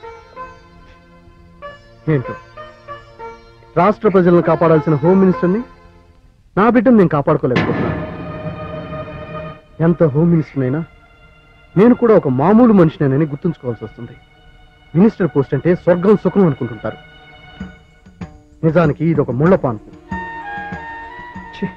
ఏంటో రాష్ట్ర ప్రజలను కాపాడాల్సిన హోమ్ మినిస్టర్ని నా బిడ్డను నేను కాపాడుకోలేకపోతున్నాను ఎంత హోమ్ మినిస్టర్నైనా నేను కూడా ఒక మామూలు మనిషినేనని గుర్తుంచుకోవాల్సి వస్తుంది మినిస్టర్ పోస్ట్ అంటే స్వర్గం సుఖం అనుకుంటుంటారు నిజానికి ఇది ఒక ముళ్ళ పాన్పు ఛీ.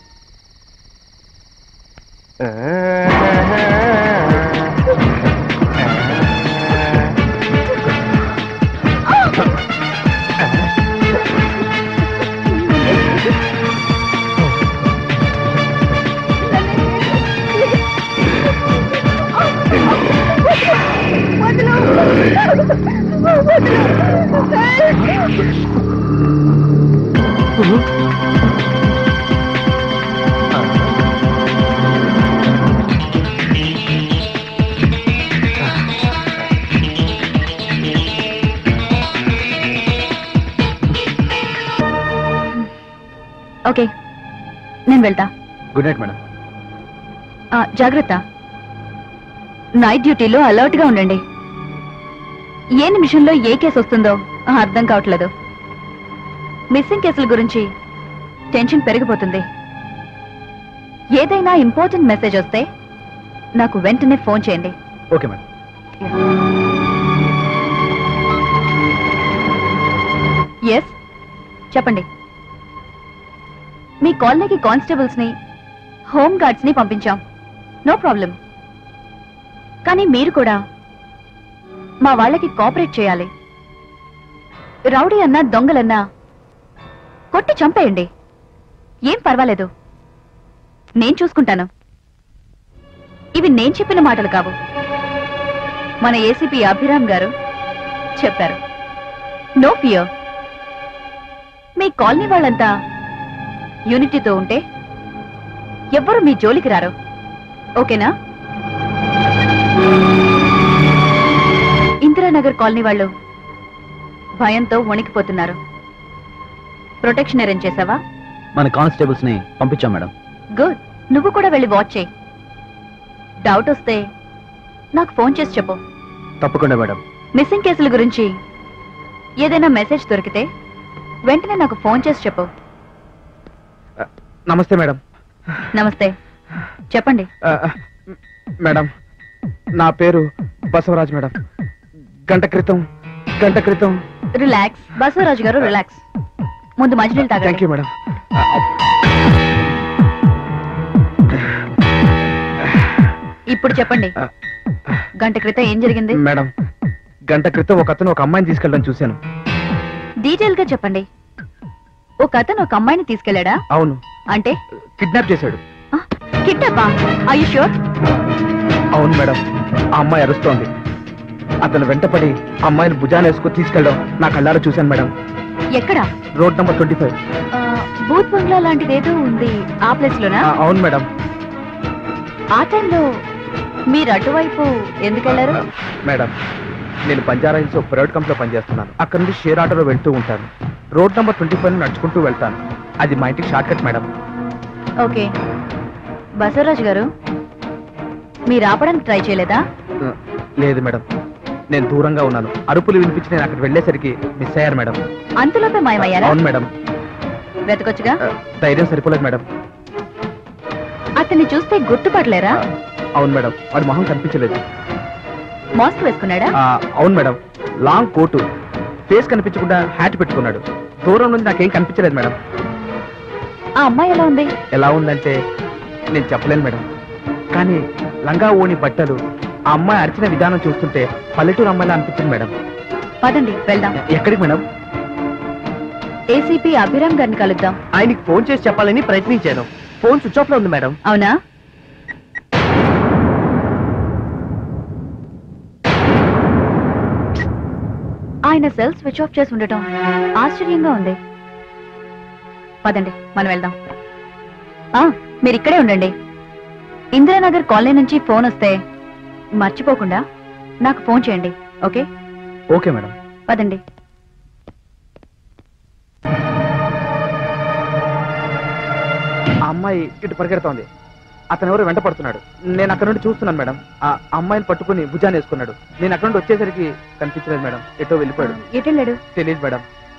ఓకే నేను వెళ్తా గుడ్ నైట్ మేడం ఆ, జాగ్రత్త నైట్ డ్యూటీలో అలర్ట్ గా ఉండండి ఏ నిమిషంలో ఏ కేసు వస్తుందో ఆ, అర్థం కావట్లేదు మిస్సింగ్ కేసుల గురించి టెన్షన్ పెరిగిపోతుంది ఏదైనా ఇంపార్టెంట్ మెసేజ్ వస్తే నాకు వెంటనే ఫోన్ చేయండి ఓకే మేడం ఎస్ చెప్పండి మీ కాలనీకి కానిస్టేబుల్స్ ని హోమ్ గార్డ్స్ ని పంపించాం నో ప్రాబ్లం కానీ మీరు కూడా మా వాళ్ళకి కోఆపరేట్ చేయాలి రౌడీ అన్నా దొంగలన్నా కొట్టి చంపేయండి ఏం పర్వాలేదు నేను చూసుకుంటాను ఇవి నేను చెప్పిన మాటలు కావు మన ఏసీపీ అభిరామ్ గారు చెప్పారు నో ఫియర్ మీ కాలనీ వాళ్ళంతా యూనిటీతో ఉంటే ఎవ్వరు మీ జోలికి రారు ఓకేనా ఇందిరానగర్ కాలనీ వాళ్ళు భయంతో వణికిపోతున్నారు ప్రొటెక్షన్ అరేంజ్ చేసావా మన కానిస్టేబుల్స్ ని పంపించాం మేడం గుడ్ నువ్వు కూడా వెళ్ళి వాచ్ చేయి డౌట్ వస్తే నాకు ఫోన్ చేసి చెప్పు తప్పకుండా మేడం మిస్సింగ్ కేసుల గురించి ఏదైనా మెసేజ్ దొరికితే వెంటనే నాకు ఫోన్ చేసి చెప్పు నమస్తే మేడం నమస్తే చెప్పండి ఆ, మేడం నా పేరు బసవరాజ్ మేడం గంట క్రితం గంట క్రితం రిలాక్స్ బసవరాజు గారు రిలాక్స్ ముందు మంచినీళ్ళు థ్యాంక్ తాగండి యూ మేడం ఇప్పుడు చెప్పండి గంట క్రితం ఏం జరిగింది మేడం గంట క్రితం ఒక అతను ఒక అమ్మాయిని తీసుకెళ్ళడం చూశాను డీటెయిల్ గా చెప్పండి ఒక అతను ఒక అమ్మాయిని తీసుకెళ్లాడా అవును అంటే కిడ్నాప్ చేశాడు కిడ్నాపా ఐ షూర్ అవును మేడం ఆ అమ్మాయి అరుస్తోంది అతను వెంటపడి ఆ అమ్మాయిని భుజాన్ని వేసుకొని తీసుకెళ్ళడం నా కళ్ళారా చూశాను మేడం ఎక్కడ రోడ్ నంబర్ ట్వంటీ ఫైవ్ ఆ, బూత్ బంగ్లా లాంటిది ఏదో ఉంది ఆ ప్లేస్ లోనా అవును మేడం ఆ టైంలో మీరు అటువైపు ఎందుకు వెళ్ళారు మేడం నేను బంజారా హిల్స్ ఒక ప్రైవేట్ కంపెనీలో పనిచేస్తున్నాను అక్కడ నుండి షేర్ ఆటోలో వెళ్తూ ఉంటాను రోడ్ నంబర్ ట్వంటీ ఫైవ్ నడుచుకుంటూ వెళ్తాను అది మా ఇంటికి short cut madam okay Basavaraju గారు మీరు ఆపడానికి ట్రై చేయలేదా లేదు మేడం నేను దూరంగా ఉన్నాను అరుపులు వినిపించి నేను అక్కడ వెళ్ళేసరికి మిస్ అయ్యారు మేడం అంతలోపే మాయమయ్యారా అవును మేడం వెతకొచ్చుగా ఆ, ధైర్యం సరిపోలేదు మేడం అతన్ని చూస్తే గుర్తుపడలేరా అవును మేడం వాడి మొహం కనిపించలేదు మాస్క్ వేసుకున్నాడా ఆ, అవును మేడం లాంగ్ కోటు ఫేస్ కనిపించకుండా హ్యాట్ పెట్టుకున్నాడు దూరం నుంచి నాకేం కనిపించలేదు మేడం ఆ అమ్మాయి ఎలా ఉంది ఎలా ఉందంటే నేను చెప్పలేను మేడం కానీ లంగా ఓని బట్టలు ఆ అమ్మాయి అరిచిన విధానం చూస్తుంటే పల్లెటూరు అమ్మాయిలా అనిపించింది మేడం పదండి వెళ్దాం ఎక్కడికి మేడం ఏసీపీ అభిరామ్ గారిని కలుద్దాం ఆయనకి ఫోన్ చేసి చెప్పాలని ప్రయత్నించాను ఫోన్ స్విచ్ ఆఫ్ లో ఉంది మేడం అవునా ఆయన సెల్ స్విచ్ ఆఫ్ చేసి ఉండటం ఆశ్చర్యంగా ఉంది పదండి మనం వెళ్దాం ఆ, మీరు ఇక్కడే ఉండండి ఇందిరానగర్ కాలనీ నుంచి ఫోన్ వస్తే మర్చిపోకుండా నాకు ఫోన్ చేయండి ఓకే ఓకే మేడం పదండి ఆ అమ్మాయి ఇటు పరిగెడుతోంది అతను ఎవరు వెంట పడుతున్నాడు నేను అక్కడ నుండి చూస్తున్నాను మేడం ఆ అమ్మాయిని పట్టుకుని భుజాన్ని వేసుకున్నాడు నేను అక్కడ నుండి వచ్చేసరికి కనిపించలేదు మేడం ఎటో వెళ్ళిపోయాడు ఎటు వెళ్ళాడు తెలియదు మేడం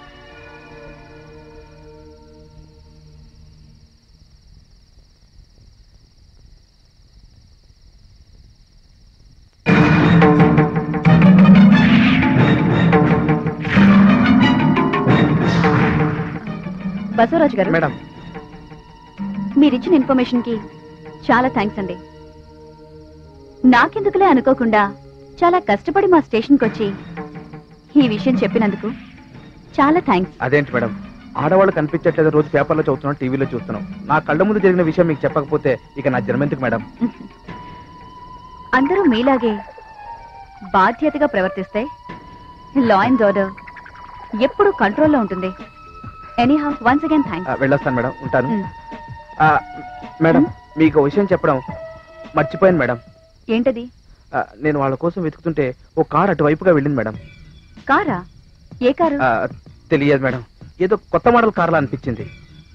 బసవరాజు గారు మేడం మీరిచ్చిన ఇన్ఫర్మేషన్ కి చాలా థ్యాంక్స్ అండి నాకెందుకులే అనుకోకుండా చాలా కష్టపడి మా స్టేషన్కి వచ్చి ఈ విషయం చెప్పినందుకు చాలా థ్యాంక్స్ అదేంటి మేడం ఆడవాళ్ళు కనిపించట్లేదు రోజు పేపర్లో చదువుతున్నాం టీవీలో చూస్తున్నాం నా కళ్ళ ముందు జరిగిన విషయం మీకు చెప్పకపోతే ఇక నా జన్మెందుకు మేడం అందరూ మీలాగే బాధ్యతగా ప్రవర్తిస్తే లా అండ్ ఆర్డర్ ఎప్పుడు కంట్రోల్లో ఉంటుంది ఎనీహౌ వన్స్ అగైన్ ఆ, థ్యాంక్స్ వెళ్ళొస్తాను మేడం ఉంటాను ఆ, మేడం మీకు ఓ విషయం చెప్పడం మర్చిపోయాను మేడం ఏంటది ఆ, నేను వాళ్ళ కోసం వెతుకుతుంటే ఓ కార్ అటువైపుగా వెళ్ళింది మేడం కారా ఏ కారు ఆ, తెలియదు మేడం ఏదో కొత్త మోడల్ కార్లా అనిపించింది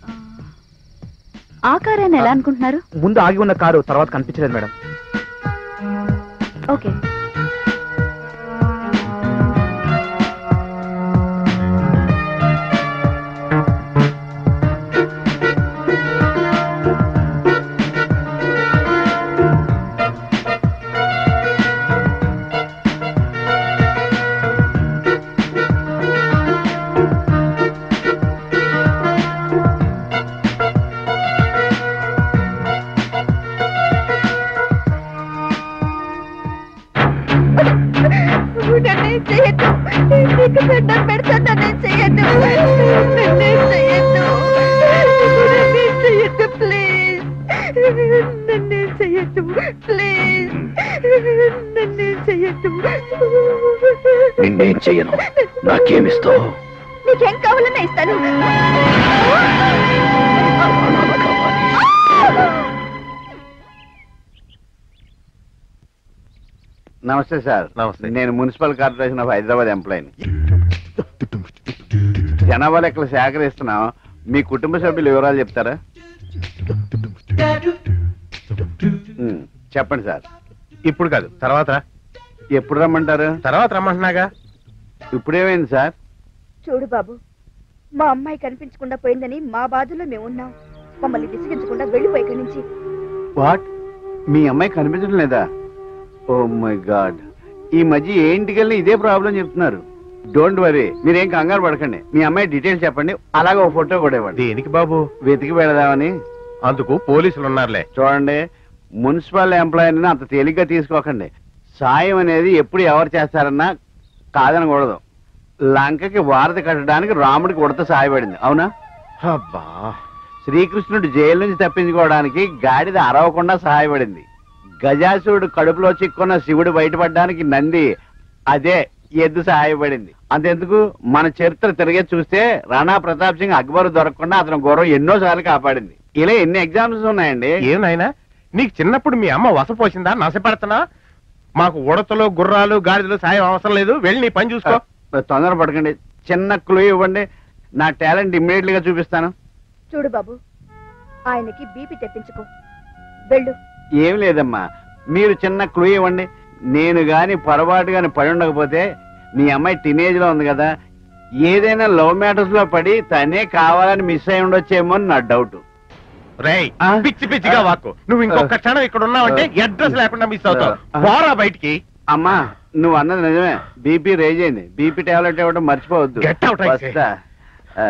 ఆ కారు అని ఎలా అనుకుంటున్నారు ముందు ఆగి ఉన్న కారు తర్వాత కనిపించలేదు మేడం ఓకే నన్ను చేయొద్దు నీకు దండం పెడతాను నన్ను చేయొద్దు నన్ను చేయొద్దు నన్ను చేయొద్దు ప్లీజ్ నన్ను చేయొద్దు ప్లీజ్ నన్ను చేయొద్దు నిన్నేం చెయ్యను నాకేమిస్తావు నీకేం కావాలన్నా ఇస్తాను నమస్తే సార్ నమస్తే. నేను మున్సిపల్ కార్పొరేషన్ ఆఫ్ హైదరాబాద్ ఎంప్లాయీని జనాభా లెక్కలు సేకరిస్తున్నాం మీ కుటుంబ సభ్యుల వివరాలు చెప్తారా ఉమ్, చెప్పండి సార్ ఇప్పుడు కాదు తర్వాత ఎప్పుడు రమ్మంటారు తర్వాత రమ్మంటున్నాగా ఇప్పుడేమైంది సార్ చూడు బాబు మా అమ్మాయి కనిపించకుండా పోయిందని మా బాధలో మేము ఉన్నాం మమ్మల్ని విసిగించకుండా వెళ్ళిపోయి ఇక్కడి నుంచి వాట్ మీ అమ్మాయి కనిపించడం లేదా ఓ మై గాడ్ ఈ మధ్య ఏ ఇంటికెళ్ళి ఇదే ప్రాబ్లం చెప్తున్నారు డోంట్ వరీ మీరేం కంగారు పడకండి మీ అమ్మాయి డీటెయిల్స్ చెప్పండి అలాగే ఓ ఫోటో కూడా ఇవ్వండి దేనికి బాబు వెతికి పెడదామని అందుకు పోలీసులు ఉన్నారులే చూడండి మున్సిపల్ ఎంప్లాయీని అంత తేలిగ్గా తీసుకోకండి సాయం అనేది ఎప్పుడు ఎవరు చేస్తారన్నా కాదనకూడదు లంకకి వారధి కట్టడానికి రాముడికి ఉడత సాయపడింది అవునా అబ్బా శ్రీకృష్ణుడు జైలు నుంచి తప్పించుకోవడానికి గాడిద అరవకుండా సహాయపడింది గజాసురుడు కడుపులో చిక్కున్న శివుడు బయటపడడానికి నంది అదే ఎద్దు సహాయపడింది అంతెందుకు మన చరిత్ర తిరిగే చూస్తే రాణా ప్రతాప్ సింగ్ అక్బర్ దొరకకుండా అతని గౌరవం ఎన్నో సార్లు కాపాడింది ఇలా ఎన్ని ఎగ్జామ్స్ ఉన్నాయండి ఏం నాయనా నీకు చిన్నప్పుడు మీ అమ్మ వసపోసిందా నశపెడుతున్నా మాకు ఉడతలు గుర్రాలు గాడిదలు సాయం అవసరం లేదు వెళ్ళి నీ పని చూసుకో తొందర పడకండి చిన్న క్లూ ఇవ్వండి నా టాలెంట్ ఇమ్మీడియట్ గా చూపిస్తాను చూడు బాబు ఆయనకి బీపీ తెప్పించుకో వెళ్ళు ఏం లేదమ్మా మీరు చిన్న క్లూ ఇవ్వండి నేను గాని పొరపాటు గాని పడి ఉండకపోతే మీ అమ్మాయి టీనేజ్ లో ఉంది కదా ఏదైనా లవ్ మ్యాటర్స్ లో పడి తనే కావాలని మిస్ అయి ఉండొచ్చేమో అని నా డౌట్ రేయ్ పిచ్చి పిచ్చిగా వాక్కు నువ్వు ఇంకొక క్షణం ఇక్కడ ఉన్నావంటే అడ్రస్ లేకుండా మిస్ అవుతావు పోరా బయటికి అమ్మా నువ్వు అన్నది నిజమే బీపీ రేజ్ అయింది బీపీ టాబ్లెట్ ఇవ్వడం మర్చిపోవద్దు Get out, I say. వస్తా. ఆ.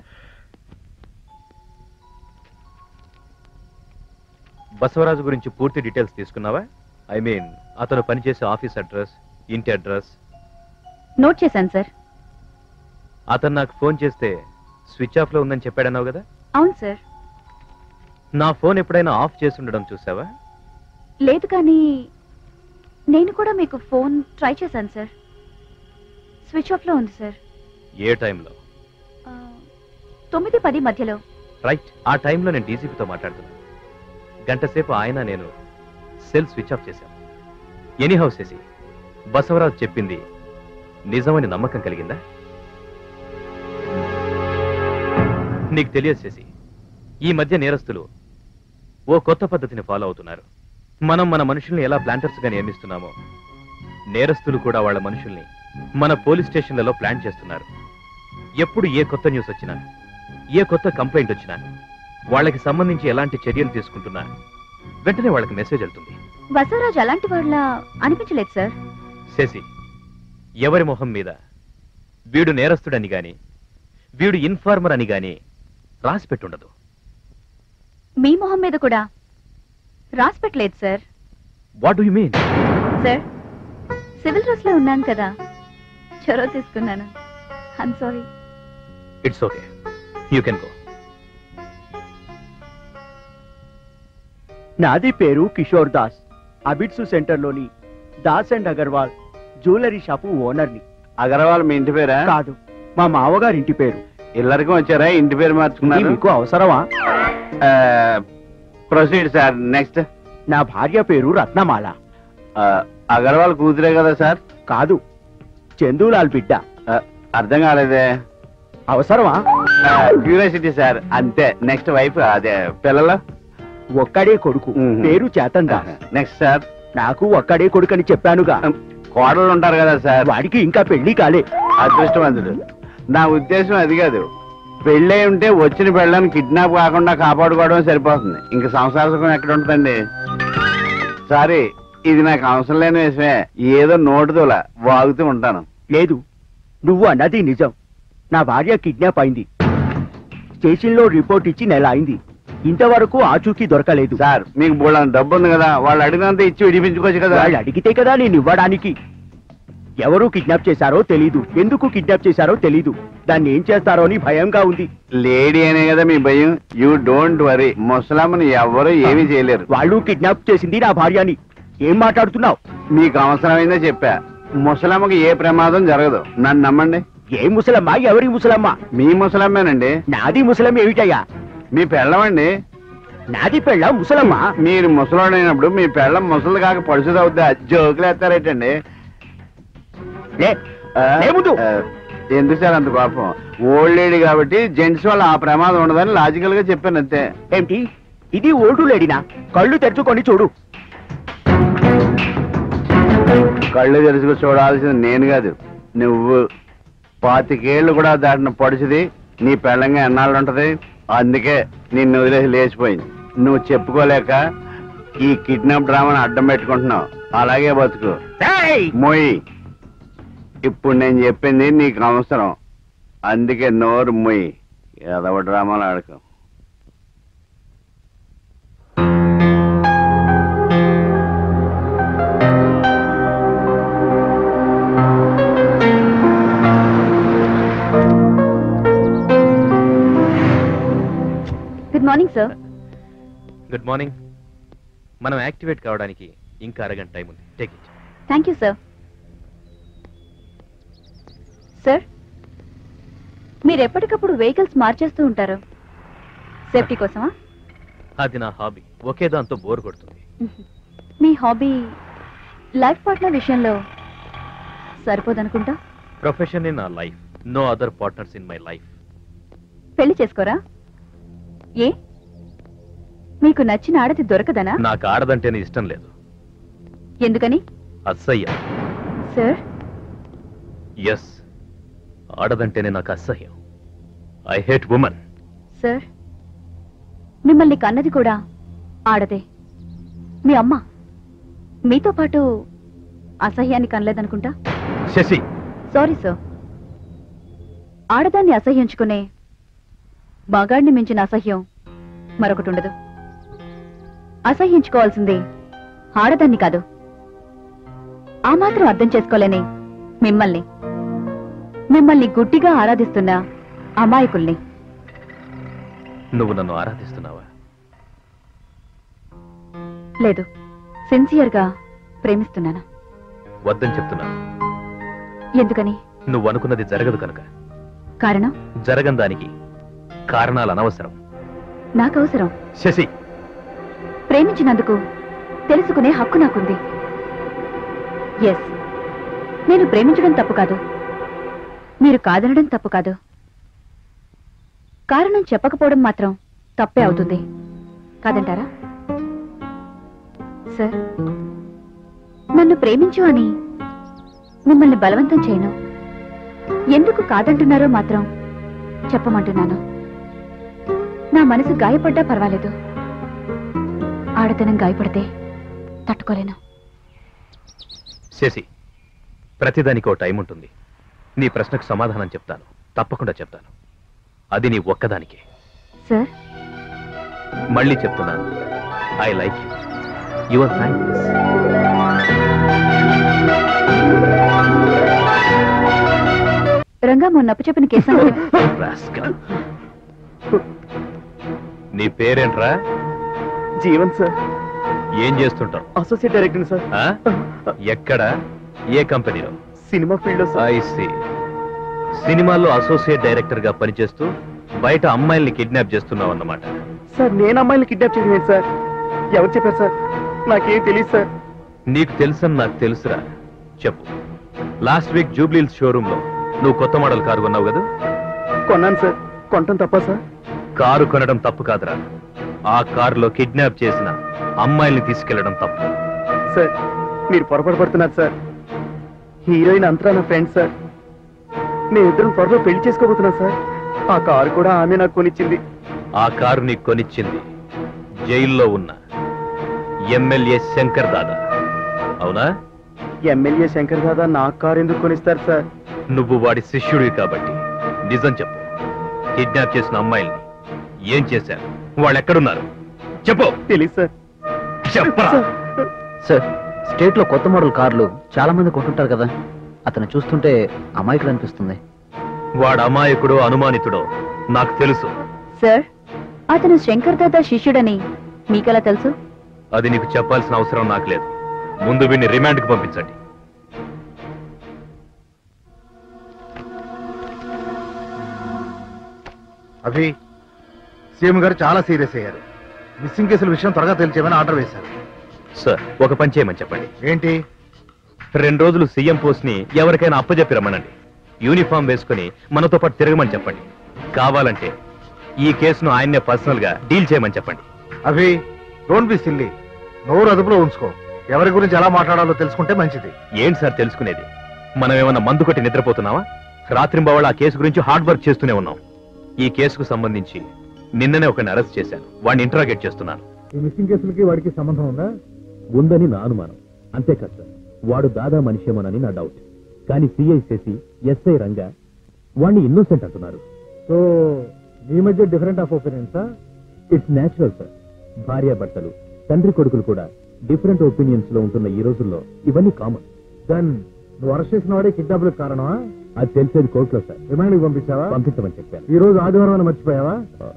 బసవరాజు గురించి పూర్తి డీటెయిల్స్ తీసుకున్నావా ఐ మీన్ అతను పనిచేసే ఆఫీస్ అడ్రస్ ఇంటి అడ్రస్ నోట్ చేశాను సార్ అతను నాకు ఫోన్ చేస్తే స్విచ్ ఆఫ్ లో ఉందని చెప్పాడన్నావు కదా అవును సార్ నా ఫోన్ ఎప్పుడైనా ఆఫ్ చేసి ఉండడం చూసావా లేదు కానీ నేను కూడా మీకు ఫోన్ ట్రై చేశాను సార్ స్విచ్ ఆఫ్లో ఉంది సార్ ఏ టైంలో ఆ, తొమ్మిది పది మధ్యలో రైట్ ఆ టైంలో నేను డీసీపీతో మాట్లాడుతున్నాను గంట సేపు ఆయన నేను సెల్ స్విచ్ ఆఫ్ చేశాను ఎనీ హౌస్ చేసి బసవరాజు చెప్పింది నిజమని నమ్మకం కలిగిందా నీకు తెలియదు చేసి ఈ మధ్య నేరస్తులు ఓ కొత్త పద్ధతిని ఫాలో అవుతున్నారు మనం మన మనుషుల్ని ఎలా ప్లాంటర్స్ గా నియమిస్తున్నామో నేరస్తులు కూడా వాళ్ళ మనుషుల్ని మన పోలీస్ స్టేషన్లలో ప్లాన్ చేస్తున్నారు ఎప్పుడు ఏ కొత్త న్యూస్ వచ్చినా ఏ కొత్త కంప్లైంట్ వచ్చినా వాళ్ళకి సంబంధించి ఎలాంటి చర్యలు తీసుకుంటున్నా వెంటనే వాళ్ళకి మెసేజ్ వెళ్తుంది బసవరాజు అలాంటి వాళ్ళ అనిపించలేదు సార్ శశి ఎవరి మొహం మీద వీడు నేరస్తుడని గాని వీడు ఇన్ఫార్మర్ అని గాని రాసి పెట్టుండదు మీ మొహం మీద కూడా రాసి పెట్టలేదు sir what do you mean sir civil dress లో ఉన్నాను కదా చొరవ తీసుకున్నాను I'm sorry it's okay you can go నాది పేరు కిషోర్ దాస్ అబిడ్సు సెంటర్లోని Das and Agarwal jewellery shop ఓనర్ని అగర్వాల్ మీ ఇంటి పేరా కాదు మా మావగారి ఇంటి పేరు ఇల్లరికి వచ్చారా ఇంటి పేరు ఇది మార్చుకున్నారు మీకు అవసరమా ప్రొసీడ్ సార్ నెక్స్ట్ నా భార్య పేరు రత్నమాల అగర్వాల్ కూతురే కదా సార్ కాదు చందూలాల్ బిడ్డ అర్థం కాలేదే అవసరమా క్యూరియాసిటీ సార్ అంతే నెక్స్ట్ వైఫ్ అదే పిల్లలు ఒక్కడే కొడుకు పేరు చేతన్ దాస్ నెక్స్ట్ సార్ నాకు ఒక్కడే కొడుకని చెప్పానుగా కోడలు ఉంటారు కదా సార్ వాడికి ఇంకా పెళ్లి కాలే అదృష్టవంతుడు నా ఉద్దేశం అది కాదు పెళ్ళై ఉంటే వచ్చిన పెళ్ళని కిడ్నాప్ కాకుండా కాపాడుకోవడం సరిపోతుంది ఇంకా సంసార సుఖం ఎక్కడ ఉంటుందండి సారీ ఇది నాకు అవసరం లేని విషయమే ఏదో నోటుదోల వాగుతూ ఉంటాను లేదు నువ్వు అన్నది నిజం నా భార్య కిడ్నాప్ అయింది స్టేషన్లో రిపోర్ట్ ఇచ్చి నెల అయింది ఇంతవరకు ఆచూకీ దొరకలేదు సార్ మీకు బోళ్ళని డబ్బు ఉంది కదా వాళ్ళు అడిగినంత ఇచ్చి విడిపించుకోవచ్చు కదా వాళ్ళు అడిగితే కదా నేను ఇవ్వడానికి ఎవరు కిడ్నాప్ చేశారో తెలీదు ఎందుకు కిడ్నాప్ చేశారో తెలీదు దాన్ని ఏం చేస్తారో అని భయంగా ఉంది లేడీ అనే కదా మీ భయం యూ డోంట్ వరీ ముసలామని ఎవరు ఏమీ చేయలేరు వాళ్ళు కిడ్నాప్ చేసింది నా భార్యని ఏం మాట్లాడుతున్నావు మీకు అవసరమైందే చెప్పా ముసలమ్మకి ఏ ప్రమాదం జరగదు నన్ను నమ్మండి ఏ ముసలమ్మ ఎవరి ముసలమ్మ మీ ముసలమ్మేనండి నాది ముసలం ఏమిటయ్యా మీ పెళ్ళమండి నాది పెళ్ళ ముసలమ్మ మీరు ముసలోడైనప్పుడు మీ పెళ్ళం ముసలు కాక పడుచుది అవుద్దా జోకులు ఎత్తారేటండి లే లే ముందు. ఎందుకు సార్ అంత కోపం ఓల్డ్ లేడీ కాబట్టి జెంట్స్ వల్ల ఆ ప్రమాదం ఉండదని లాజికల్ గా చెప్పాను అంతే ఏంటి ఇది ఓల్డ్ లేడీనా కళ్ళు తెరుచుకొని చూడు కళ్ళు తెలుసుకు చూడాల్సింది నేను కాదు నువ్వు పాతికేళ్లు కూడా దాటిన పొడిచిది నీ పెళ్ళంగా ఎన్నాళ్ళు ఉంటది అందుకే నిన్ను వదిలేసి లేచిపోయింది నువ్వు చెప్పుకోలేక ఈ కిడ్నాప్ డ్రామాని అడ్డం పెట్టుకుంటున్నావు అలాగే బతుకు మొయ్ ఇప్పుడు నేను చెప్పింది నీకు అవసరం అందుకే నోరు మొయ్ ఏదవ డ్రామాలు ఆడకు good morning sir good morning మనం యాక్టివేట్ కావడానికి ఇంకా అరగంట టైం ఉంది take it thank you sir sir మీరు ఎప్పటికప్పుడు వెహికల్స్ మార్చేస్తూ ఉంటారు సేఫ్టీ కోసమా అది నా హాబీ ఒకే దాంతో బోర్ కొడుతుంది మీ హాబీ లైఫ్ పార్ట్నర్ విషయంలో సరిపోదనుకుంటా ప్రొఫెషన్ ఇన్ నా life no other partners in my life పెళ్లి చేసుకోరా ఏ మీకు నచ్చిన ఆడది దొరకదనా నాకు ఆడదంటేనే ఇష్టం లేదు ఎందుకని అసహ్యం సార్ ఎస్ ఆడదంటేనే నాకు అసహ్యం ఐ హేట్ ఉమెన్ సార్ మిమ్మల్ని కన్నది కూడా ఆడదే మీ అమ్మ మీతో పాటు అసహ్యాన్ని కనలేదనుకుంటా శశి సారీ సార్ ఆడదాన్ని అసహ్యించుకునే మగాడిని మించిన అసహ్యం మరొకటి ఉండదు అసహ్యించుకోవాల్సింది ఆడదాన్ని కాదు ఆ మాత్రం అర్థం చేసుకోలేని మిమ్మల్ని మిమ్మల్ని గుడ్డిగా ఆరాధిస్తున్న అమాయకుల్ని నువ్వు నన్ను ఆరాధిస్తున్నావా లేదు సిన్సియర్గా ప్రేమిస్తున్నాను వద్దని చెప్తున్నాను ఎందుకని నువ్వు అనుకున్నది జరగదు కనుక కారణం జరగని దానికి కారణాలు అనవసరం నాకు అవసరం శశి ప్రేమించినందుకు తెలుసుకునే హక్కు నాకుంది ఎస్ నేను ప్రేమించడం తప్పు కాదు మీరు కాదనడం తప్పు కాదు కారణం చెప్పకపోవడం మాత్రం తప్పే అవుతుంది కాదంటారా సార్ నన్ను ప్రేమించు అని మిమ్మల్ని బలవంతం చేయను ఎందుకు కాదంటున్నారో మాత్రం చెప్పమంటున్నాను నా మనసు గాయపడ్డా పర్వాలేదు ఆడతనం గాయపడితే తట్టుకోలేను శశి ప్రతిదానికి ఓ టైం ఉంటుంది నీ ప్రశ్నకు సమాధానం చెప్తాను తప్పకుండా చెప్తాను అది నీ ఒక్కదానికే సార్ మళ్ళీ చెప్తున్నాను I like you your thanks Ranga మొన్న చెప్పిన కేసు నీ పేరేంట్రా జీవన్ సార్ ఏం చేస్తుంటావు అసోసియేట్ డైరెక్టర్ సార్ ఆ? ఎక్కడ ఏ కంపెనీలో సినిమా ఫీల్డ్ లో ఐ సి సినిమాల్లో అసోసియేట్ డైరెక్టర్ గా పనిచేస్తూ బయట అమ్మాయిల్ని కిడ్నాప్ చేస్తున్నావు అన్నమాట సార్ నేను అమ్మాయిని కిడ్నాప్ చేయడం ఏంటి సార్ ఎవరు చెప్పారు సార్ నాకేం తెలియదు సార్ నీకు తెలుసని నాకు తెలుసురా చెప్పు లాస్ట్ వీక్ జూబ్లీల్స్ షోరూమ్ లో నువ్వు కొత్త మోడల్ కారు కొన్నావు కదా కొన్నాను సార్ కొనటం తప్ప సార్ కారు కొనడం తప్పు కాదురా ఆ కారులో కిడ్నాప్ చేసిన అమ్మాయిల్ని తీసుకెళ్లడం తప్పు సార్ మీరు పొరపాటు పడుతున్నారు సార్ హీరోయిన్ అంతరా నా ఫ్రెండ్ సార్ మేమిద్దరం త్వరలో పెళ్లి చేసుకోబోతున్నాం సార్ ఆ కారు కూడా ఆమె నాకు కొనిచ్చింది ఆ కారు నీకు కొనిచ్చింది జైల్లో ఉన్న ఎమ్మెల్యే శంకర్ దాదా అవునా ఎమ్మెల్యే శంకర్ దాదా నా కారు ఎందుకు కొనిస్తారు సార్ నువ్వు వాడి శిష్యుడివి కాబట్టి నిజం చెప్పు కిడ్నాప్ చేసిన అమ్మాయిల్ని ఏం చేశారు వాళ్ళు ఎక్కడున్నారు చెప్పు తెలియదు సార్ చెప్పరా సార్ స్టేట్ లో కొత్త మోడల్ కార్లు చాలా మంది కొంటుంటారు కదా అతను చూస్తుంటే అమాయకులు అనిపిస్తుంది వాడు అమాయకుడో అనుమానితుడో నాకు తెలుసు సార్ అతను శంకర్ దాదా శిష్యుడని మీకెలా తెలుసు అది నీకు చెప్పాల్సిన అవసరం నాకు లేదు ముందు వీడిని రిమాండ్కి పంపించండి అభి సీఎం గారు చాలా సీరియస్ అయ్యారు మిస్సింగ్ కేసుల విషయం త్వరగా తెలిచేమని ఆర్డర్ వేశారు సార్ ఒక పని చేయమని చెప్పండి ఏంటి రెండు రోజులు సీఎం పోస్ట్ ని ఎవరికైనా అప్పచెప్పి రమ్మనండి యూనిఫామ్ వేసుకుని మనతో పాటు తిరగమని చెప్పండి కావాలంటే ఈ కేసును ఆయన్నే పర్సనల్ గా డీల్ చేయమని చెప్పండి అభి డోంట్ బి సిల్లీ నోరు అదుపులో ఉంచుకో ఎవరి గురించి ఎలా మాట్లాడాలో తెలుసుకుంటే మంచిది ఏంటి సార్ తెలుసుకునేది మనం ఏమన్నా మందు కొట్టి నిద్రపోతున్నావా రాత్రింబవళ ఆ కేసు గురించి హార్డ్ వర్క్ చేస్తూనే ఉన్నాం ఈ కేసుకు సంబంధించి నిన్ననే ఒకరిని అరెస్ట్ చేశాను వాడిని ఇంటరాగేట్ చేస్తున్నాను ఈ మిస్సింగ్ కేసులకి వాడికి సంబంధం ఉందా ఉందని నా అనుమానం అంతేకాదు సార్ వాడు దాదా మనిషేమోనని నా డౌట్ కానీ సిఐ చేసి ఎస్ఐ రంగా వాణ్ణి ఇన్నోసెంట్ అంటున్నారు సో మీ మధ్య డిఫరెంట్ ఆఫ్ ఒపీనియన్సా ఇట్స్ నేచురల్ సార్ భార్యాభర్తలు తండ్రి కొడుకులు కూడా డిఫరెంట్ ఒపీనియన్స్ లో ఉంటున్న ఈ రోజుల్లో ఇవన్నీ కామన్ దెన్ నువ్వు అరెస్ట్ చేసిన వాడే కిడ్నాప్లకు కారణమా అది తెలిసేది కోర్టులో సార్ రిమాండ్కి పంపించావా పంపించమని చెప్పాను ఈ రోజు ఆదివారం అని మర్చిపోయావా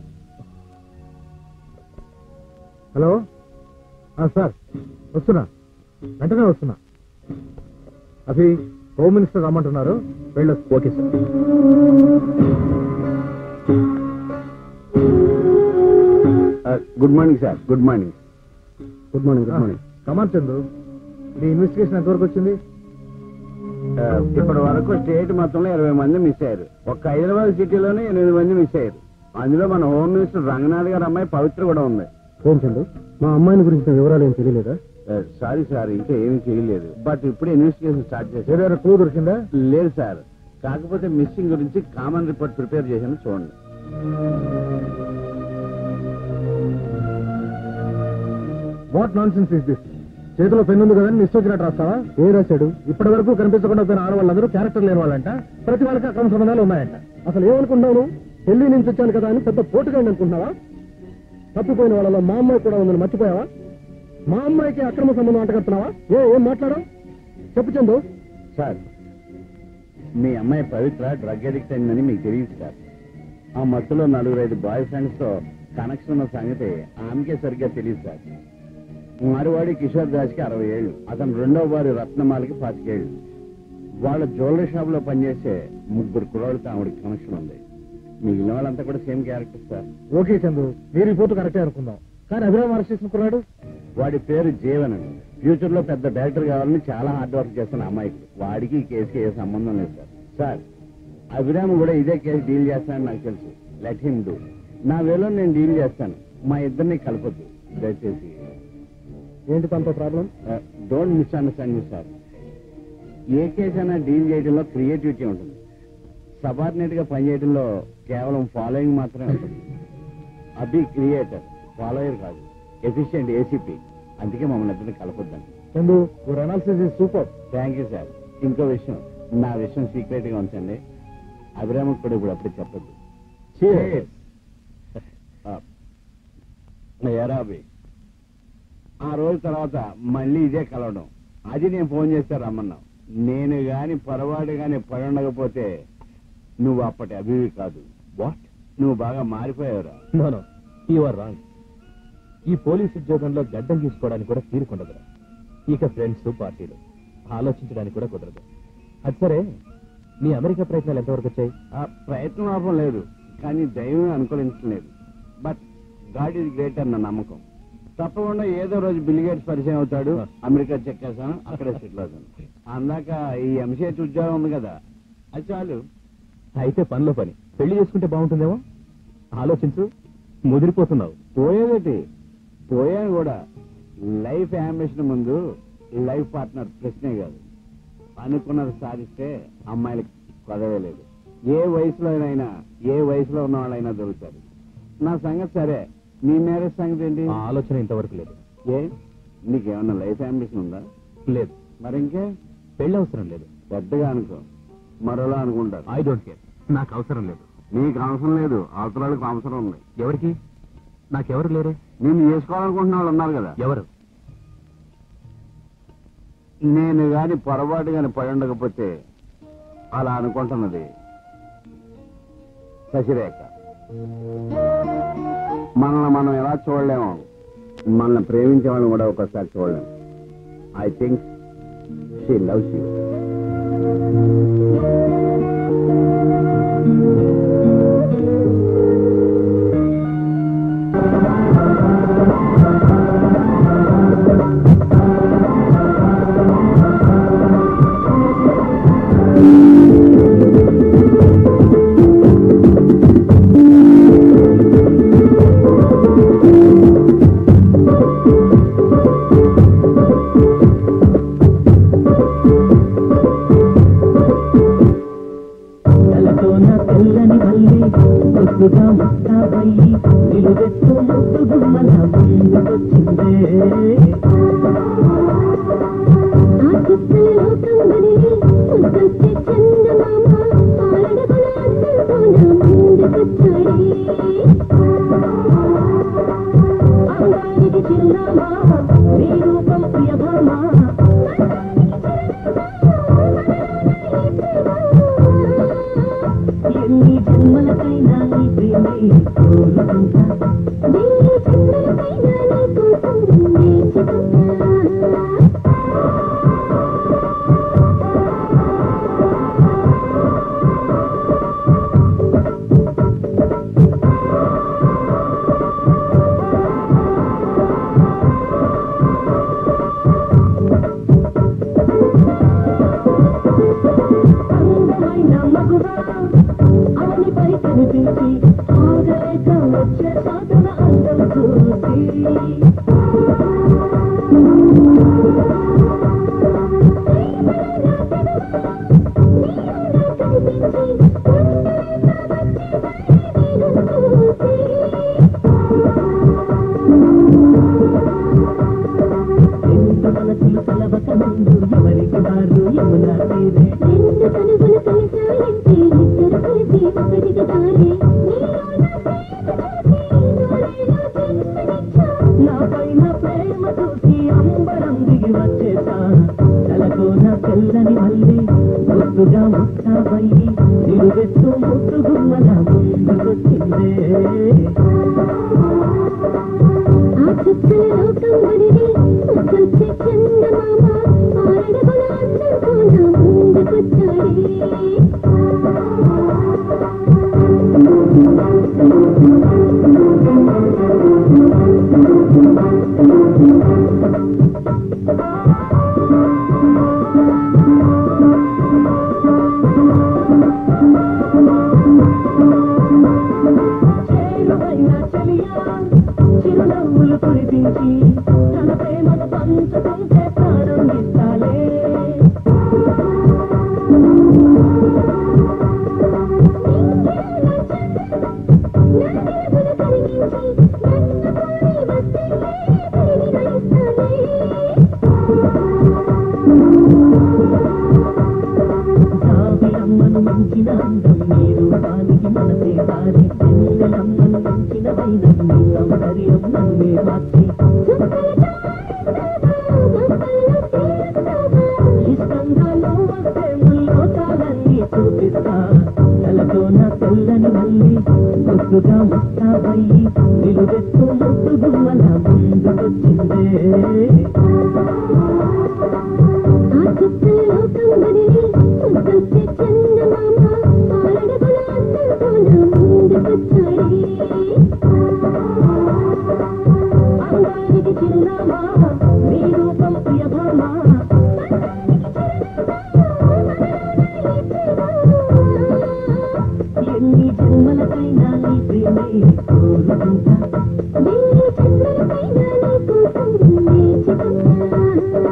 హలో ఆ, సార్ వస్తున్నా వెంటనే వస్తున్నా అభి హోమ్ మినిస్టర్ రమ్మంటున్నారు వెళ్ళొచ్చు okay sir good morning sir good morning good morning good morning come on Chandu నీ ఇన్వెస్టిగేషన్ ఎంతవరకు వచ్చింది ఇప్పటి వరకు స్టేట్ మొత్తంలో ఇరవై మంది మిస్ అయ్యారు ఒక్క హైదరాబాద్ సిటీలోనే ఎనిమిది మంది మిస్ అయ్యారు అందులో మన హోమ్ మినిస్టర్ రంగనాథ్ గారి అమ్మాయి పవిత్ర కూడా ఉంది ఏం చందు మా అమ్మాయిని గురించిన వివరాలు ఏం తెలియలేదా సారీ సార్ ఇంకా ఏమీ చేయలేదు బట్ ఇప్పుడు ఇన్వెస్టిగేషన్ స్టార్ట్ చేశారు ఏదైనా క్లూ దొరికిందా లేదు సార్ కాకపోతే మిస్సింగ్ గురించి కామన్ రిపోర్ట్ ప్రిపేర్ చేశాను చూడండి what nonsense is this చేతిలో పెన్ను ఉంది కదని ఇష్టం వచ్చినట్టు రాస్తావా ఏ రాశాడు ఇప్పటి వరకు కనిపించకుండా పోయిన ఆడవాళ్ళందరూ క్యారెక్టర్ లేని వాళ్ళంట ప్రతి వాళ్ళకి అక్రమ సంబంధాలు ఉన్నాయంట అసలు ఏమనుకుంటున్నావు నువ్వు? ఢిల్లీ నుంచి వచ్చాను కదా అని పెద్ద పోటుగా అనుకుంటున్నావా తప్పిపోయిన వాళ్ళలో మా అమ్మాయి కూడా ఉందని మర్చిపోయావా మా అమ్మాయికి అక్రమ సంబంధం అంటగడుతున్నావా ఏ ఏం మాట్లాడావు చెప్పు చందు సార్ మీ అమ్మాయి పవిత్ర డ్రగ్ అడిక్ట్ అయిందని మీకు తెలియదు సార్ ఆ మత్తులో నలుగురు ఐదు బాయ్ ఫ్రెండ్స్ తో కనెక్షన్ ఉన్న సంగతి ఆమెకే సరిగ్గా తెలియదు సార్ మరువాడి కిషోర్ దాస్ కి అరవై ఏళ్ళు అతను రెండవ వారి రత్నమాలకి పాతికేళ్ళు వాళ్ళ జ్యువెలరీ షాప్ లో పనిచేసే ముగ్గురు కుర్రాళ్ళతో ఆవిడకి కనెక్షన్ ఉంది మిగిలిన వాళ్ళంతా కూడా same character sir okay Chandu నీ రిపోర్ట్ కరెక్టే అనుకుందాం కానీ అభిరామ్ అరెస్ట్ చేసుకున్నాడు వాడి పేరు జీవన్ అండి ఫ్యూచర్ లో పెద్ద డైరెక్టర్ కావాలని చాలా హార్డ్ వర్క్ చేస్తున్న అమ్మాయికి వాడికి ఈ కేసుకి ఏ సంబంధం లేదు సార్ సార్ అభిరామ్ కూడా ఇదే కేసు డీల్ చేస్తానని నాకు తెలుసు లెట్ హిమ్ డూ నా వేలో నేను డీల్ చేస్తాను మా ఇద్దరిని కలపొద్దు దయచేసి ఏంటి తనతో problem don't misunderstand me sir ఏ కేసు అయినా డీల్ చేయడంలో క్రియేటివిటీ ఉంటుంది సబార్డినేట్ గా పనిచేయడంలో కేవలం ఫాలోయింగ్ మాత్రమే ఉంటుంది అభి క్రియేటర్ ఫాలోయర్ కాదు ఎఫిషియెంట్ ఏసీపీ అందుకే మమ్మల్ని ఇద్దరిని కలపొద్దండి Chandu your analysis is super thank you sir ఇంకో విషయం నా విషయం సీక్రెట్ గా ఉంచండి అభిరామకు కూడా ఇప్పుడు అప్పుడు చెప్పొద్దు ఏరా అభి ఆ రోజు తర్వాత మళ్ళీ ఇదే కలవడం అది నేను ఫోన్ చేస్తే రమ్మన్నావు నేను గాని పొరపాటు గాని పడి ఉండకపోతే నువ్వు అప్పటి అభివి కాదు వాట్ నువ్వు బాగా మారిపోయావురా no no you are wrong ఈ పోలీస్ ఉద్యోగంలో గడ్డం తీసుకోవడానికి కూడా తీరుకుండదురా ఇక ఫ్రెండ్స్ పార్టీలు ఆలోచించడానికి కూడా కుదరదు అది సరే నీ అమెరికా ప్రయత్నాలు ఎంతవరకు వచ్చాయి ఆ ప్రయత్నం లాభం లేదు కానీ దైవం అనుకూలించలేదు బట్ గాడ్ ఈజ్ గ్రేట్ అన్న నమ్మకం తప్పకుండా ఏదో రోజు బిల్ గేట్స్ పరిచయం అవుతాడు అమెరికా చెక్కేసాను అక్కడే సెటిల్ అవుతాను అందాక ఈ ఎంసీహెచ్ ఉద్యోగం ఉంది కదా అది చాలు అయితే పనిలో పని పెళ్లి చేసుకుంటే బాగుంటుందేమో ఆలోచించు ముదిరిపోతున్నావు పోయేదేటి పోయాను కూడా లైఫ్ అంబిషన్ ముందు లైఫ్ పార్ట్నర్ ప్రశ్నే కాదు అనుకున్నది సాధిస్తే అమ్మాయిలకి కొదవే లేదు ఏ వయసులో అయినా ఏ వయసులో ఉన్న వాళ్ళైనా దొరుకుతారు నా సంగతి సరే నీ మ్యారేజ్ సంగతి ఏంటి ఆ ఆలోచన ఇంతవరకు లేదు ఏ నీకేమన్నా లైఫ్ అంబిషన్ ఉందా లేదు మరి ఇంకే పెళ్లి అవసరం లేదు పెద్దగా అనుకో మరోలా అనుకుంటారు ఐ డోంట్ కేర్ నాకు అవసరం లేదు నీకు అవసరం లేదు అవసరాలకు అవసరం ఉంది ఎవరికి నాకెవరు లేరే నేను చేసుకోవాలనుకుంటున్న వాళ్ళు ఉన్నారు కదా ఎవరు నేను గాని పొరపాటు గాని పడి ఉండకపోతే అలా అనుకుంటున్నది శశిరేఖ మనల్ని మనం ఎలా చూడలేము మనల్ని ప్రేమించే వాళ్ళని కూడా ఒకసారి చూడలేము I think she loves you తలతోన తెల్లని మల్లి ముద్దుగా ముస్తాబయ్యి నిలువెత్తు ముద్దు గుమ్మల ముందుకొచ్చిందే ఆ చుక్కల లోకం వదిలి ముద్దొచ్చే చందమామ ఆరడుగుల అందంతో నా ముందుకొచ్చాడే అందానికి చిరునామా నీ రూపం ప్రియభామ ఎన్ని జన్మలకైనా నీ ప్రేమే కోరుకుంటా వెయ్యి జన్మలకైనా నీ కోసం వేచుకుంటా అందమైన మగువా అవనిపై కనిపించి ఆగలే రెండు మనసులు కలవక ముందు ఎవరికి వారు యమునా తీరే రెండు కనుగొలు కలిసాయంటే ఇద్దరు కలిసి ఒకటిగా తారే నా పైన ప్రేమ చూసి అంబరం దిగి వచ్చేసా తలకోన తెల్లని మళ్ళీ ముద్దుగా ముస్తాబయ్యి నిలువెత్తు ముద్దు గుమ్మల ముందుకొచ్చిందే ఆ చుక్కల లోకం వదిలి వచ్చొచ్చే చందమామ ఆరడుగుల అందంతో నా ముందుకొచ్చాడే చేరువైన చెలియా చిరునవ్వులు కురిపించి తన ప్రేమను పంచుకుంటే ప్రాణం ఇస్తాలే జాబిలమ్మను మించిన అందం నీ రూపానికి మనసే దారి వెన్నెలమ్మను మించిన వైనం నీ సౌందర్యం నన్నే మార్చి ఇష్టంగా నువ్వు వస్తే ముల్లోకాలన్నీ చూపిస్తా తలతోన తెల్లని మళ్ళీ ముద్దుగా ముస్తాబయ్యి నిలువెత్తు ముద్దు గుమ్మల ముందుకొచ్చిందే ఆ చుక్కల లోకం వదిలి వచ్చొచ్చే చందమామ ఆరడుగుల అందంతో నా ముందుకొచ్చాడే అందానికి చిరునామా నీ రూపం ప్రియభామ ఎన్ని జన్మలకైనా నీ ప్రేమే కోరుకుంటా వెయ్యి చంద్రులపైన నీ కోసం వేచుకున్నా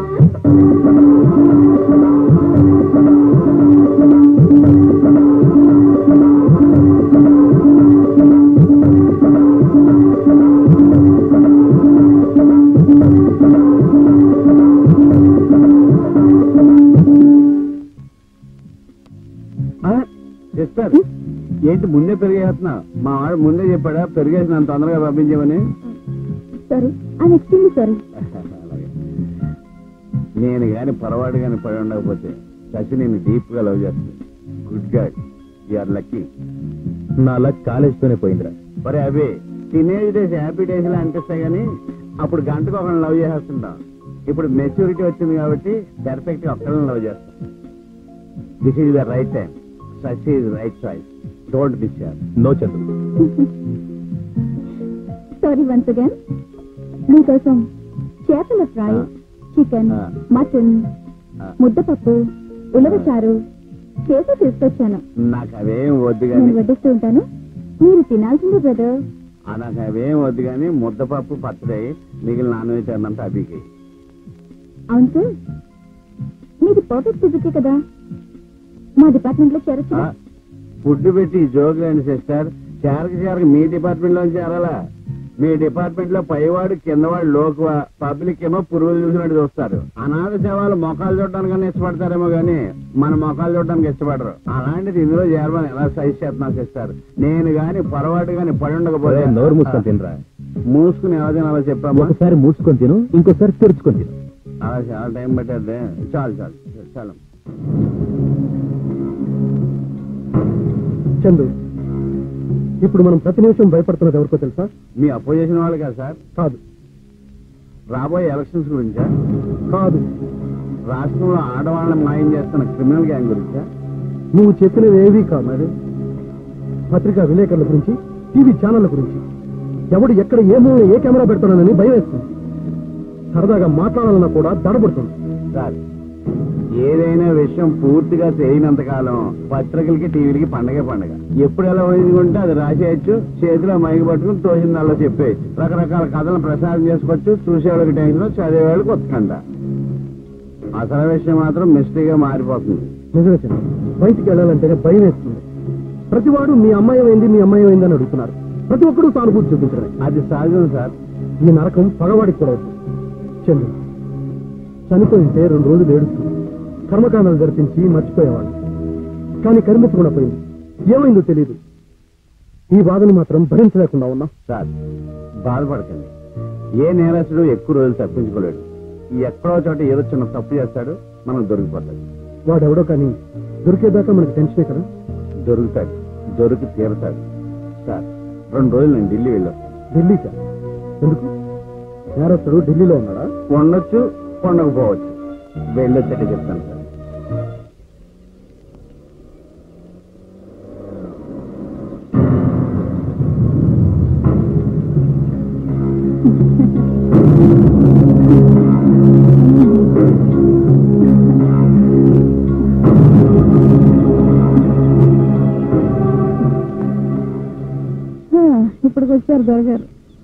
సిస్టర్ ఏంటి ముందే పెరిగేస్తున్నా మా వాడు ముందే చెప్పాడా పెరిగేసి నన్ను తొందరగా పంపించమని సారీ ఐ ఎక్స్ట్రీమ్లీ సారీ నేను గాని పొరపాటు గాని పడి ఉండకపోతే శశి నేను డీప్ గా లవ్ చేస్తుంది గుడ్ గాడ్ యూఆర్ లక్కీ నా లక్ కాలేజ్తోనే పోయిందిరా మరి అవి టీనేజ్ డేస్ హ్యాపీ డేస్ లా అనిపిస్తాయి కానీ అప్పుడు గంటకు ఒకరిని లవ్ చేస్తుంటాం ఇప్పుడు మెచ్యూరిటీ వచ్చింది కాబట్టి పర్ఫెక్ట్ గా ఒక్కరిని లవ్ చేస్తాం this is the right time such is right choice don't miss యార్ no Chandru sorry once again మీకోసం చేపల ఫ్రై చికెన్ ఆ. మటన్ ఆ. ముద్దపప్పు ఉలవచారు చేసి తీసుకొచ్చాను నాకు అవేం వద్దు నేను కానీ వడ్డిస్తూ ఉంటాను మీరు తినాల్సిందే బ్రదర్ నాకు అవేం వద్దు కానీ ముద్దపప్పు పచ్చడి మిగిలిన నాన్ వెజ్ అన్నంత అభికి అవును సార్ మీది పర్ఫెక్ట్ ఫిజికే కదా మా డిపార్ట్మెంట్ లో చేరొచ్చు ఫుడ్ పెట్టి జోకులేండి సిస్టర్ చేరక చేరక మీ డిపార్ట్మెంట్ లో చేరాలా మీ డిపార్ట్మెంట్ లో పైవాడు కిందవాడు లోకువ పబ్లిక్ ఏమో పురుగులు చూసినట్టు చూస్తారు అనాథ శవాలు మొఖాలు చూడడానికన్నా ఇష్టపడతారేమో గానీ మన మొఖాలు చూడడానికి ఇష్టపడరు అలాంటిది ఇందులో చేరమని ఎలా సైజ్ చేస్తున్నా సిస్టర్ నేను గాని పొరపాటు గాని పడి ఉండకపోతే ఒరేయ్, నోరు మూసుకొని తినరా. మూసుకుని ఎవరైనా అలా చెప్పామా ఒకసారి మూసుకొని తిను ఇంకోసారి తెరుచుకొని తిను అలా చాలా టైం పట్టేది చాలు చాలు చాలు చందు ఇప్పుడు మనం ప్రతి నిమిషం భయపడుతున్నది ఎవరికో తెలుసా మీ అపోజిషన్ వాళ్ళు కదా సార్ కాదు రాబోయే ఎలక్షన్స్ గురించా కాదు రాష్ట్రంలో ఆడవాళ్ళని మాయం చేస్తున్న క్రిమినల్ గ్యాంగ్ గురించా నువ్వు చెప్పినవి ఏవీ కాదు మరి పత్రికా విలేకరుల గురించి టీవీ ఛానళ్ల గురించి ఎవడు ఎక్కడ ఏ మూల ఏ కెమెరా పెడతానని భయం వేస్తుంది సరదాగా మాట్లాడాలన్నా కూడా దడబడుతుంది సార్ ఏదైనా విషయం పూర్తిగా తెలియనంత కాలం పత్రికలకి టీవీలకి పండగే పండగ ఎప్పుడు ఎలా ఊహించుకుంటే అది రాసేయచ్చు చేతిలో మైకి పట్టుకుని తోచిందల్లా చెప్పేయచ్చు రకరకాల కథలను ప్రసారం చేసుకోవచ్చు చూసేవాళ్ళకి టెన్షన్ చదివేవాళ్ళకి ఉత్కంఠ అసలు విషయం మాత్రం మిస్టరీగా మారిపోతుంది నిజమే చంద్ర బయటికి వెళ్ళాలంటేనే భయం వేస్తుంది ప్రతివాడు మీ అమ్మాయి అయింది మీ అమ్మాయి అయింది అని అడుగుతున్నారు ప్రతి ఒక్కరూ సానుభూతి చూపించడం అది సహజం సార్ ఈ నరకం పగవాడికి కూడా వద్దు చంద్ర చనిపోయింటే రెండు రోజులు ఏడుస్తుంది కర్మకాండాలు జరిపించి మర్చిపోయేవాడు కానీ కరిమించకుండా పోయింది ఏమైందో తెలియదు ఈ బాధను మాత్రం భరించలేకుండా ఉన్నాం సార్ బాధపడకండి ఏ నేరస్తుడు ఎక్కువ రోజులు తప్పించుకోలేడు ఈ ఎక్కడో చోట ఏదో చిన్న తప్పు చేస్తాడు మనం దొరికిపోతాడు వాడెవడో కానీ దొరికేదాకా మనకి టెన్షనే కదా దొరుకుతాడు దొరికి తీరతాడు సార్ రెండు రోజులు నేను ఢిల్లీ వెళ్ళొస్తాను ఢిల్లీకా ఎందుకు నేరస్తుడు ఢిల్లీలో ఉన్నాడా ఉండొచ్చు ఉండకపోవచ్చు వెళ్ళొచ్చటే చెప్తాను సార్ ఇప్పటికి వచ్చారు దొరగారు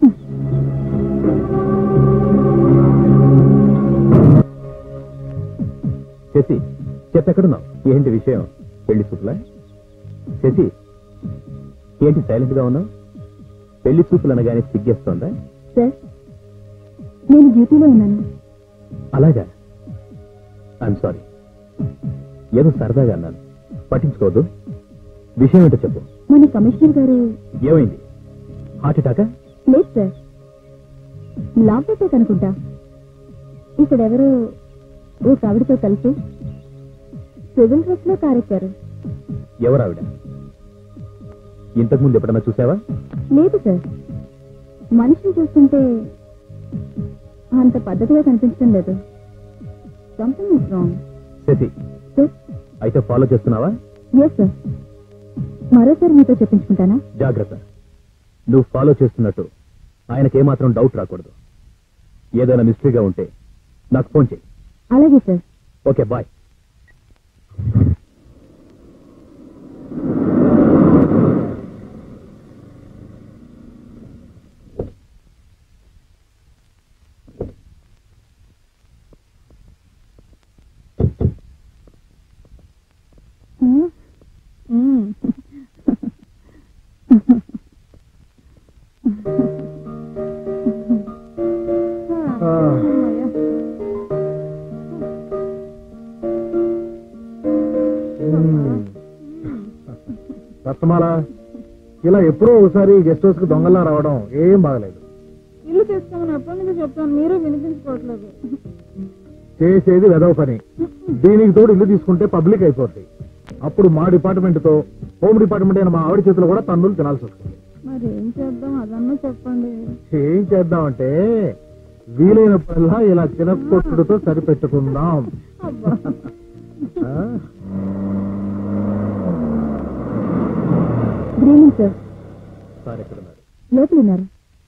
శశి చెప్పెక్కడున్నావు ఏంటి విషయం పెళ్లి చూపులా శశి ఏంటి సైలెంట్ గా ఉన్నావు పెళ్లి చూపులు అనగానే సిగ్గేస్తోందా సార్ నేను డ్యూటీలో ఉన్నాను అలాగా ఐఎమ్ సారీ ఏదో సరదాగా అన్నాను పట్టించుకోవద్దు విషయం ఏంటో చెప్పు మన కమిషనర్ గారు ఏమైంది హార్ట్ అటాకా లేదు సార్ లావ్ అటాక్ అనుకుంటా ఇక్కడ ఎవరు ఓ ఆవిడతో కలిసి సివిల్ డ్రెస్ లో కారెక్కారు ఎవరు ఆవిడ ఇంతకుముందు ఎప్పుడన్నా చూసావా లేదు సార్ మనిషిని చూస్తుంటే అంత పద్ధతిగా కనిపించడం లేదు something is wrong Shashi sir అయితే ఫాలో చేస్తున్నావా ఎస్ సార్ మరోసారి మీతో చెప్పించుకుంటానా జాగ్రత్త నువ్వు ఫాలో చేస్తున్నట్టు ఆయనకి ఏమాత్రం డౌట్ రాకూడదు ఏదైనా మిస్టరీగా ఉంటే నాకు ఫోన్ చేయి అలాగే సార్ ఓకే బాయ్ రత్నమాల ఇలా ఎప్పుడో ఒకసారి గెస్ట్ హౌస్ కి దొంగల్లా రావడం ఏం బాగలేదు ఇల్లు తీసుకోమని ఎప్పటి నుంచి చెప్తాను మీరు వినిపించుకోవట్లేదు చేసేది వెదవ పని దీనికి తోడు ఇల్లు తీసుకుంటే పబ్లిక్ అయిపోద్ది అప్పుడు మా డిపార్ట్మెంట్ తో హోమ్ డిపార్ట్మెంట్ అయిన మా ఆవిడ చేతిలో కూడా తన్నులు తినాల్సి వస్తుంది మరి ఏం చేద్దాం అదన్నా చెప్పండి ఏం చేద్దామంటే వీలైనప్పుడల్లా ఇలా చినకొట్టుడుతో సరిపెట్టుకుందాం అబ్బా ఆ? గుడ్ ఈవినింగ్ సార్ సార్ ఎక్కడున్నారు లోపల ఉన్నారు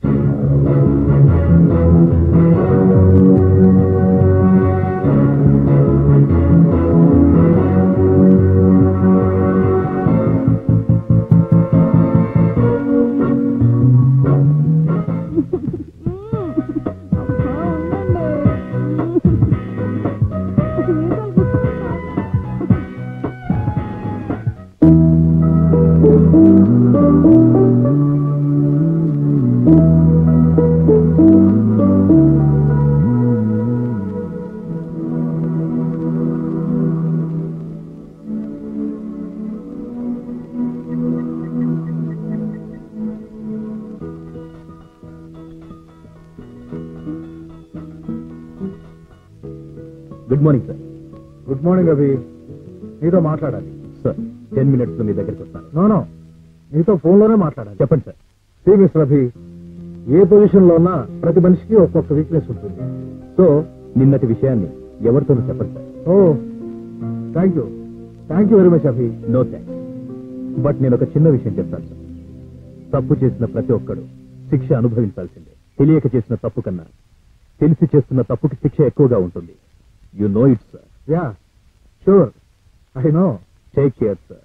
good morning sir good morning Abhi నీతో మాట్లాడాలి సార్ టెన్ మినిట్స్ లో మీ దగ్గరికి వస్తాను నో నో నీతో ఫోన్ లోనే మాట్లాడాలి చెప్పండి సార్ సి మిస్టర్ అభి ఏ పొజిషన్ లో ఉన్నా ప్రతి మనిషికి ఒక్కొక్క వీక్నెస్ ఉంటుంది సో నిన్నటి విషయాన్ని ఎవరితోనూ చెప్పండి sir oh thank you thank you very much Abhi no thanks but నేను ఒక చిన్న విషయం చెప్తాను సార్ తప్పు చేసిన ప్రతి ఒక్కడు శిక్ష అనుభవించాల్సిందే తెలియక చేసిన తప్పు కన్నా తెలిసి చేస్తున్న తప్పుకి శిక్ష ఎక్కువగా ఉంటుంది you know it sir yeah sure I know take care sir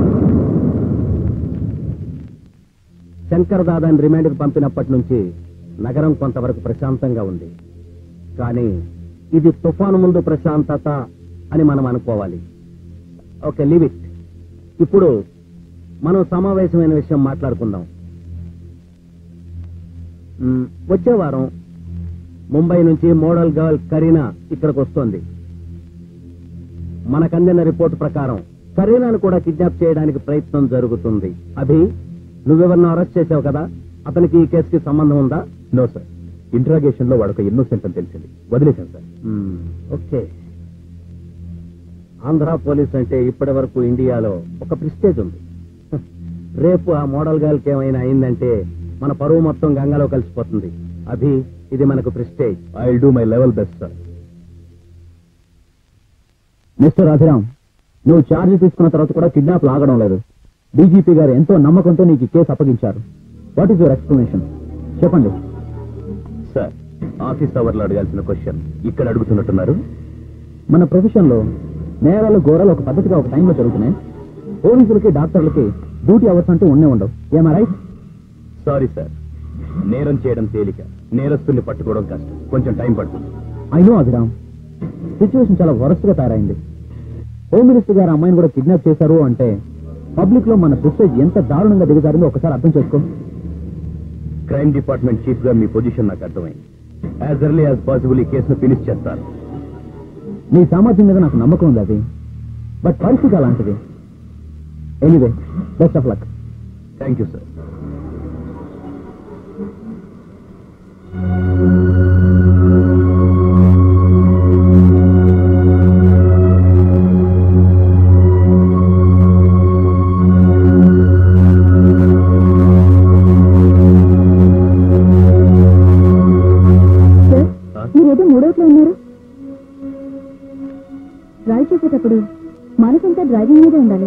Shankar దాదాని రిమాండ్కి పంపినప్పటి నుంచి నగరం కొంతవరకు ప్రశాంతంగా ఉంది కానీ ఇది తుఫాను ముందు ప్రశాంతత అని మనం అనుకోవాలి ఓకే లీవ్ ఇట్ ఇప్పుడు మనం సమావేశమైన విషయం మాట్లాడుకుందాం మ్, వచ్చే వారం ముంబై నుంచి మోడల్ గర్ల్ కరీనా ఇక్కడికి వస్తోంది మనకందిన రిపోర్ట్ ప్రకారం కరీనాను కూడా కిడ్నాప్ చేయడానికి ప్రయత్నం జరుగుతుంది అభి నువ్వెవరిని అరెస్ట్ చేసావు కదా అతనికి ఈ కేసుకి సంబంధం ఉందా నో సార్ ఇంట్రాగేషన్ లో వాడొక ఇన్నోసెంట్ అని తెలిసింది వదిలేశాను సార్ ఓకే ఆంధ్ర పోలీస్ అంటే ఇప్పటి వరకు ఇండియాలో ఒక ప్రిస్టేజ్ ఉంది హ, రేపు ఆ మోడల్ గర్ల్కి ఏమైనా అయిందంటే మన పరువు మొత్తం గంగలో కలిసిపోతుంది అభి ఇది మనకు prestige I will do my level best sir mister Abhiram నువ్వు ఛార్జ్ తీసుకున్న తర్వాత కూడా కిడ్నాప్ లాగడం లేదు డీజీపీ గారు ఎంతో నమ్మకంతో నీకు ఈ కేసు అప్పగించారు వాట్ ఈస్ యువర్ ఎక్స్ప్లెనేషన్ చెప్పండి సార్ ఆఫీస్ అవర్లో అడగాల్సిన క్వశ్చన్ ఇక్కడ అడుగుతున్నట్టున్నారు మన ప్రొఫెషన్ లో నేరాలు ఘోరాలు ఒక పద్ధతిగా ఒక టైంలో జరుగుతున్నాయి పోలీసులకి డాక్టర్లకి డ్యూటీ అవర్స్ అంటూ ఉండే ఉండవు ఏమా రైట్ సారీ సార్ నేరం చేయడం తేలిక నేరస్తుల్ని పట్టుకోవడం కష్టం కొంచెం టైం పడుతుంది ఐ నో అభిరామ్ సిచ్యువేషన్ చాలా వరస్ట్ గా తయారైంది హోమ్ మినిస్టర్ గారు అమ్మాయిని కూడా కిడ్నాప్ చేశారు అంటే పబ్లిక్ లో మన ప్రెస్టేజ్ ఎంత దారుణంగా దిగజారిందో ఒకసారి అర్థం చేసుకో క్రైమ్ డిపార్ట్మెంట్ చీఫ్ గా మీ పొజిషన్ నాకు అర్థమైంది యాజ్ ఎర్లీ యాజ్ పాసిబుల్ ఈ కేసును ఫినిష్ చేస్తారు నీ సామర్థ్యం మీద నాకు నమ్మకం ఉంది అది బట్ పరిస్థితి అలాంటిది anyway best of luck thank you sir sir మీరేదో మూడోట్లో ఉన్నారు డ్రైవ్ చేసేటప్పుడు మనసంతా డ్రైవింగ్ మీదే ఉండాలి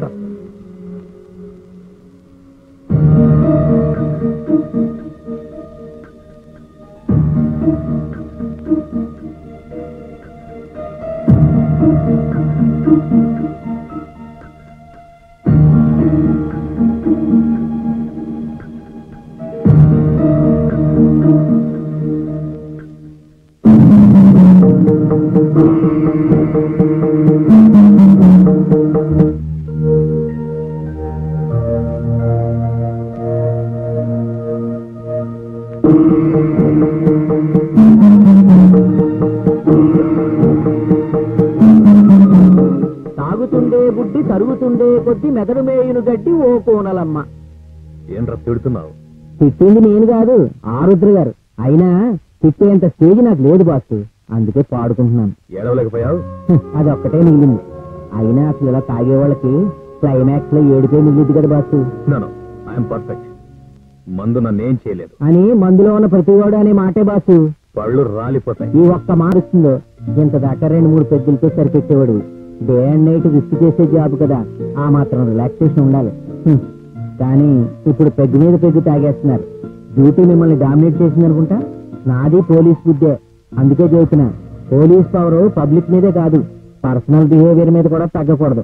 తాగుతుండే బుడ్డి తరుగుతుండే కొద్ది మెదడు మేయును గడ్డి ఓ కోనలమ్మ ఏంట్రా తిడుతున్నావు తిట్టింది నేను కాదు ఆరుద్ర గారు అయినా తిట్టేంత స్టేజ్ నాకు లేదు బాస్ అందుకే పాడుకుంటున్నాను ఏడవలేకపోయావు హ్మ్, అది ఒక్కటే మిగిలింది అయినా అసలు ఇలా తాగే వాళ్ళకి క్లైమాక్స్ లో ఏడిపోయి మిగిలింది కదా బాస్ నో ఐఎమ్ పర్ఫెక్ట్ మందు నన్నేం చేయలేదు అని మందులో ఉన్న ప్రతివాడు అనే మాటే బాసు పళ్ళు రాలిపోతాయి ఈ ఒక్క మారుస్తుందో ఇంత దాకా రెండు మూడు పెద్దలతో సరిపెట్టేవాడు డే అండ్ నైట్ రిస్క్ చేసే జాబ్ కదా ఆ మాత్రం రిలాక్సేషన్ ఉండాలి హ్మ్. కానీ ఇప్పుడు పెగ్గు మీద పెగ్గు తాగేస్తున్నారు డ్యూటీ మిమ్మల్ని డామినేట్ చేసింది అనుకుంటా నాది పోలీస్ బుద్ధే అందుకే చెబుతున్నా పోలీస్ పవర్ పబ్లిక్ మీదే కాదు పర్సనల్ బిహేవియర్ మీద కూడా తగ్గకూడదు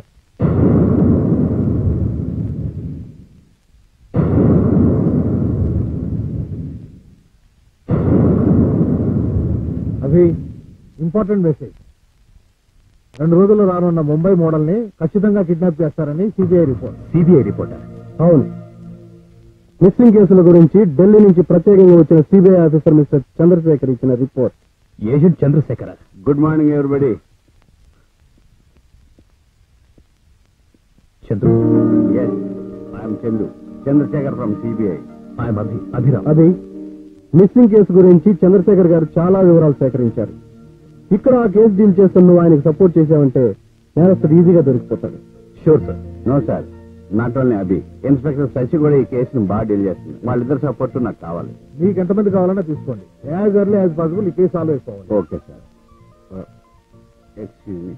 అవి ఇంపార్టెంట్ మెసేజ్ రెండు రోజుల్లో రానున్న ముంబై మోడల్ ని ఖచ్చితంగా కిడ్నాప్ చేస్తారని సిబిఐ రిపోర్ట్ సిబిఐ రిపోర్టర్ అవును మిస్సింగ్ కేసుల గురించి ఢిల్లీ నుంచి ప్రత్యేకంగా వచ్చిన సిబిఐ ఆఫీసర్ మిస్టర్ చంద్రశేఖర్ ఇచ్చిన report agent Chandrashekara good morning ఎవరిబడి Chandru yes I'm Chandu Chandrashekar from CBI I'm Abhi Abhiram అది మిస్సింగ్ కేసు గురించి చంద్రశేఖర్ గారు చాలా వివరాలు సేకరించారు ఇక్కడ ఆ కేసు డీల్ చేస్తున్న నువ్వు ఆయనకు సపోర్ట్ చేసావంటే నేరస్తుడు ఈజీగా దొరికిపోతాడు sure sir no sir not only Abhi inspector Shashi కూడా ఈ కేసును బాగా డీల్ చేస్తుంది వాళ్ళిద్దరు సపోర్ట్ నాకు కావాలి మీకు ఎంతమంది కావాలన్నా తీసుకోండి యాజ్ ఎర్లీ యాజ్ పాసిబుల్ ఈ కేసు సాల్వ్ అయిపోవాలి ఓకే సార్ ఎక్స్క్యూజ్ మీ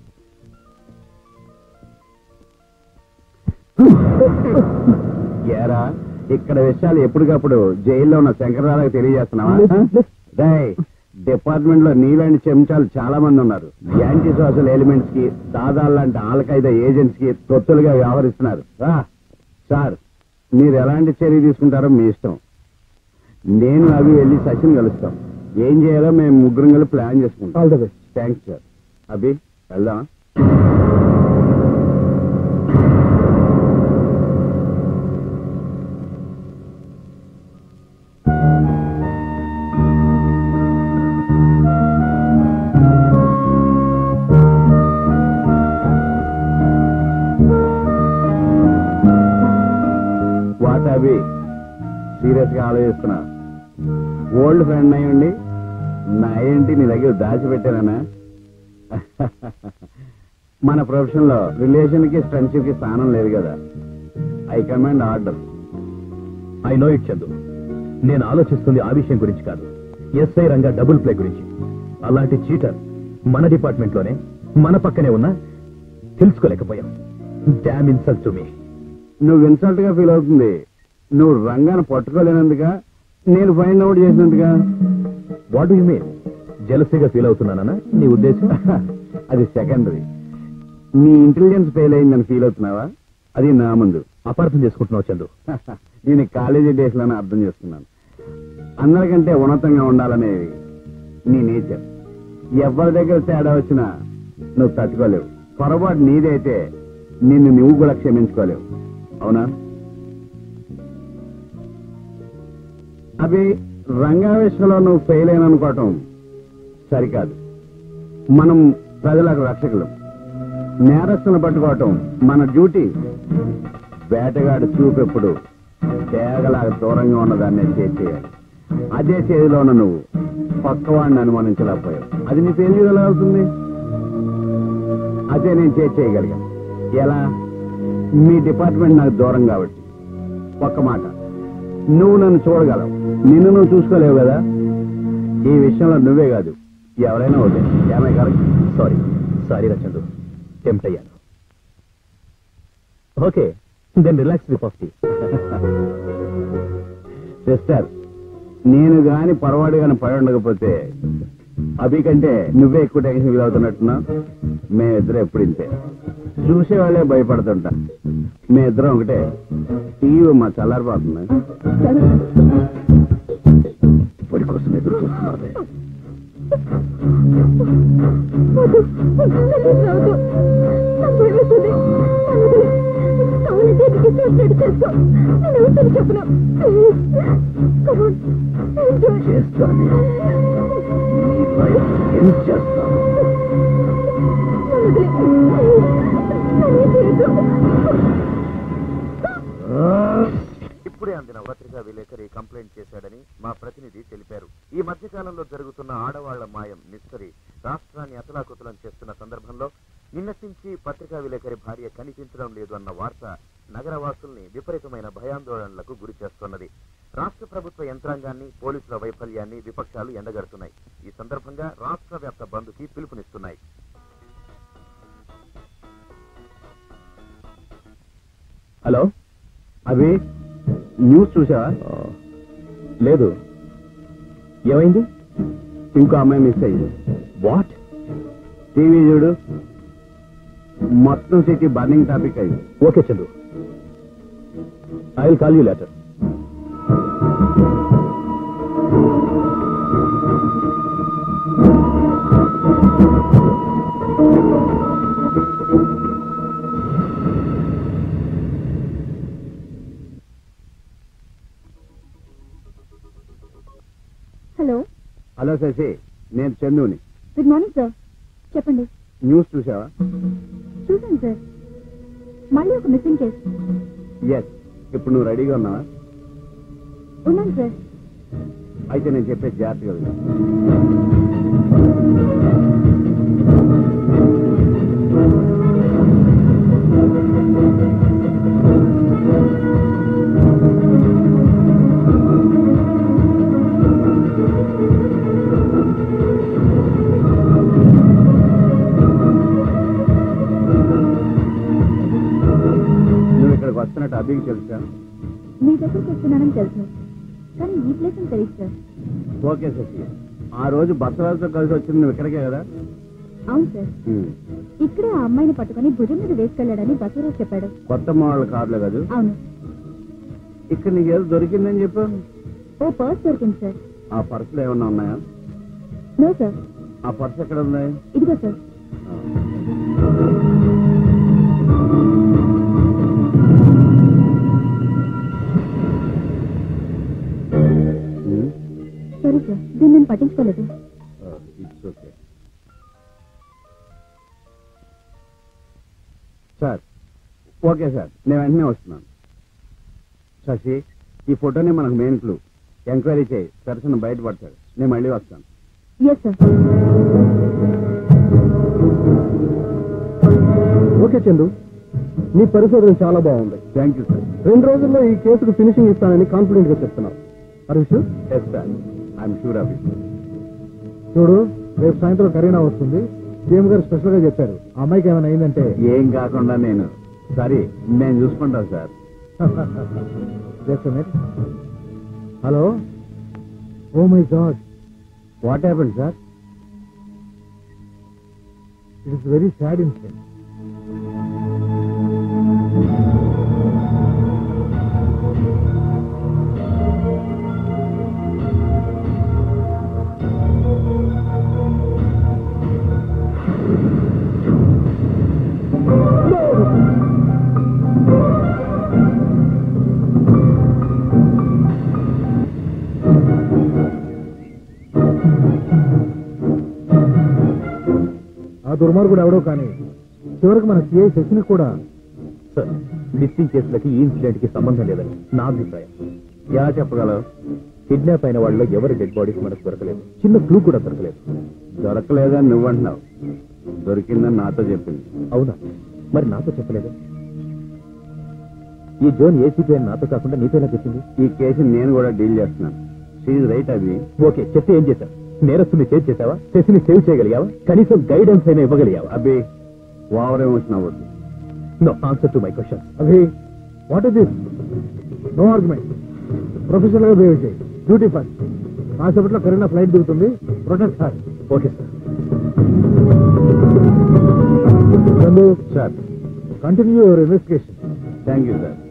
ఏరా ఇక్కడ విషయాలు ఎప్పటికప్పుడు జైల్లో ఉన్న శంకరరావుకి తెలియజేస్తున్నావా రేయ్, డిపార్ట్మెంట్ లో నీలాంటి చెంచాలు చాలా మంది ఉన్నారు యాంటీ సోషల్ ఎలిమెంట్స్ కి దాదాలు లాంటి ఆల్ఖైదా ఏజెంట్స్ కి తొత్తులుగా వ్యవహరిస్తున్నారు రా సార్ మీరు ఎలాంటి చర్య తీసుకుంటారో మీ ఇష్టం నేను అవి వెళ్ళి సచిన్ కలుస్తాం ఏం చేయాలో మేము ముగ్గురం కలిసి ప్లాన్ చేసుకుంటాం all the best thanks sir Abhi వెళ్దాం సీరియస్ గా ఆలోచిస్తున్నా ఓల్డ్ ఫ్రెండ్ అయ్యండి నా ఏంటి నీ దగ్గర దాచిపెట్టానా మన ప్రొఫెషన్ లో రిలేషన్ కి ఫ్రెండ్షిప్ కి స్థానం లేదు కదా I command order I know it Chandu నేను ఆలోచిస్తుంది ఆ విషయం గురించి కాదు ఎస్ఐ రంగా డబుల్ ప్లే గురించి అలాంటి చీటర్ మన డిపార్ట్మెంట్ లోనే మన పక్కనే ఉన్నా తెలుసుకోలేకపోయాం డామ్ ఇన్సల్ట్ టు మీ నువ్వు ఇన్సల్ట్ గా ఫీల్ అవుతుంది నువ్వు రంగాన్ని పట్టుకోలేనందుక నేను ఫైండ్ అవుట్ చేసినందుగా వాట్ యు మీన్ జలసీగా ఫీల్ అవుతున్నానా నీ ఉద్దేశం అది సెకండరీ నీ ఇంటెలిజెన్స్ ఫెయిల్ అయిందని ఫీల్ అవుతున్నావా అది నా ముందు అపార్థం చేసుకుంటున్నావు చందు నేను కాలేజీ డేస్ లోనే అర్థం చేసుకున్నాను అందరికంటే ఉన్నతంగా ఉండాలనేది నీ నేచర్ ఎవరి దగ్గర తేడా వచ్చినా నువ్వు తట్టుకోలేవు పొరపాటు నీదైతే నిన్ను నువ్వు కూడా క్షమించుకోలేవు అవునా అవి రంగావేశంలో నువ్వు ఫెయిల్ అయిన అనుకోవటం సరికాదు మనం ప్రజలకు రక్షకులు నేరస్తులను పట్టుకోవటం మన డ్యూటీ వేటగాడు చూపెప్పుడు తేగలాగా దూరంగా ఉన్నదాన్నే చేయాలి అదే చేతిలో ఉన్న నువ్వు పక్కవాడిని అనుమానించలేకపోయావు అది నీ ఫెయిల్యూర్ ఎలా అవుతుంది అదే నేను చేసి చేయగలిగాను ఎలా మీ డిపార్ట్మెంట్ నాకు దూరం కాబట్టి ఒక్క మాట నువ్వు నన్ను చూడగలవు నిన్ను నువ్వు చూసుకోలేవు కదా ఈ విషయంలో నువ్వే కాదు ఎవరైనా ఓకే ఏమై కరెక్ట్ సారీ సారీ రా చందు టెంప్ట్ అయ్యాను okay then relax with of tea sister నేను గాని పరవాడు గాని పడి ఉండకపోతే అభి కంటే నువ్వే ఎక్కువ టెన్షన్ ఫీల్ అవుతున్నట్టున్నా మేమిద్దరం ఎప్పుడు ఇంతే చూసే వాళ్ళే భయపడుతుంటా మేమిద్దరం ఒకటే టీవీ మా చల్లారిపోతుంది పొడి కోసం ఎదురు చూస్తున్నారు చేస్తాను నీ లైఫ్ ఏం చేస్తాను ఇప్పుడే అందిన పత్రికా విలేకరి కంప్లైంట్ చేశాడని మా ప్రతినిధి తెలిపారు ఈ మధ్యకాలంలో జరుగుతున్న ఆడవాళ్ల మాయం మిస్టరీ రాష్ట్రాన్ని అతలాకుతలం చేస్తున్న సందర్భంలో నిన్నటించి పత్రికా విలేకరి భార్య కనిపించడం లేదు అన్న వార్త నగరవాసుల్ని విపరీతమైన భయాందోళనలకు గురి చేస్తున్నది రాష్ట్ర ప్రభుత్వ యంత్రాంగాన్ని పోలీసుల వైఫల్యాన్ని విపక్షాలు ఎండగడుతున్నాయి ఈ సందర్భంగా రాష్ట్ర వ్యాప్త బంద్కి పిలుపునిస్తున్నాయి హలో అవి న్యూస్ చూసావా లేదు ఏమైంది ఇంకో అమ్మాయి మిస్ అయ్యింది వాట్ టీవీ చూడు మొత్తం సిటీ బర్నింగ్ టాపిక్ అయింది okay Chandu I will call you later hello hello Shashi నేను చందుని గుడ్ మార్నింగ్ సార్ చెప్పండి న్యూస్ చూసావా చూసాను సార్ మళ్ళీ ఒక మిస్సింగ్ కేసు ఎస్ ఇప్పుడు నువ్వు రెడీగా ఉన్నావా ఉన్నాను సార్ అయితే నేను చెప్పే జాగ్రత్తగా విను. నువ్వు ఇక్కడికి వస్తున్నట్టు అభికి తెలుసా మీ దగ్గరికి వస్తున్నానని తెలుసు కానీ ఈ ప్లేస్ అని తెలియదు సార్ ఓకే శశి ఆ రోజు బస్సులతో కలిసి వచ్చింది నువ్వు ఇక్కడికే కదా అవును సార్ ఉమ్. ఇక్కడే ఆ అమ్మాయిని పట్టుకొని భుజం మీద వేసుకెళ్ళాడని బసవరాజ్ చెప్పాడు కొత్త మోడల్ కార్లే కదా అవును ఇక్కడ నీకు ఏదో దొరికిందని చెప్పు ఓ పర్స్ దొరికింది సార్ ఆ పర్సులు ఏమన్నా ఉన్నాయా నో సార్ ఆ పర్స్ ఎక్కడ ఉంది ఇదిగో సార్ ఉమ్. సరే సార్ దీన్ని నేను పట్టించుకోలేదు it's okay sir okay sir నేను వెంటనే వస్తున్నాను శశి ఈ ఫోటోనే మనకు మెయిన్ క్లూ ఎంక్వైరీ చేయి సరసన బయటపడతాడు నేను మళ్ళీ వస్తాను ఎస్ సార్ ఓకే చందు నీ పరిశోధన చాలా బాగుంది థ్యాంక్ యూ సార్ రెండు రోజుల్లో ఈ కేసుకు ఫినిషింగ్ ఇస్తానని కాన్ఫిడెంట్ గా చెప్తున్నావు Harish yes sir I'm sure of it చూడు రేపు సాయంత్రం కరీనా వస్తుంది సీఎం గారు స్పెషల్ గా చెప్పారు ఆ అమ్మాయికి ఏమైనా అయిందంటే ఏం కాకుండా నేను సరే నేను చూసుకుంటాను sir hello oh my God what happen sir it is very sad incident ఆ దుర్మార్గుడు ఎవడో కానీ చివరికి మన సిఐ శశిని కూడా సార్ మిస్సింగ్ కేసులకి ఈ ఇన్సిడెంట్ కి సంబంధం లేదని నా అభిప్రాయం ఎలా చెప్పగలవు కిడ్నాప్ అయిన వాళ్ళలో ఎవరి డెడ్ బాడీస్ మనకు దొరకలేదు చిన్న క్లూ కూడా దొరకలేదు దొరకలేదని నువ్వంటున్నావు దొరికిందని నాతో చెప్పింది అవునా మరి నాతో చెప్పలేదు ఈ జోన్ ఏసీపీ అని నాతో కాకుండా నీతో ఎలా చెప్పింది ఈ కేసుని నేను కూడా డీల్ చేస్తున్నాను షీజ్ రైట్ అది ఓకే చెప్తే ఏం చేశావు నేరస్తుని సేవ్ చేసావా శశిని సేవ్ చేయగలిగావా కనీసం గైడెన్స్ అయినా ఇవ్వగలిగావా అబ్బే ఓవర్ ఎమోషన్ అవ్వద్దు no answer to my question Abhi what is this no argument professional గా బిహేవ్ చేయి డ్యూటీ ఫస్ట్ కాసేపట్లో కరీనా ఫ్లైట్ దిగుతుంది protect sir okay sir Chandu sir continue your investigation thank you sir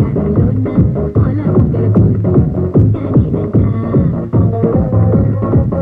దూరంలోన ఎనభై ఆరులోన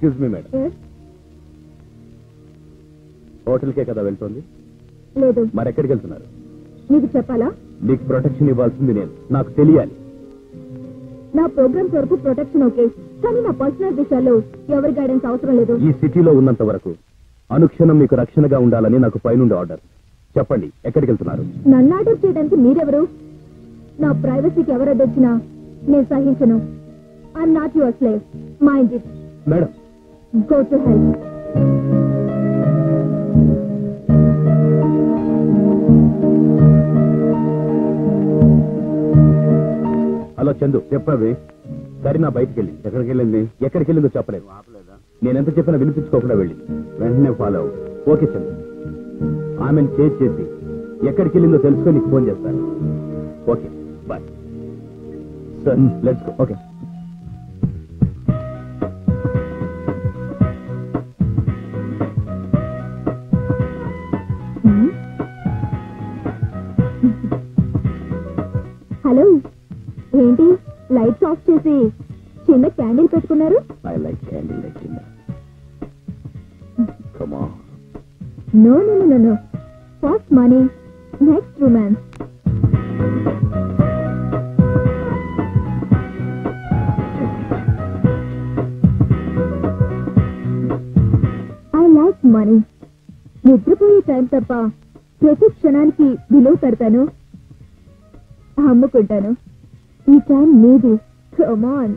ఎక్స్క్యూజ్ మీ మేడం Yes? హోటల్కే కదా వెళ్తోంది లేదు మరి ఎక్కడికి వెళ్తున్నారు నీకు చెప్పాలా నీకు ప్రొటెక్షన్ ఇవ్వాల్సింది నేను నాకు తెలియాలి నా ప్రోగ్రామ్స్ వరకు ప్రొటెక్షన్ ఓకే కానీ నా పర్సనల్ విషయాల్లో ఎవరి గైడెన్స్ అవసరం లేదు ఈ సిటీలో ఉన్నంత వరకు అనుక్షణం మీకు రక్షణగా ఉండాలని నాకు పైనుండి ఆర్డర్ చెప్పండి ఎక్కడికి వెళ్తున్నారు నన్ను ఆర్డర్ చేయడానికి మీరెవరు నా ప్రైవసీకి ఎవరు అడ్డొచ్చినా నేను సహించను I'm not your slave mind it madam go to help hello Chandu చెప్పవి కరీనా బయటికి వెళ్ళింది ఎక్కడికి వెళ్ళింది ఎక్కడికి వెళ్ళిందో చెప్పలేదు నేను ఎంత చెప్పినా వినిపించుకోకుండా వెళ్ళింది వెంటనే ఫాలో అవ్వు ఓకే చందు ఆమెను చేసి చేసి ఎక్కడికి వెళ్ళిందో తెలుసుకొని నీకు ఫోన్ చేస్తాను okay bye sir let's go okay hello ఏంటి లైట్స్ ఆఫ్ చేసి చిన్న క్యాండిల్ పెట్టుకున్నారు I like candle lighting come on no no no no first money next romance I like money నిద్రపోయే టైం తప్ప ప్రతి క్షణానికి విలువ కడతాను అమ్ముకుంటాను ఈ టైం నీది కమాన్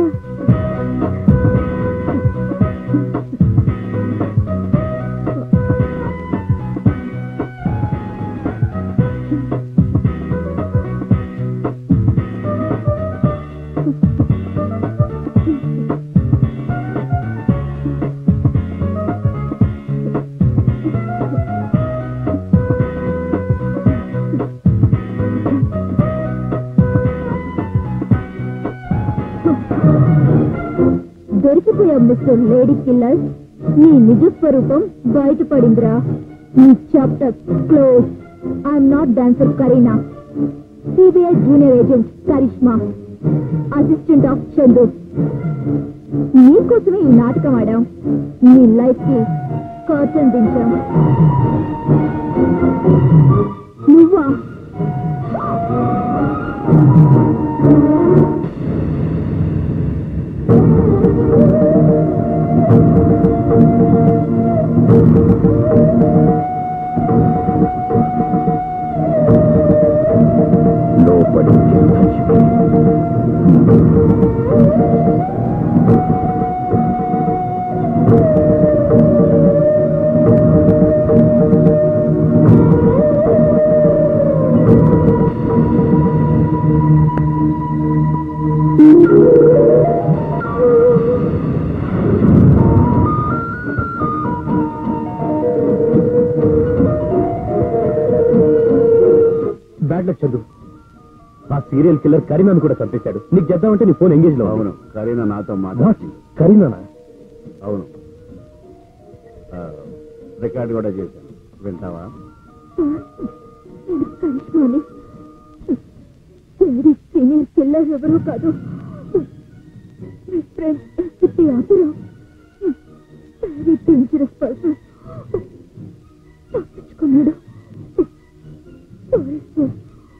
దొరికిపోయాం మిస్టర్ లేడీ కిల్లర్ నీ నిజ స్వరూపం బయటపడిందిరా నీ chapter close I'm not dancer Kareena CBI junior agent Karishma assistant of Chandu నీకోసమే ఈ నాటకం ఆడాం నీ లైఫ్ కి కర్టన్ దించాం నువ్వా Nobody can touch me. Bad luck Chandu ఆ సీరియల్ కిల్లర్ కరీనాను కూడా చంపేశాడు నీకు చేద్దామంటే నీ ఫోన్ ఎంగేజ్ లో అవును కరీనా నాతో మాట్లాడి కరీనానా అవును రికార్డ్ కూడా చేశాను వింటావా కరిష్మాని లేడీ సీనియర్ కిల్లర్ ఎవరూ కాదు మై ఫ్రెండ్ ఎస్పీ ఆపురం వెరీ డేంజరస్ పర్సన్ తప్పించుకున్నాడు సారీ సార్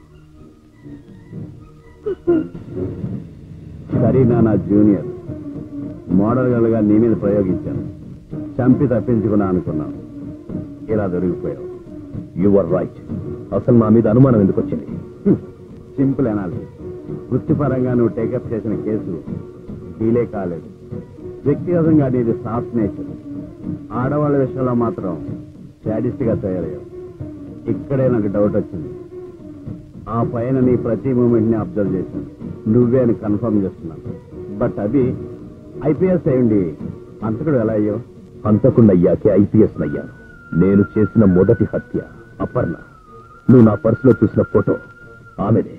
కరీనా నా జూనియర్ మోడల్ గర్ల్ గా నీ మీద ప్రయోగించాను చంపి తప్పించుకున్నా అనుకున్నావు ఇలా దొరికిపోయావు యు ఆర్ రైట్ అసలు నా మీద అనుమానం ఎందుకు వచ్చింది సింపుల్ అనాలిసిస్ వృత్తిపరంగా నువ్వు టేకప్ చేసిన కేసు డీలే కాలేదు వ్యక్తిగతంగా నీది సాఫ్ట్ నేచర్ ఆడవాళ్ళ విషయంలో మాత్రం శాడిస్ట్ గా తయారయ్యావు ఇక్కడే నాకు డౌట్ వచ్చింది ఆ పైన నీ ప్రతి మూమెంట్ ని అబ్జర్వ్ చేశాను నువ్వే అని కన్ఫర్మ్ చేస్తున్నాను బట్ అది ఐపీఎస్ అయ్యండి అంతకుడు ఎలా అయ్యో అంతకుండయ్యాకే ఐపీఎస్ నయ్యాను నేను చేసిన మొదటి హత్య అపర్ణ నువ్వు నా పర్సులో చూసిన ఫోటో ఆమెదే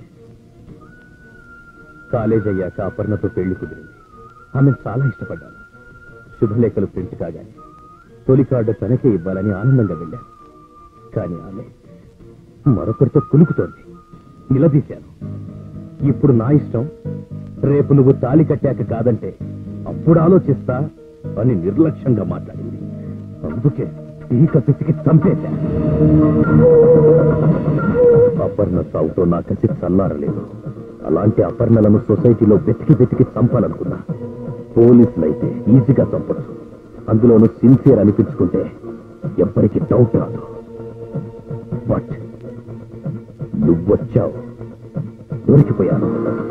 కాలేజ్ అయ్యాక అపర్ణతో పెళ్లి కుదిరింది ఆమెను చాలా ఇష్టపడ్డాను శుభలేఖలు ప్రింట్ కాగానే తొలి కార్డు తనకే ఇవ్వాలని ఆనందంగా వెళ్ళాను కానీ ఆమె మరొకరితో కులుకుతోంది నిలదీశాను ఇప్పుడు నా ఇష్టం రేపు నువ్వు తాళి కట్టాక కాదంటే అప్పుడు ఆలోచిస్తా అని నిర్లక్ష్యంగా మాట్లాడింది అందుకే పీక పిసికి చంపేశా అపర్ణ సాగుతో నా కసి చల్లారలేదు అలాంటి అపర్ణలను సొసైటీలో వెతికి వెతికి చంపాలనుకున్నా పోలీసులైతే ఈజీగా చంపచ్చు అందులోనూ సిన్సియర్ అనిపించుకుంటే ఎవ్వరికి డౌట్ రాదు బట్ నువ్వొచ్చావు దొరికిపోయాను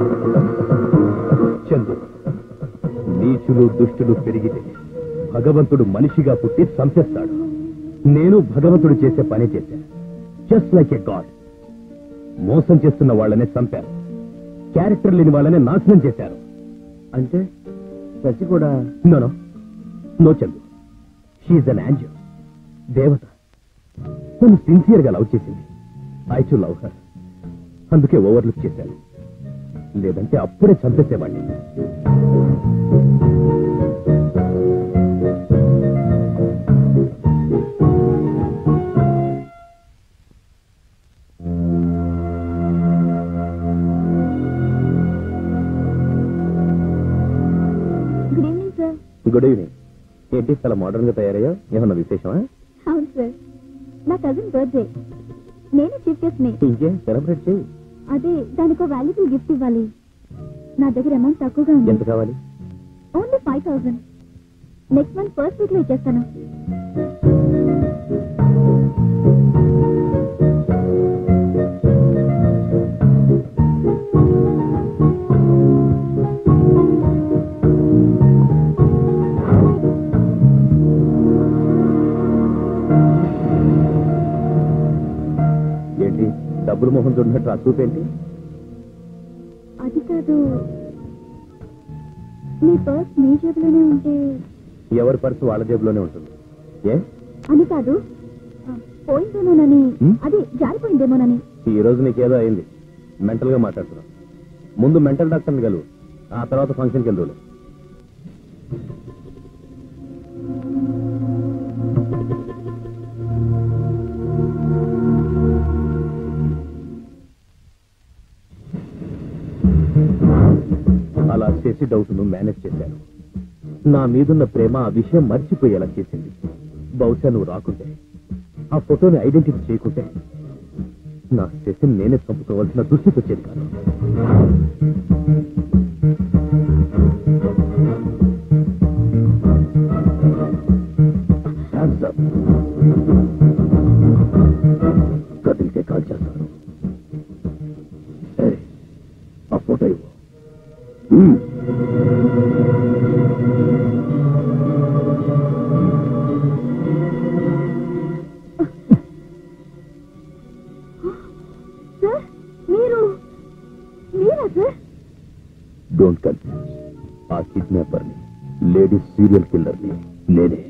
చందు నీచులు దుష్టులు పెరిగితే భగవంతుడు మనిషిగా పుట్టి చంపేస్తాడు నేను భగవంతుడు చేసే పని చేశా జస్ట్ లైక్ ఎ గాడ్ మోసం చేస్తున్న వాళ్ళనే చంపారు క్యారెక్టర్ లేని వాళ్ళనే నాశనం చేశారు అంటే శశి కూడా no no Chandu she an angel దేవత నన్ను సిన్సియర్ గా లవ్ చేసింది ఐ టు లవ్ హర్ అందుకే ఓవర్లుక్ చేశాను లేదంటే అప్పుడే చంపేసేవాడిని good evening sir good evening ఏంటి చాలా మోడర్న్ గా తయారయ్యా ఏమన్నా విశేషమా అవును సార్ నా కజిన్ బర్త్డే నేనే చీఫ్ గెస్ట్ ని ఇంకేం సెలబ్రేట్ చేయి అదే దానికి వాల్యుబుల్ గిఫ్ట్ ఇవ్వాలి నా దగ్గర అమౌంట్ తక్కువగా ఉంది ఎంత కావాలి only five thousand next month first week లో ఇచ్చేస్తాను ఏంటి డబ్బులు మొహం చూడినట్టు ఆ చూపేంటి అది కాదు మీ పర్స్ మీ జేబులోనే ఉంటే ఎవరి పర్సు వాళ్ళ జేబులోనే ఉంటుంది ఏ అని కాదు ఆ, పోయిందేమోనని హ్మ్? అది జారిపోయిందేమోనని ఈ రోజు నీకేదో అయింది మెంటల్ గా మాట్లాడుతున్నావు ముందు మెంటల్ డాక్టర్ని కలువు ఆ తర్వాత ఫంక్షన్కి వెళ్దు అలా చేసి డౌట్ను మేనేజ్ చేశాను నా మీదున్న ప్రేమ ఆ విషయం మర్చిపోయేలా చేసింది బహుశా నువ్వు రాకుంటే ఆ ఫోటోని ఐడెంటిఫై చేయకుంటే నా స్టేషన్ నేనే చంపుకోవాల్సిన దుస్థితి వచ్చేది కాదు Hands up. కదిలితే కాల్ చేస్తాను ఏయ్, ఆ ఫోటో ఇవ్వు మ్మ్. సార్ మీరు మీరా సార్ డోంట్ కన్ఫ్యూజ్ ఆ కిడ్నాపర్ ని లేడీస్ సీరియల్ కిల్లర్ ని నేనే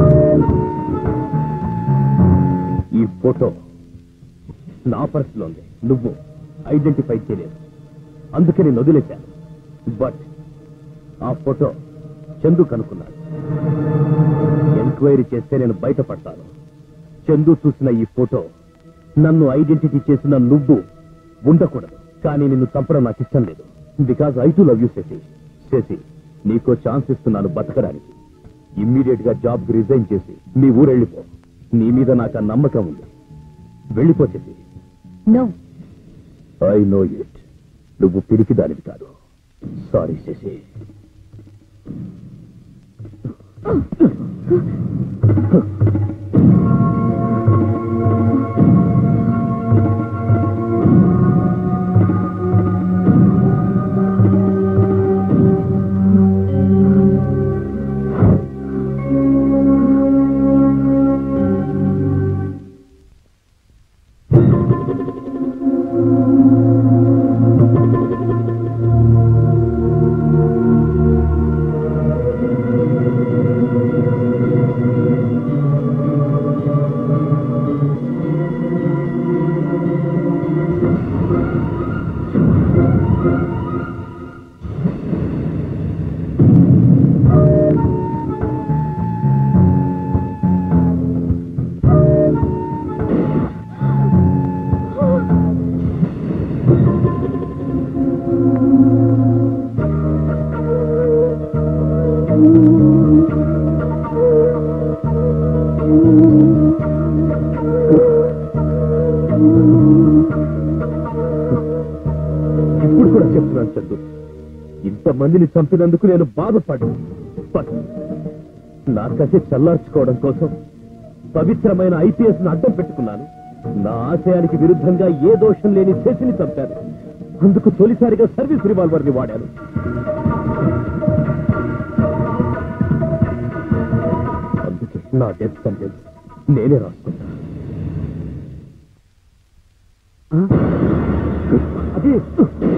ఈ ఫోటో నా పర్సులో ఉంది నువ్వు ఐడెంటిఫై చేయలేదు అందుకే నేను వదిలేశాను బట్ ఆ ఫోటో చందు కనుక్కున్నాడు ఎంక్వైరీ చేస్తే నేను బయటపడతాను చందు చూసిన ఈ ఫోటో నన్ను ఐడెంటిటీ చేసిన నువ్వు ఉండకూడదు కానీ నిన్ను చంపడం నాకు ఇష్టం లేదు because I too love you Shashi Shashi నీకో ఛాన్స్ ఇస్తున్నాను బతకడానికి ఇమ్మీడియట్ గా జాబ్ రిజైన్ చేసి నీ ఊరు వెళ్ళిపో నీ మీద నాకు ఆ నమ్మకం ఉంది వెళ్ళిపో Shashi no I know it నువ్వు పిరికి దానివి కాదు సారీ శశి కాదు ఇంతమందిని చంపినందుకు నేను బాధపడ్డా బట్ నా కసి చల్లార్చుకోవడం కోసం పవిత్రమైన ఐపీఎస్ ను అడ్డం పెట్టుకున్నాను నా ఆశయానికి విరుద్ధంగా ఏ దోషం లేని శశిని చంపాను అందుకు తొలిసారిగా సర్వీస్ రివాల్వర్ ని వాడాను అందుకే నా డెత్ సెంటెన్స్ నేనే రాసుకున్నా అది